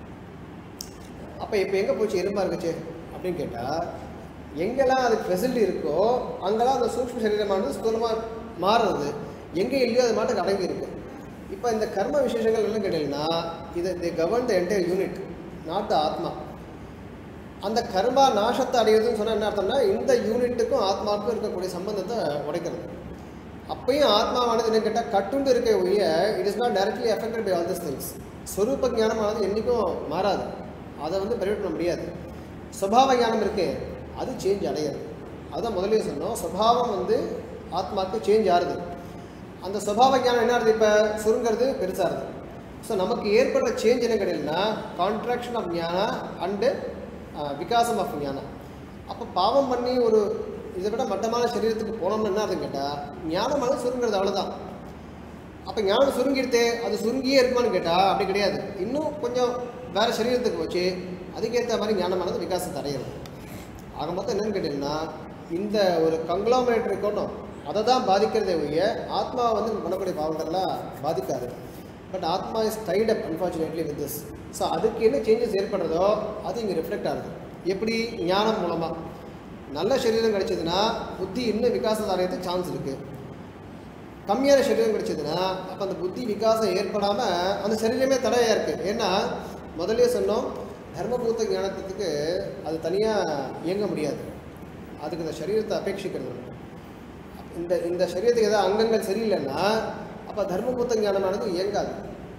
அப்போ இப்போ எங்கே போச்சு எறும்பா இருக்குச்சு அப்படின்னு கேட்டால் எங்கெல்லாம் அதுக்கு ஃபெசிலிட்டி இருக்கோ அங்கெல்லாம் அந்த சூக்ஷ்ம சரீரமானது ஸ்தூலமாக மாறுறது எங்கே இல்லையோ அது மாட்டுக்கு அடங்கி இருக்கு இப்போ இந்த கர்ம விசேஷங்கள் என்ன கேட்டீங்கன்னா இது the govern the entire unit not the ஆத்மா அந்த கர்மா நாசத்தை அடையுதுன்னு சொன்னால் என்ன அர்த்தம்னா இந்த யூனிட்டுக்கும் ஆத்மாவுக்கும் இருக்கக்கூடிய சம்பந்தத்தை உடைக்கிறது அப்பயும் ஆத்மாவானது என்ன கேட்டால் கட்டுண்டு இருக்க ஒழிய it is not directly affected by all this things ஸ்வரூப ஞானமானது என்றைக்கும் மாறாது அதை வந்து பெருவிட் பண்ண முடியாது சுபாவ ஞானம் இருக்கே அது சேஞ்ச் அடையாது அதுதான் முதல்லயே சொன்னோம் சுபாவம் வந்து ஆத்மாவுக்கு சேஞ்ச் ஆகுது அந்த சுபாவ ஞானம் என்ன ஆகுது இப்போ சுருங்கிறது பெருசாகுது ஸோ நமக்கு ஏற்படுற சேஞ்ச் என்ன கிடையாதுன்னா கான்ட்ராக்ஷன் ஆஃப் ஞானா அண்டு விகாசம் ஆஃப் ஞானம் அப்போ பாவம் பண்ணி ஒரு இதை விட மட்டமான சரீரத்துக்கு போனோம்னு என்ன அர்த்தம் கேட்டால் ஞானமானது சுருங்கிறது அவ்வளோதான் அப்போ ஞானம் சுருங்கிடுதே அது சுருங்கியே இருக்குமான்னு கேட்டால் அப்படி கிடையாது இன்னும் கொஞ்சம் வேறு சரீரத்துக்கு வச்சு அதுக்கேற்ற மாதிரி ஞானமானது விகாசத்தை அடையிறது ஆக மொத்தம் என்னன்னு கேட்டிங்கன்னா இந்த ஒரு கங்க்ளாமரேட் இருக்கணும் அதை தான் பாதிக்கிறதே ஒழிய ஆத்மாவை வந்து நம்ம பண்ணக்கூடிய பாவங்கள்லாம் பாதிக்காது பட் ஆத்மா is tied up unfortunately with this so அதுக்கு என்ன சேஞ்சஸ் ஏற்படுறதோ அது இங்கே ரிஃப்ளெக்ட் ஆகுது எப்படி ஞானம் மூலமாக நல்ல சரீரம் கிடைச்சதுன்னா புத்தி இன்னும் விகாசம் அடையிறதுக்கு சான்ஸ் இருக்குது கம்மியான சரீரம் கிடைச்சதுன்னா அப்போ அந்த புத்தி விகாசம் ஏற்படாமல் அந்த சரீரமே தடையாக இருக்குது ஏன்னா முதல்லயே சொன்னோம் தர்மபூத்த ஞானத்துக்கு அது தனியாக இயங்க முடியாது அதுக்கு இந்த சரீரத்தை அபேட்சிக்கிறது உண்டு. இந்த இந்த சரீரத்துக்கு ஏதாவது அங்கங்கள் சரியில்லைன்னா அப்போ தர்மபூத்த ஞானமானது இயங்காது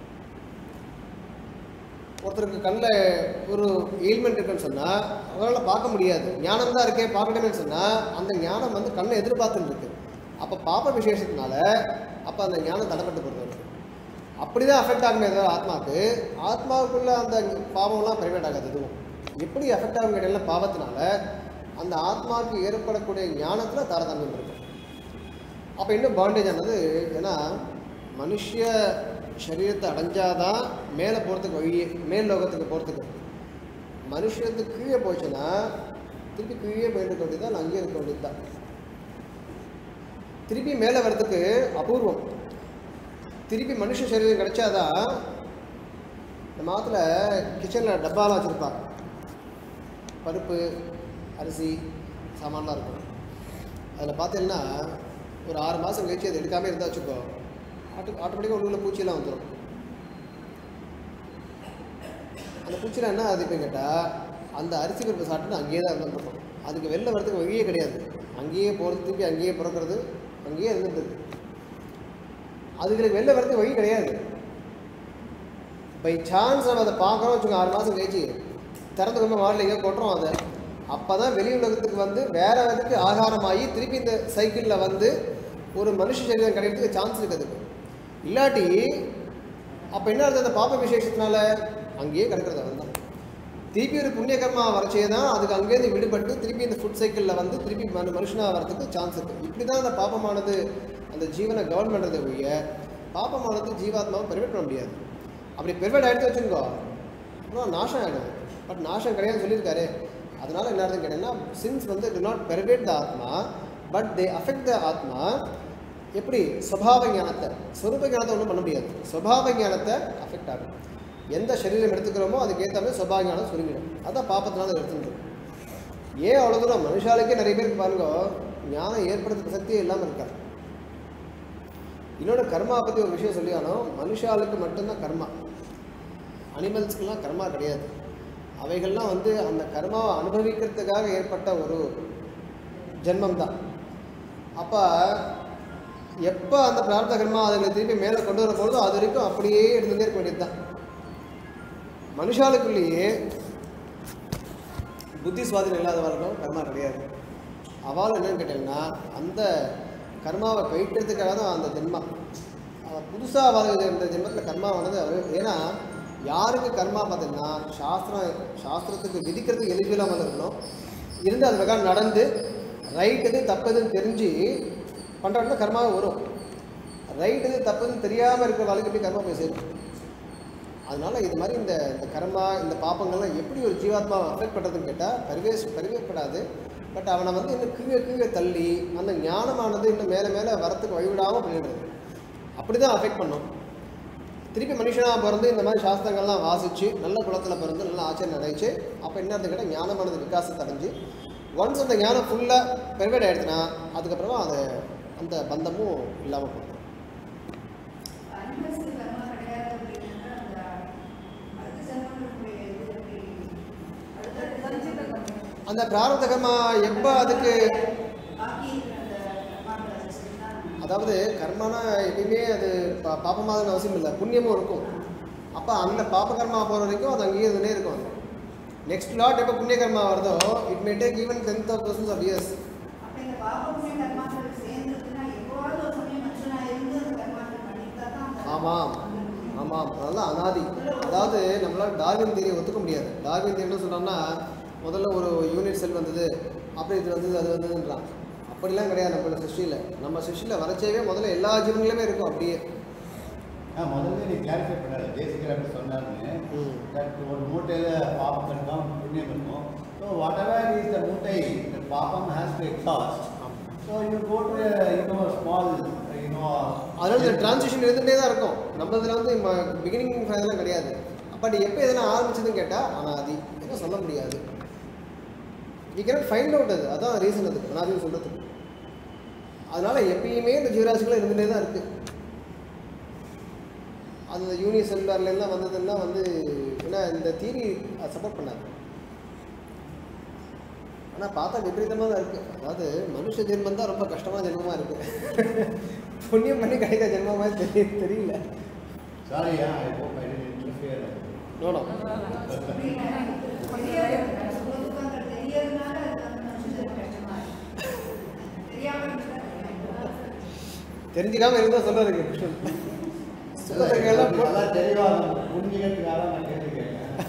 ஒருத்தருக்கு கண்ணில் ஒரு எயில்மெண்ட் இருக்குன்னு சொன்னால் அவரால் பார்க்க முடியாது ஞானம் தான் இருக்கே பார்க்கணுமே சொன்னால் அந்த ஞானம் வந்து கண்ணை எதிர்பார்த்துன்னு இருக்கு அப்போ பாப்ப விசேஷத்தினால அப்போ அந்த ஞானம் தடைப்பட்டு போகிறது அப்படி தான் அஃபெக்ட் ஆகுமே தவிர ஆத்மாவுக்கு ஆத்மாவுக்குள்ள அந்த பாவம்லாம் பிரைவேட் ஆகாது எதுவும் எப்படி அஃபெக்ட் ஆகும் கேட்டீங்கன்னா பாவத்தினால அந்த ஆத்மாவுக்கு ஏற்படக்கூடிய ஞானத்தில் தாரதமியம் இருக்கு அப்போ இன்னும் பாண்டேஜ் ஆனது ஏன்னா மனுஷ சரீரத்தை அடைஞ்சாதான் மேலே போகிறதுக்கு வழி மேல் லோகத்துக்கு போகிறதுக்கு மனுஷத்துக்கு கீழே போச்சுன்னா திருப்பி கீழே போயிட்டு இருக்க வேண்டியது தான் அங்கேயே இருக்க வேண்டியது தான் திருப்பி மேலே வர்றதுக்கு அபூர்வம் திருப்பி மனுஷ சரீரம் கிடைச்சாதான் இந்த மாதத்துல கிச்சனில் டப்பாலாம் வச்சுருப்பாங்க பருப்பு அரிசி சாமான்லாம் இருக்கும் அதில் பார்த்தீங்கன்னா ஒரு ஆறு மாதம் கழிச்சு அதை எடுக்காமல் இருந்தால் வச்சுக்கோ ஆட்டு ஆட்டோமேட்டிக்காக உள்ள பூச்சியெல்லாம் வந்துடும் அந்த பூச்சிலாம் என்ன அது இப்போ கேட்டால் அந்த அரிசி பருப்பு சாப்பிட்டு அங்கேயே தான் இருந்துருக்கும் அதுக்கு வெளில வரதுக்கு வழியே கிடையாது அங்கேயே போகிறது திருப்பி அங்கேயே பிறக்கிறது அங்கேயே இருந்துட்டு இருக்கு அதுங்களுக்கு வெளில வரதுக்கு வழி கிடையாது பை சான்ஸ் நம்ம அதை பார்க்குறோம் வச்சுக்கோங்க ஆறு மாதம் கழிச்சு திறந்து கொண்டு மாடல எங்கேயோ கொட்டுறோம் அதை அப்போ தான் வெளி உலகத்துக்கு வந்து வேற இதுக்கு ஆகாரமாகி திருப்பி இந்த சைக்கிளில் வந்து ஒரு மனுஷ சரீரம் கிடைக்கிறதுக்கு சான்ஸ் இருக்குது இல்லாட்டி அப்போ என்ன அர்த்தம் அந்த பாப்ப விசேஷத்தினால அங்கேயே கிடக்கிறது அவன் தான் திருப்பி ஒரு புண்ணிய கர்மா வரச்சே தான் அதுக்கு அங்கேருந்து விடுபட்டு திருப்பி இந்த ஃபுட் சைக்கிளில் வந்து திருப்பி மனு மனுஷனாக வரதுக்கு சான்ஸ் இருக்குது இப்படி தான் அந்த பாப்பமானது அந்த ஜீவனை கவர்ன் பண்ணுறதை ஒழிய பாப்பமானது ஜீவாத்மாவை பெர்மிட் பண்ண முடியாது அப்படி பெர்மிட் ஆகிடுத்து வச்சுக்கோ அப்புறம் நாசம் ஆகிடும் பட் நாசம் கிடையாதுன்னு சொல்லியிருக்காரு அதனால என்ன அர்த்தம் கேட்டீங்கன்னா சின்ஸ் வந்து டு நாட் பெர்வேட் த ஆத்மா பட் தே அஃபெக்ட் த ஆத்மா எப்படி சுவாவ ஞானத்தை சொரூப ஞானத்தை ஒன்றும் பண்ண முடியாது சுவாவ ஞானத்தை அஃபெக்ட் ஆகும் எந்த சரீரம் எடுத்துக்கிறோமோ அதுக்கு ஏற்ற மாதிரி சுபாவ ஞானம் சுருங்கிடும் அதான் பாப்பத்தினால எடுத்துட்டு ஏன் அவ்வளோ தூரம் மனுஷாளுக்கே நிறைய பேருக்கு பாருங்க ஞானம் ஏற்படுத்துற சக்தியே இல்லாமல் இருக்காரு இன்னொன்று கர்மா பற்றி ஒரு விஷயம் சொல்லியானோ மனுஷாளுக்கு மட்டும்தான் கர்மா அனிமல்ஸ்க்கெல்லாம் கர்மா கிடையாது அவைகள்லாம் வந்து அந்த கர்மாவை அனுபவிக்கிறதுக்காக ஏற்பட்ட ஒரு ஜென்மம் தான் அப்போ எப்போ அந்த பிரார்த்த கர்மா அதுங்களை திருப்பி மேலே கொண்டு வரும்பொழுதோ அது வரைக்கும் அப்படியே இருந்துகிட்டே இருக்க வேண்டியது தான் மனுஷாளுக்குள்ளேயே புத்தி சுவாதீனம் இல்லாதவர்களும் கர்மா கிடையாது அவள் என்னன்னு கேட்டீங்கன்னா அந்த கர்மாவை கைட்டுறதுக்காக தான் அந்த ஜென்மம் அவள் புதுசாக வாழ்கிற இந்த ஜென்மத்தில் கர்மாவானது அவர் ஏன்னா யாருக்கு கர்மா பார்த்தீங்கன்னா சாஸ்திரம் சாஸ்திரத்துக்கு விதிக்கிறதுக்கு எலிஜிபிளாக இருக்கணும் இருந்து அது பிரகாரம் நடந்து ரைட் எது தப்புதுன்னு தெரிஞ்சு பண்ணுறவங்க கர்மாவே வரும் ரைட் எது தப்புதுன்னு தெரியாமல் இருக்கிற வாழ்க்கை எப்படி கர்மா போய் சேரும் அதனால இது மாதிரி இந்த இந்த கர்மா இந்த பாப்பங்கள்லாம் எப்படி ஒரு ஜீவாத்மாவை அஃபெக்ட் பண்ணுறதுன்னு கேட்டால் பரிவேஷ் பரிவேற்படாது பட் அவனை வந்து இன்னும் கீழே கீழே தள்ளி அந்த ஞானமானது இன்னும் மேலே மேலே வரத்துக்கு வழிவிடாமல் பண்ணிடுறது அப்படி தான் அஃபெக்ட் பண்ணும் திருப்பி மனுஷனாக பிறந்து இந்த மாதிரி சாஸ்திரங்கள்லாம் வாசித்து நல்ல குலத்தில் பிறந்து நல்ல ஆச்சரியம் நினைச்சு அப்போ என்ன இருந்து கேட்டால் ஞானமானது விகாசத்தை அடைஞ்சு ஒன்ஸ் அந்த ஞானம் ஃபுல்லாக பெருவேட் ஆயிடுச்சுன்னா அதுக்கப்புறமா அது அந்த பந்தமும் இல்லாமல் போகும்
அனிமல்ஸ்க்கு கர்மா கிடையாது அப்படின்னாக்கா அந்த அடுத்த ஜென்மங்களுடைய இது எப்படி அடுத்தடுத்து சஞ்சித கர்மா
அந்த பிராரத கர்மா எப்போ அதுக்கு
பாக்கி இருக்கிற அந்த கர்மாக்களை வச்சுதான்
அதாவது கர்மானா எப்பயுமே அது பா பாப்பமாகனு அவசியம் இல்லை புண்ணியமும் இருக்கும் அப்போ அந்த பாப கர்மா போகிற வரைக்கும் அது அங்கேயே இருந்துனே இருக்கும் அது நெக்ஸ்ட் லாட் எப்போ புண்ணிய கர்மா வருதோ it may take even tenth of thousands of years
அப்ப இந்த பாப புண்ணிய கர்மாக்கள் சேர்ந்ததுன்னா எப்போவாவது ஒரு சமயம் மனுஷனா இருந்து அந்த கர்மாக்கள் பண்ணிட்டா தான் அந்த
ஆமாம் ஆமாம் அதெல்லாம் அனாதி அதாவது நம்மளால் டார்வின் தியரியை ஒத்துக்க முடியாது டார்வின் தியரி என்ன சொல்கிறான்னா முதல்ல ஒரு யூனிட் செல் வந்தது அப்புறம் இது வந்தது அது வந்ததுன்றான் அப்படிலாம் கிடையாது நம்மளோட சிருஷ்டியில் நம்ம சிருஷ்டியில் வரைச்சவே முதல்ல எல்லா ஜீவன்களுமே இருக்கும் அப்படியே
ஆ முதல்ல நீ கிளாரிஃபை பண்ணல பேசிக்கிற அப்படி சொன்னாருன்னு தட் ஒரு மூட்டையில் பாப்பம் இருக்கும் புண்ணியம் இருக்கும் so whatever is the மூட்டை த பாப்பம் has to exhaust so you go to you know small you know
அதனால இந்த டிரான்சிஷன் இருந்துகிட்டே தான் இருக்கும் நம்ம இதில் வந்து பிகினிங் இதெல்லாம் கிடையாது பட் எப்போ இதெல்லாம் ஆரம்பிச்சதுன்னு கேட்டால் அனாதி என்ன சொல்ல முடியாது வி கேன் ஃபைண்ட் அவுட் அது அதான் ரீசன் அதுக்கு அனாதின்னு சொல்கிறதுக்கு அதனால எப்பயுமே இந்த ஜீவராசிகள் இருந்துகிட்டே தான் இருக்குது அது இந்த யூனி செல்லுலார்லாம் வந்ததுன்னா வந்து ஏன்னா இந்த தீரி சப்போர்ட் பண்ணாது ஆனால் பார்த்தா விபரீதமாக தான் இருக்குது அதாவது மனுஷ ஜென்மம் தான் ரொம்ப கஷ்டமான ஜென்மமாக இருக்குது புண்ணியம் பண்ணி கிடைக்கிற ஜென்மம் மாதிரி தெரிய தெரியல
sorry I hope I didn't interfere
no no
தெரியறதுனால அது வந்து மனுஷனுக்கு கஷ்டமா இருக்கு தெரியாம இருந்தா
தெரிஞ்சுக்காம இருந்தால் சொல்கிறதுக்கு கிருஷ்ணன் சுகத்துக்கு எல்லாம் போ-
நல்லா தெளிவா புரிஞ்சுக்கிறதுக்காக நான் கேள்வி கேட்டேன்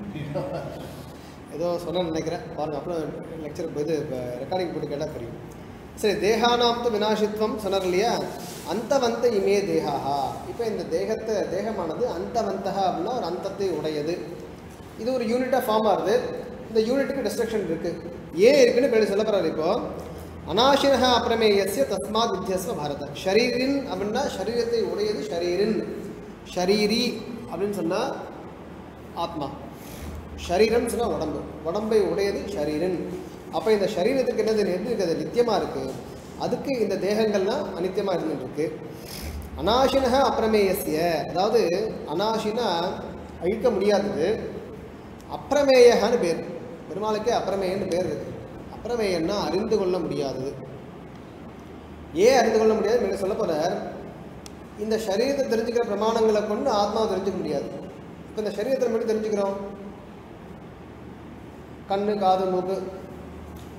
ஏதோ சொன்னேன்னு நினைக்கிறேன் பாருங்க அப்புறம் லெக்சர் இது ரெக்கார்டிங் போட்டு கேட்டால் புரியும் சரி தேகானாம் து வினாசித்வம் சொன்னார் இல்லையா அந்தவந்த இமே தேகாஹா இப்போ இந்த தேகத்தை தேகமானது அந்தவந்தக அப்படின்னா ஒரு அந்தத்தை உடையது இது ஒரு யூனிட்டாக ஃபார்ம் ஆகுது இந்த யூனிட்டுக்கு டிஸ்ட்ரக்ஷன் இருக்குது ஏன் இருக்குன்னு பேர் சொல்ல போகிறார் இப்போ அநாசினஹ அப்பிரமேயஸ்ய தஸ்மாத் வித்தியஸ்வ பாரத ஷரீரின் அப்படின்னா சரீரத்தை உடையது ஷரீரின் ஷரீரி அப்படின்னு சொன்னால் ஆத்மா ஷரீரம் சொன்னா உடம்பு உடம்பை உடையது ஷரீரன் அப்போ இந்த சரீரத்துக்கு என்னது எது இருக்குது அது நித்தியமாக இருக்குது அதுக்கு இந்த தேகங்கள்லாம் அனித்தியமாக இருந்துட்டு இருக்கு அநாசினக அப்பிரமேயஸ்ய அதாவது அநாசினா அழிக்க முடியாதது அப்பிரமேயன்னு பேர் பெருமாளுக்கே அப்பிரமேயன்னு பேர் இருக்கு அப்பிரமேயன்னா அறிந்து கொள்ள முடியாதது ஏன் அறிந்து கொள்ள முடியாது நீங்க சொல்ல போறார் இந்த சரீரத்தை தெரிஞ்சுக்கிற பிரமாணங்களை கொண்டு ஆத்மாவை தெரிஞ்சுக்க முடியாது இப்போ இந்த சரீரத்தை மட்டும் தெரிஞ்சுக்கிறோம் கண்ணு காது மூக்கு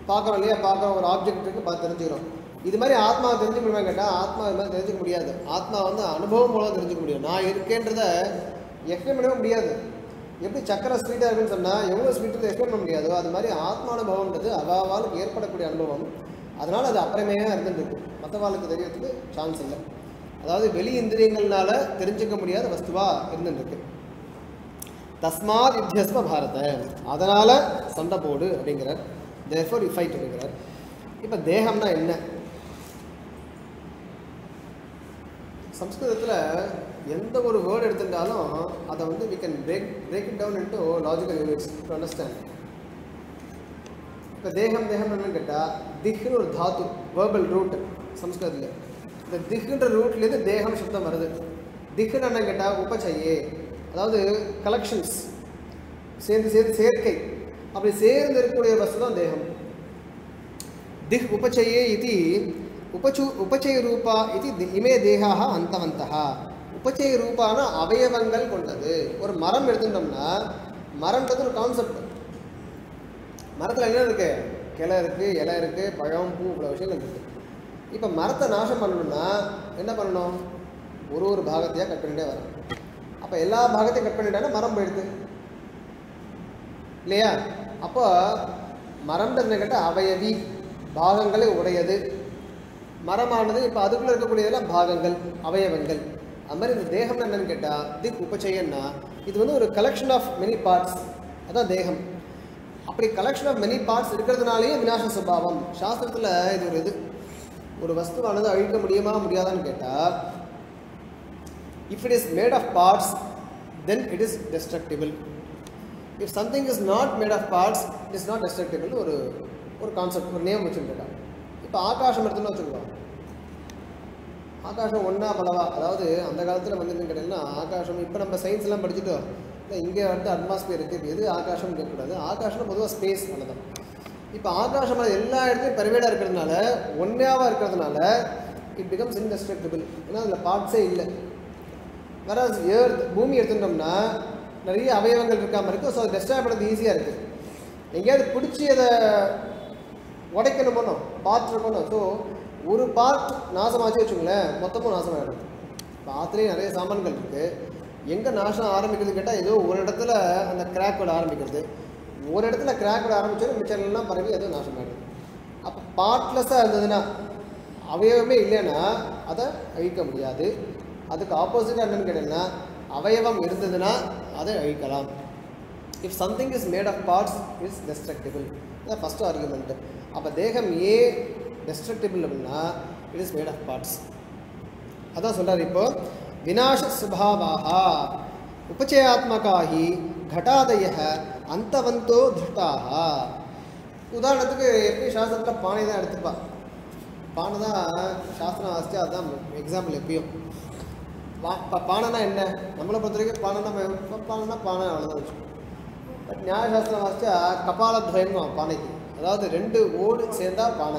பார்க்குறோம் இல்லையா பார்க்குறோம் ஒரு ஆப்ஜெக்ட் இருக்குது பார்த்து தெரிஞ்சுக்கிறோம் இது மாதிரி ஆத்மா தெரிஞ்சுக்க முடியுமா கேட்டால் ஆத்மா இது மாதிரி தெரிஞ்சுக்க முடியாது ஆத்மா வந்து அனுபவம் மூலம் தெரிஞ்சுக்க முடியும் நான் இருக்கேன்றத எக்ஸ்பிளைன் பண்ணவே முடியாது எப்படி சக்கரை ஸ்வீட்டாக இருக்குன்னு சொன்னால் எவ்வளோ ஸ்வீட்டு எக்ஸ்பிளைன் பண்ண முடியாதோ அது மாதிரி ஆத்மானுபவம்ன்றது அவாவாளுக்கு ஏற்படக்கூடிய அனுபவம் அதனால் அது அப்புறமேயாக இருந்துருக்கு மற்றவாளுக்கு தெரியறதுக்கு சான்ஸ் இல்லை அதாவது வெளி இந்திரியங்கள்னால தெரிஞ்சுக்க முடியாத வஸ்துவா இருந்துருக்கு தஸ்மாத் யுத்தியஸ்ம பாரத அதனால சண்டை போடு அப்படிங்கிறார் தேர்ஃபோர் ஃபைட் அப்படிங்கிறார் இப்போ தேகம்னா என்ன சம்ஸ்கிருதத்தில் எந்த ஒரு வேர்டு எடுத்துட்டாலும் அதை வந்து we can break break it down into logical units to understand இப்போ தேகம் தேகம் என்னன்னு கேட்டால் திக்னு ஒரு தாத்து வேர்பல் ரூட் சம்ஸ்கிருதத்தில் இந்த திக்குன்ற ரூட்லேருந்து தேகம் சுத்தம் வருது திக்குன்னு என்ன கேட்டால் உபச்சையே அதாவது கலெக்ஷன்ஸ் சேர்ந்து சேர்ந்து சேர்க்கை அப்படி சேர்ந்து இருக்கக்கூடிய வஸ்து தான் தேகம் திக் உபச்சயே இது உபச்சு உபச்சய ரூபா இது தி- இமே தேகாக அந்தவந்தः உபச்சய ரூபான அவயவங்கள் கொண்டது ஒரு மரம் எடுத்துட்டோம்னா மரம்ன்றது ஒரு கான்செப்ட் மரத்தில் என்ன இருக்கு கிளை இருக்குது இலை இருக்குது பழம் பூ இவ்வளோ விஷயங்கள் இருக்குது இப்போ மரத்தை நாசம் பண்ணணும்னா என்ன பண்ணணும் ஒரு ஒரு பாகத்தையாக கட் பண்ணிட்டே வரும் அப்போ எல்லா பாகத்தையும் கட் பண்ணிட்டாங்கன்னா மரம் போயிடுது இல்லையா அப்போ மரம்ன்றது கேட்டால் அவயவி பாகங்களை உடையது மரமானது இப்போ அதுக்குள்ளே இருக்கக்கூடியதெல்லாம் பாகங்கள் அவயவங்கள் அது மாதிரி இந்த தேகம் என்னன்னு கேட்டால் திக் உபச்சயன்னா இது வந்து ஒரு கலெக்ஷன் ஆஃப் மெனி பார்ட்ஸ் அதான் தேகம் அப்படி கலெக்ஷன் ஆஃப் மெனி பார்ட்ஸ் இருக்கிறதுனாலேயே விநாச சுபாவம் சாஸ்திரத்தில் இது ஒரு இது ஒரு வஸ்துவானது அழிக்க முடியுமா முடியாதான்னு கேட்டால் if it is made of parts then it is destructible if something is not made of parts it is not destructible ஒரு ஒரு கான்செப்ட் ஒரு நேம் வச்சுருக்கா இப்போ ஆகாசம் எடுத்துன்னு வச்சுருக்கோம் ஆகாசம் ஒன்றா பலவா அதாவது அந்த காலத்தில் வந்து என்ன கேட்டீங்கன்னா ஆகாசம் இப்போ நம்ம சயின்ஸ் எல்லாம் படிச்சுட்டோம் இல்லை இங்கே வந்து அட்மாஸ்பியர் இருக்குது இப்போ எது ஆகாசம் கேட்கக்கூடாது ஆகாசம்னா பொதுவாக ஸ்பேஸ் அவ்வளோதான் இப்போ ஆகாசம் அது எல்லா இடத்துலையும் பெருவேடாக இருக்கிறதுனால ஒன்றாவாக இருக்கிறதுனால இட் பிகம்ஸ் இன்டெஸ்ட்ரக்டிபிள் ஏன்னா அதில் பார்ட்ஸே இல்லை வேற ஏர்த் பூமி எடுத்துட்டோம்னா நிறைய அவயவங்கள் இருக்காமல் இருக்குது ஸோ அது டெஸ்ட்ராய் பண்ணுறது ஈஸியாக இருக்குது எங்கேயாவது பிடிச்சி அதை உடைக்கணுமோ பார்ட் இருக்கணும் ஸோ ஒரு பார்ட் நாசமாச்சு வச்சுங்களேன் மொத்தமும் நாசமாகிடும் இப்போ ஆற்றுலேயும் நிறைய சாமான்கள் இருக்குது எங்கே நாசம் ஆரம்பிக்கிறது கேட்டால் ஏதோ ஒரு இடத்துல அந்த கிராக் விட ஆரம்பிக்கிறது ஒரு இடத்துல கிராக் விட ஆரம்பிச்சோம் மிச்சம் எல்லாம் பரவி அது நாசமாகிடும் அப்போ பார்ட்லெஸ்ஸாக இருந்ததுன்னா அவயவமே இல்லைன்னா அதை அழிக்க முடியாது அதுக்கு ஆப்போசிட்டாக என்னன்னு கேட்டிங்கன்னா அவயவம் இருந்ததுன்னா அதை அழிக்கலாம் if something is made of parts is destructible இதான் ஃபஸ்ட்டு ஆர்குமெண்ட் அப்போ தேகம் ஏ டெஸ்ட்ரக்டிபிள் அப்படின்னா it is made of parts அதான் சொல்றாரு இப்போ விநாச சுபாவாக உபச்சயாத்மகாகி கட்டாதய அந்தவந்தோ திருஷ்டாக உதாரணத்துக்கு எப்படி சாஸ்திரத்தில் பானை தான் எடுத்துப்பா பானை தான் சாஸ்திரம் வாசிச்சு அதுதான் எக்ஸாம்பிள் எப்பயும் பா பா- பானைனா என்ன நம்மளை பொறுத்த வரைக்கும் பானைனா நம்ம பானைனா பானை அவ்வளோதான் வச்சு பட் நியாயசாஸ்திரம் வாசிச்சா கபாலத்வயம் பானைக்கு அதாவது ரெண்டு ஓடு சேர்ந்தா பானை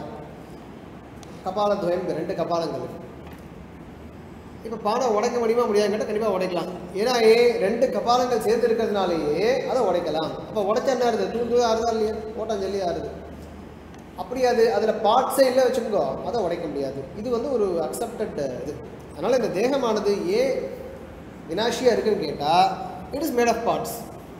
கபாலத்வயம் ரெண்டு கபாலங்கள் இப்போ பானை உடைக்க முடியுமா முடியாது கேட்டால் கண்டிப்பாக உடைக்கலாம் ஏன்னா ஏ ரெண்டு கபாலங்கள் சேர்ந்து இருக்கிறதுனாலேயே அதை உடைக்கலாம் அப்போ உடைச்சா என்ன ஆகுது தூண்டு ஆறுதா இல்லையா ஓட்டாஞ்சல்லி ஆறுது அப்படி அது அதில் பார்ட்ஸே இல்லை வச்சுக்கோ அதை உடைக்க முடியாது இது வந்து ஒரு அக்செப்டட் இது அதனால் இந்த தேகமானது ஏன் வினாஷியாக இருக்குன்னு கேட்டால் it is made of parts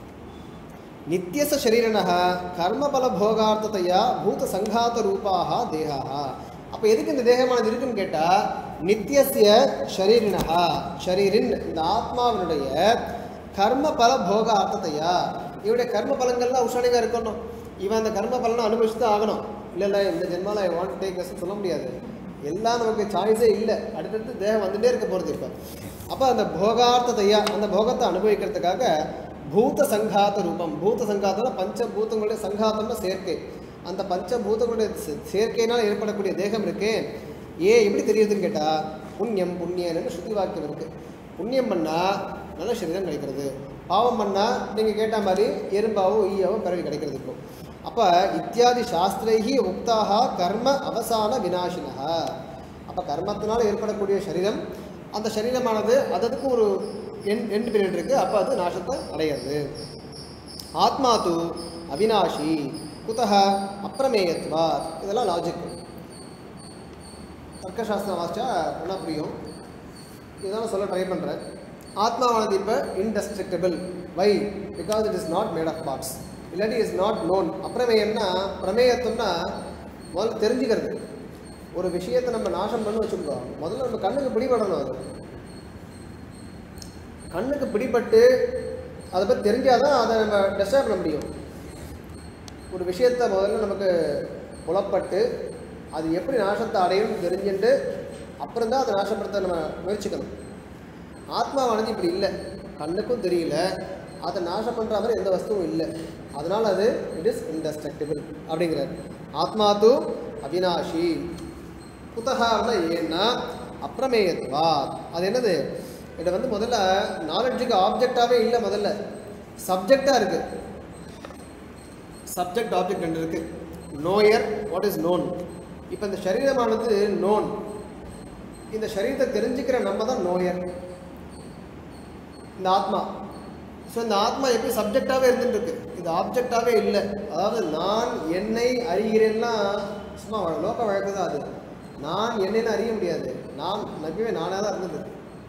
நித்தியச சரீரனः கர்மபலபோகார்த்தத்தையா பூத சங்காத ரூபாக தேகாக அப்போ எதுக்கு இந்த தேகமானது இருக்குன்னு கேட்டால் நித்தியசிய ஷரீரினஹா ஷரீரின் இந்த ஆத்மாவினுடைய கர்ம பல போக அர்த்தத்தையா இவருடைய கர்ம பலங்கள்லாம் உஷானிగా இருக்கணும் இவன் அந்த கர்ம பலனை அனுபவிச்சு தான் ஆகணும் இல்லை இல்லை இந்த ஜென்மால ஐ வாண்ட் டேக் சொல்ல முடியாது எல்லாம் நமக்கு சாய்ஸே இல்லை அடுத்தடுத்து தேகம் வந்துட்டே இருக்க போகிறது இப்போ அப்போ அந்த போகார்த்தத்தையா அந்த போகத்தை அனுபவிக்கிறதுக்காக பூத சங்காத ரூபம் பூத சங்காத்தம்னா பஞ்சபூதங்களுடைய சங்காத்தம்னா சேர்க்கை அந்த பஞ்சபூதங்களுடைய சே- சேர்க்கையினால் ஏற்படக்கூடிய தேகம் இருக்கே ஏ எப்படி தெரியுதுன்னு கேட்டால் புண்ணியம் புண்ணியன்னு ஸ்ருதி வாக்கியம் இருக்குது புண்ணியம் பண்ணால் நல்ல சரீரம் கிடைக்கிறது பாவம் பண்ணால் நீங்கள் கேட்ட மாதிரி எறும்பாவோ ஈயாவோ பிறவி கிடைக்கிறது இப்போ அப்போ இத்தியாதி சாஸ்திரைஹி உக்தாக கர்ம அவசான வினாசினஹ அப்போ கர்மத்தினால் ஏற்படக்கூடிய சரீரம் அந்த சரீரமானது அதற்கு ஒரு எண் எண்டு பீரியட் இருக்குது அப்போ அது நாசத்தை அடையாது ஆத்மா தூ அவினாஷி குதஹ அப்பிரமேயத்வா இதெல்லாம் லாஜிக் தர்க்கசாஸ்திரம் வாசிச்சா நல்லா புரியும் இதெல்லாம் சொல்ல ட்ரை பண்ணுறேன் ஆத்மாவானது இப்போ indestructible why because it is not made of parts இல்லாட்டி இஸ் நாட் நோன் அப்பிரமேயம்னா பிரமேயத்துவம்னா முதல்ல தெரிஞ்சுக்கிறது ஒரு விஷயத்தை நம்ம நாசம் பண்ணி வச்சுருக்கோம் முதல்ல நம்ம கண்ணுக்கு பிடிபடணும் அது கண்ணுக்கு பிடிபட்டு அதை பற்றி தெரிஞ்சாதான் அதை நம்ம டெஸ்டர்ப் பண்ண முடியும் ஒரு விஷயத்தை முதல்ல நமக்கு புலப்பட்டு அது எப்படி நாசத்தை அடையும் தெரிஞ்சுட்டு அப்புறம் தான் அதை நாசப்படுத்த நம்ம முயற்சிக்கணும் ஆத்மாவானது இப்படி இல்லை கண்ணுக்கும் தெரியல அதை நாசம் பண்ணுற மாதிரி எந்த வஸ்துவும் இல்லை அதனால் அது இட் இஸ் இன்டஸ்ட்ரக்டிபிள் அப்படிங்கிறார் ஆத்மா தூ அவினாஷி குத்தகார்னா ஏன்னா அப்பிரமேயத்வா அது என்னது இது வந்து முதல்ல நாலெட்ஜுக்கு ஆப்ஜெக்டாகவே இல்லை முதல்ல சப்ஜெக்டாக இருக்குது சப்ஜெக்ட் ஆப்ஜெக்ட் ரெண்டு இருக்கு நோயர் வாட் இஸ் நோன் இப்போ இந்த சரீரமானது நோன் இந்த சரீரத்தை தெரிஞ்சுக்கிற நம்ம தான் நோயர் இந்த ஆத்மா ஸோ இந்த ஆத்மா எப்படி சப்ஜெக்டாகவே இருந்துட்டு இருக்கு இது ஆப்ஜெக்டாகவே இல்லை அதாவது நான் என்னை அறிகிறேன்னா சும்மா வழ- லோக வழக்கு தான் அது நான் என்னன்னு அறிய முடியாது நான் எப்பயுமே நானாக தான் இருந்தது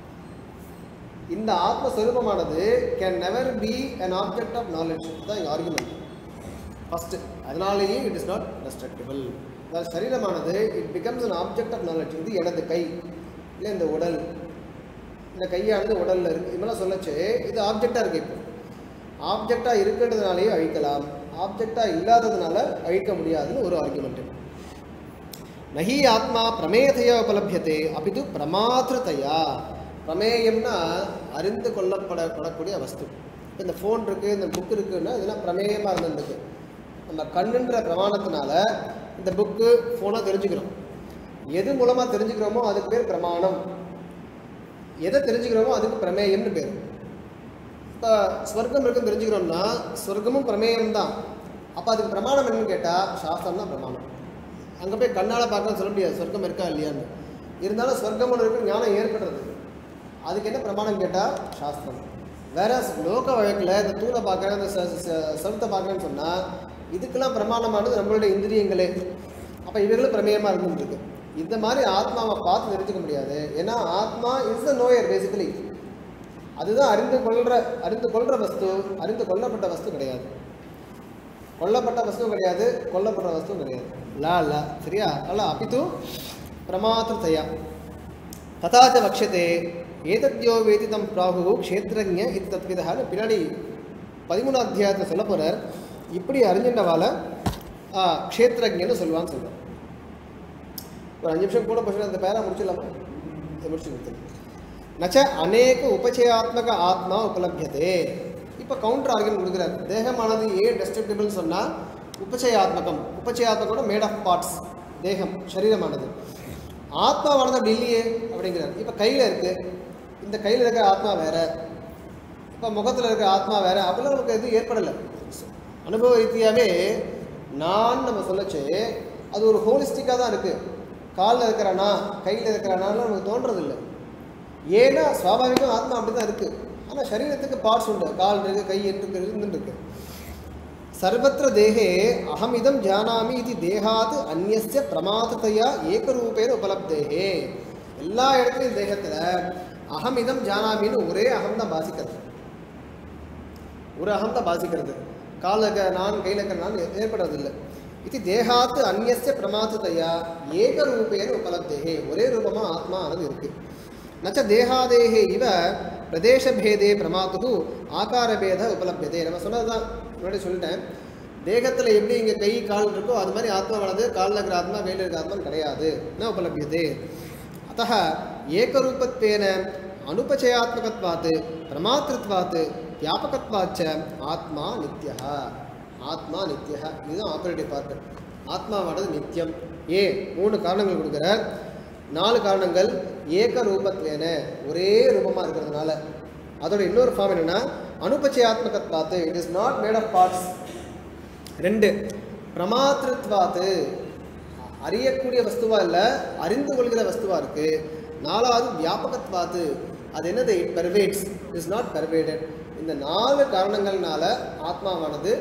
இந்த ஆத்மஸ்வரூபமானது can never be an object of knowledge அதான் எங்கள் ஆர்குமெண்ட் ஃபஸ்ட்டு அதனாலேயே இட் இஸ் நாட் டெஸ்ட்ரக்டிபிள் அதாவது சரீரமானது it becomes an object of knowledge இது எனது கை இல்லை இந்த உடல் இந்த கையானது உடலில் இருக்குது இதெல்லாம் சொல்லச்சு இது ஆப்ஜெக்டாக இருக்குது இப்போ ஆப்ஜெக்டாக இருக்கிறதுனாலேயே அழிக்கலாம் ஆப்ஜெக்டாக இல்லாததுனால அழிக்க முடியாதுன்னு ஒரு ஆர்குமெண்ட்டு நஹி ஆத்மா பிரமேயத்தையா உபலபியத்தை அப்பிது பிரமாத்திரத்தையா பிரமேயம்னா அறிந்து கொள்ளப்படப்படக்கூடிய வஸ்து இப்ப இந்த ஃபோன் இருக்குது இந்த புக் இருக்குன்னா இதெல்லாம் பிரமேயமாக இருந்திருக்கு நம்ம கண்ணுன்ற பிரமாணத்தினால இந்த புக்கு ஃபோனாக தெரிஞ்சுக்கிறோம் எது மூலமாக தெரிஞ்சுக்கிறோமோ அதுக்கு பேர் பிரமாணம் எதை தெரிஞ்சுக்கிறோமோ அதுக்கு பிரமேயம்னு பேர் இப்போ ஸ்வர்க்கம் இருக்குன்னு தெரிஞ்சுக்கிறோம்னா ஸ்வர்க்கமும் பிரமேயம் தான் அப்போ அதுக்கு பிரமாணம் என்னன்னு கேட்டால் சாஸ்திரம் தான் பிரமாணம் அங்கே போய் கண்ணால் பார்க்கணும்னு சொல்ல முடியாது சொர்க்கம் இருக்கா இல்லையான்னு இருந்தாலும் சொர்க்கம் ஒன்று இருக்கு ஞானம் ஏற்படுறது அதுக்கு என்ன பிரமாணம் கேட்டால் சாஸ்திரம் வேற லோக வழக்கில் இந்த தூணை பார்க்குறேன் இந்த ச- ச- சருத்தை பார்க்குறேன்னு சொன்னால் இதுக்கெல்லாம் பிரமாணமானது நம்மளுடைய இந்திரியங்களே அப்போ இவர்களும் பிரமேயமாக இருந்துருக்கு இந்த மாதிரி ஆத்மாவை பார்த்து தெரிஞ்சுக்க முடியாது ஏன்னா ஆத்மா இஸ் த நோயர் பேசிக்கலி அதுதான் அறிந்து கொள்கிற அறிந்து கொள்கிற வஸ்து அறிந்து கொள்ளப்பட்ட வஸ்து கிடையாது கொல்லப்பட்ட வஸ்துவும் கிடையாது கொல்லப்பட்ட வஸ்துவும் கிடையாது லா லா சரியா அல்ல அப்பித்து பிரமாத்திருத்தையா ததாச்ச வக்ஷத்தே ஏதத்யோ வேதிதம் பிராகு க்ஷேத்திரஜ இது தத்விதஹான்னு பின்னாடி பதிமூணாம் அத்தியாயத்தில் சொல்ல போகிறார் இப்படி அறிஞ்சின்றவால க்ஷேத்திரஜன்னு சொல்லுவான்னு சொல்கிறார் ஒரு அஞ்சு நிமிஷம் கூட போச்சு அந்த பேரா முடிச்சிடலாமா இதை முடிச்சு கொடுத்துரு நச்ச அநேக உபச்சயாத்மக ஆத்மா உபலபியதே இப்போ கவுண்டர் ஆர்கன் கொடுக்குறார் தேகமானது ஏன் டெஸ்ட்ரக்டிபிள்னு சொன்னால் உபச்சயாத்மகம் உபச்சயாத்மகோட மேட் ஆஃப் பார்ட்ஸ் தேகம் சரீரமானது ஆத்மாவானது அப்படி இல்லையே அப்படிங்கிறார் இப்போ கையில் இருக்குது இந்த கையில் இருக்கிற ஆத்மா வேற இப்போ முகத்தில் இருக்கிற ஆத்மா வேற அப்படிலாம் நமக்கு எதுவும் ஏற்படலை அனுபவ ரீதியாகவே நான் நம்ம சொல்லச்சு அது ஒரு ஹோலிஸ்டிக்காக தான் இருக்குது காலில் இருக்கிறானா கையில் இருக்கிறானாலும் நமக்கு தோன்றதில்லை ஏன்னா சுவாபாவிகம் ஆத்மா அப்படி தான் இருக்குது ஆனால் சரீரத்துக்கு பார்ட்ஸ் உண்டு கால் இருக்கு கை இருக்கு இருந்துட்டு இருக்கு சர்வத்திர தேகே அகம் இதம் ஜானாமி இது தேகாத் அந்நிய பிரமாதத்தையா ஏகரூபேன உபலப்தேகே எல்லா இடத்துலையும் தேகத்தில் அகம் இதம் ஜானாமின்னு ஒரே அகம் தான் பாசிக்கிறது ஒரு அகம் தான் பாசிக்கிறது காலில் இருக்க நான் கையில் இருக்கிற நான் ஏ- ஏற்படுறதில்லை இது தேகாத்து அந்நிய பிரமாதத்தையா ஏகரூபேன உபலப்தேகே ஒரே ரூபமாக ஆத்மா ஆனது இருக்குது நச்ச தேகாதேகே இவ பிரதேசபேதே பிரமாத்து ஆகாரபேத உபலபியதே நம்ம சொன்னது தான் முன்னாடி சொல்லிட்டேன் தேகத்தில் எப்படி இங்கே கை கால் இருக்கோ அது மாதிரி ஆத்மாவானது காலில் இருக்கிற ஆத்மா கையில் இருக்கிற ஆத்மா கிடையாது ந உபலபியதே அத்தः ஏகரூபத்வேன அனுபச்சயாத்மகத்வாத் பிரமாத்திருத்வாத் வியாபகத்வாச்ச ஆத்மா நித்யः ஆத்மா நித்யः இதுதான் ஆப்பரேட்டிவ் பார்ட் ஆத்மாவானது நித்தியம் ஏ மூணு காரணங்கள் கொடுக்குறார் நாலு காரணங்கள் ஏக ரூபத்வேன ஒரே ரூபமாக இருக்கிறதுனால அதோட இன்னொரு ஃபார்ம் என்னன்னா அனுபச்சயாத்மகத்வாத்து it is not made of parts ரெண்டு பிரமாத்திருத்வாத்து அறியக்கூடிய வஸ்துவா இல்லை அறிந்து கொள்கிற வஸ்துவா இருக்கு நாலாவது வியாபகத்வாத்து அது என்னது it pervades is not pervaded இந்த நாலு காரணங்கள்னால ஆத்மாவானது நித்தியம்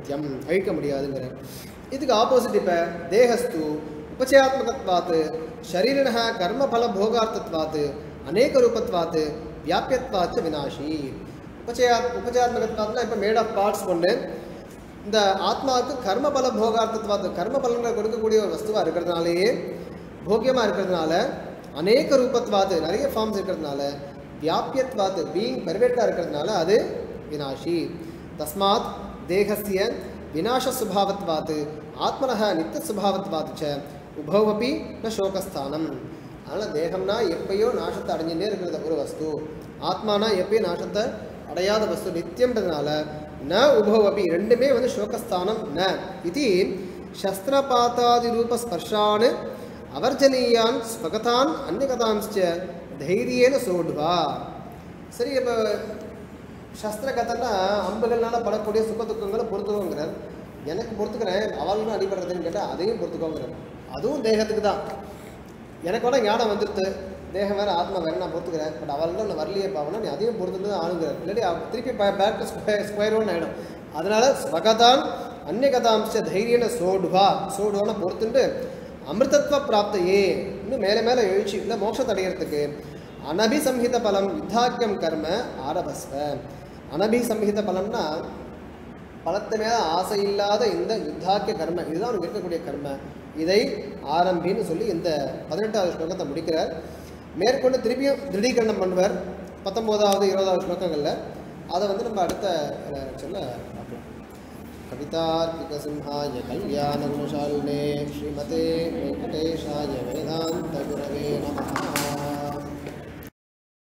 நித்தியம் அழிக்க முடியாதுங்கிற இதுக்கு ஆப்போசிட் இப்போ தேகஸ்து உபச்சயாத்மகத்வாத் ஷரீரிண கர்மபல போகார்த்தத்வாத் அநேக ரூபத்வாத் வியாபியத்வாச்ச வினாஷி உபச்சயா உபச்சயாத்மகத்வாத்னா இப்போ மேட் ஆஃப் பார்ட்ஸ் ஒன்று இந்த ஆத்மாவுக்கு கர்மபல போகார்த்தத்வாத் கர்ம பலன்களை கொடுக்கக்கூடிய ஒரு வஸ்துவாக இருக்கிறதுனாலேயே போக்கியமாக இருக்கிறதுனால அநேக ரூபத்வாத் நிறைய ஃபார்ம்ஸ் இருக்கிறதுனால வியாபியத்வாத் பீயிங் பெர்வேட்டாக இருக்கிறதுனால அது வினாஷி தஸ்மாத் தேகஸ்ய விநாச சுபாவத்வாத் ஆத்மனः நித்திய சுபாவத்வாத் ச உபவப்பி ந சோகஸ்தானம் அதனால் தேகம்னா எப்பயோ நாசத்தை அடைஞ்சுட்டே இருக்கிறது ஒரு வஸ்து ஆத்மானா எப்பயோ நாசத்தை அடையாத வஸ்து நித்தியம்ன்றதுனால ந உபவப்பி ரெண்டுமே வந்து சோகஸ்தானம் ந இது சஸ்திரபாத்தாதி ரூப ஸ்பர்ஷான் அவர்ஜனீயான் ஸ்வகதான் அந்நியகதாம்ச்ச தைரியேன சோடுவா சரி இப்போ சஸ்திரகதன்னா அம்புகள்னால படக்கூடிய சுக துக்கங்களை பொறுத்துக்கோங்கிறார் எனக்கு பொறுத்துக்கிறேன் அவளும் அடிபடுறதுன்னு கேட்டால் அதையும் பொறுத்துக்கோங்கிறார் அதுவும் தேகத்துக்கு தான் எனக்கு கூட ஞானம் வந்துடுது தேகம் வேறு ஆத்மா வேறு நான் பொறுத்துக்கிறேன் பட் அவள்லாம் நான் வரலையே பாவனா நீ அதையும் பொறுத்துட்டு தான் ஆணுங்கிறார் இல்லாட்டி அவ திருப்பி back to square square one ஆகிடும் அதனால ஸ்வகதான் அந்நியகதாம்ச தைரியன சோடுவா சோடுவான பொறுத்துட்டு அமிர்தத்வ பிராப்தையே இன்னும் மேலே மேலே எழுச்சி இல்லை மோட்சத்தை அடையிறதுக்கு அனபிசம்ஹித பலம் யுத்தாக்கியம் கர்ம ஆரபஸ்வ அனபிசம்ஹித பலம்னா பலத்து மேல ஆசை இல்லாத இந்த யுத்தாக்கிய கர்ம இதுதான் உனக்கு இருக்கக்கூடிய கர்ம இதை ஆரம்பின்னு சொல்லி இந்த பதினெட்டாவது ஸ்லோகத்தை முடிக்கிறார் மேற்கொண்டு திருப்பியும் திருடீகரணம் பண்ணுவார் பத்தொம்போதாவது இருபதாவது ஸ்லோகங்களில் அதை வந்து நம்ம அடுத்த சொல்ல பார்க்கலாம் कवितार्किकसिंहाय कल्याणगुणशालिने श्रीमते वेङ्कटेशाय वेदान्तगुरवे नमः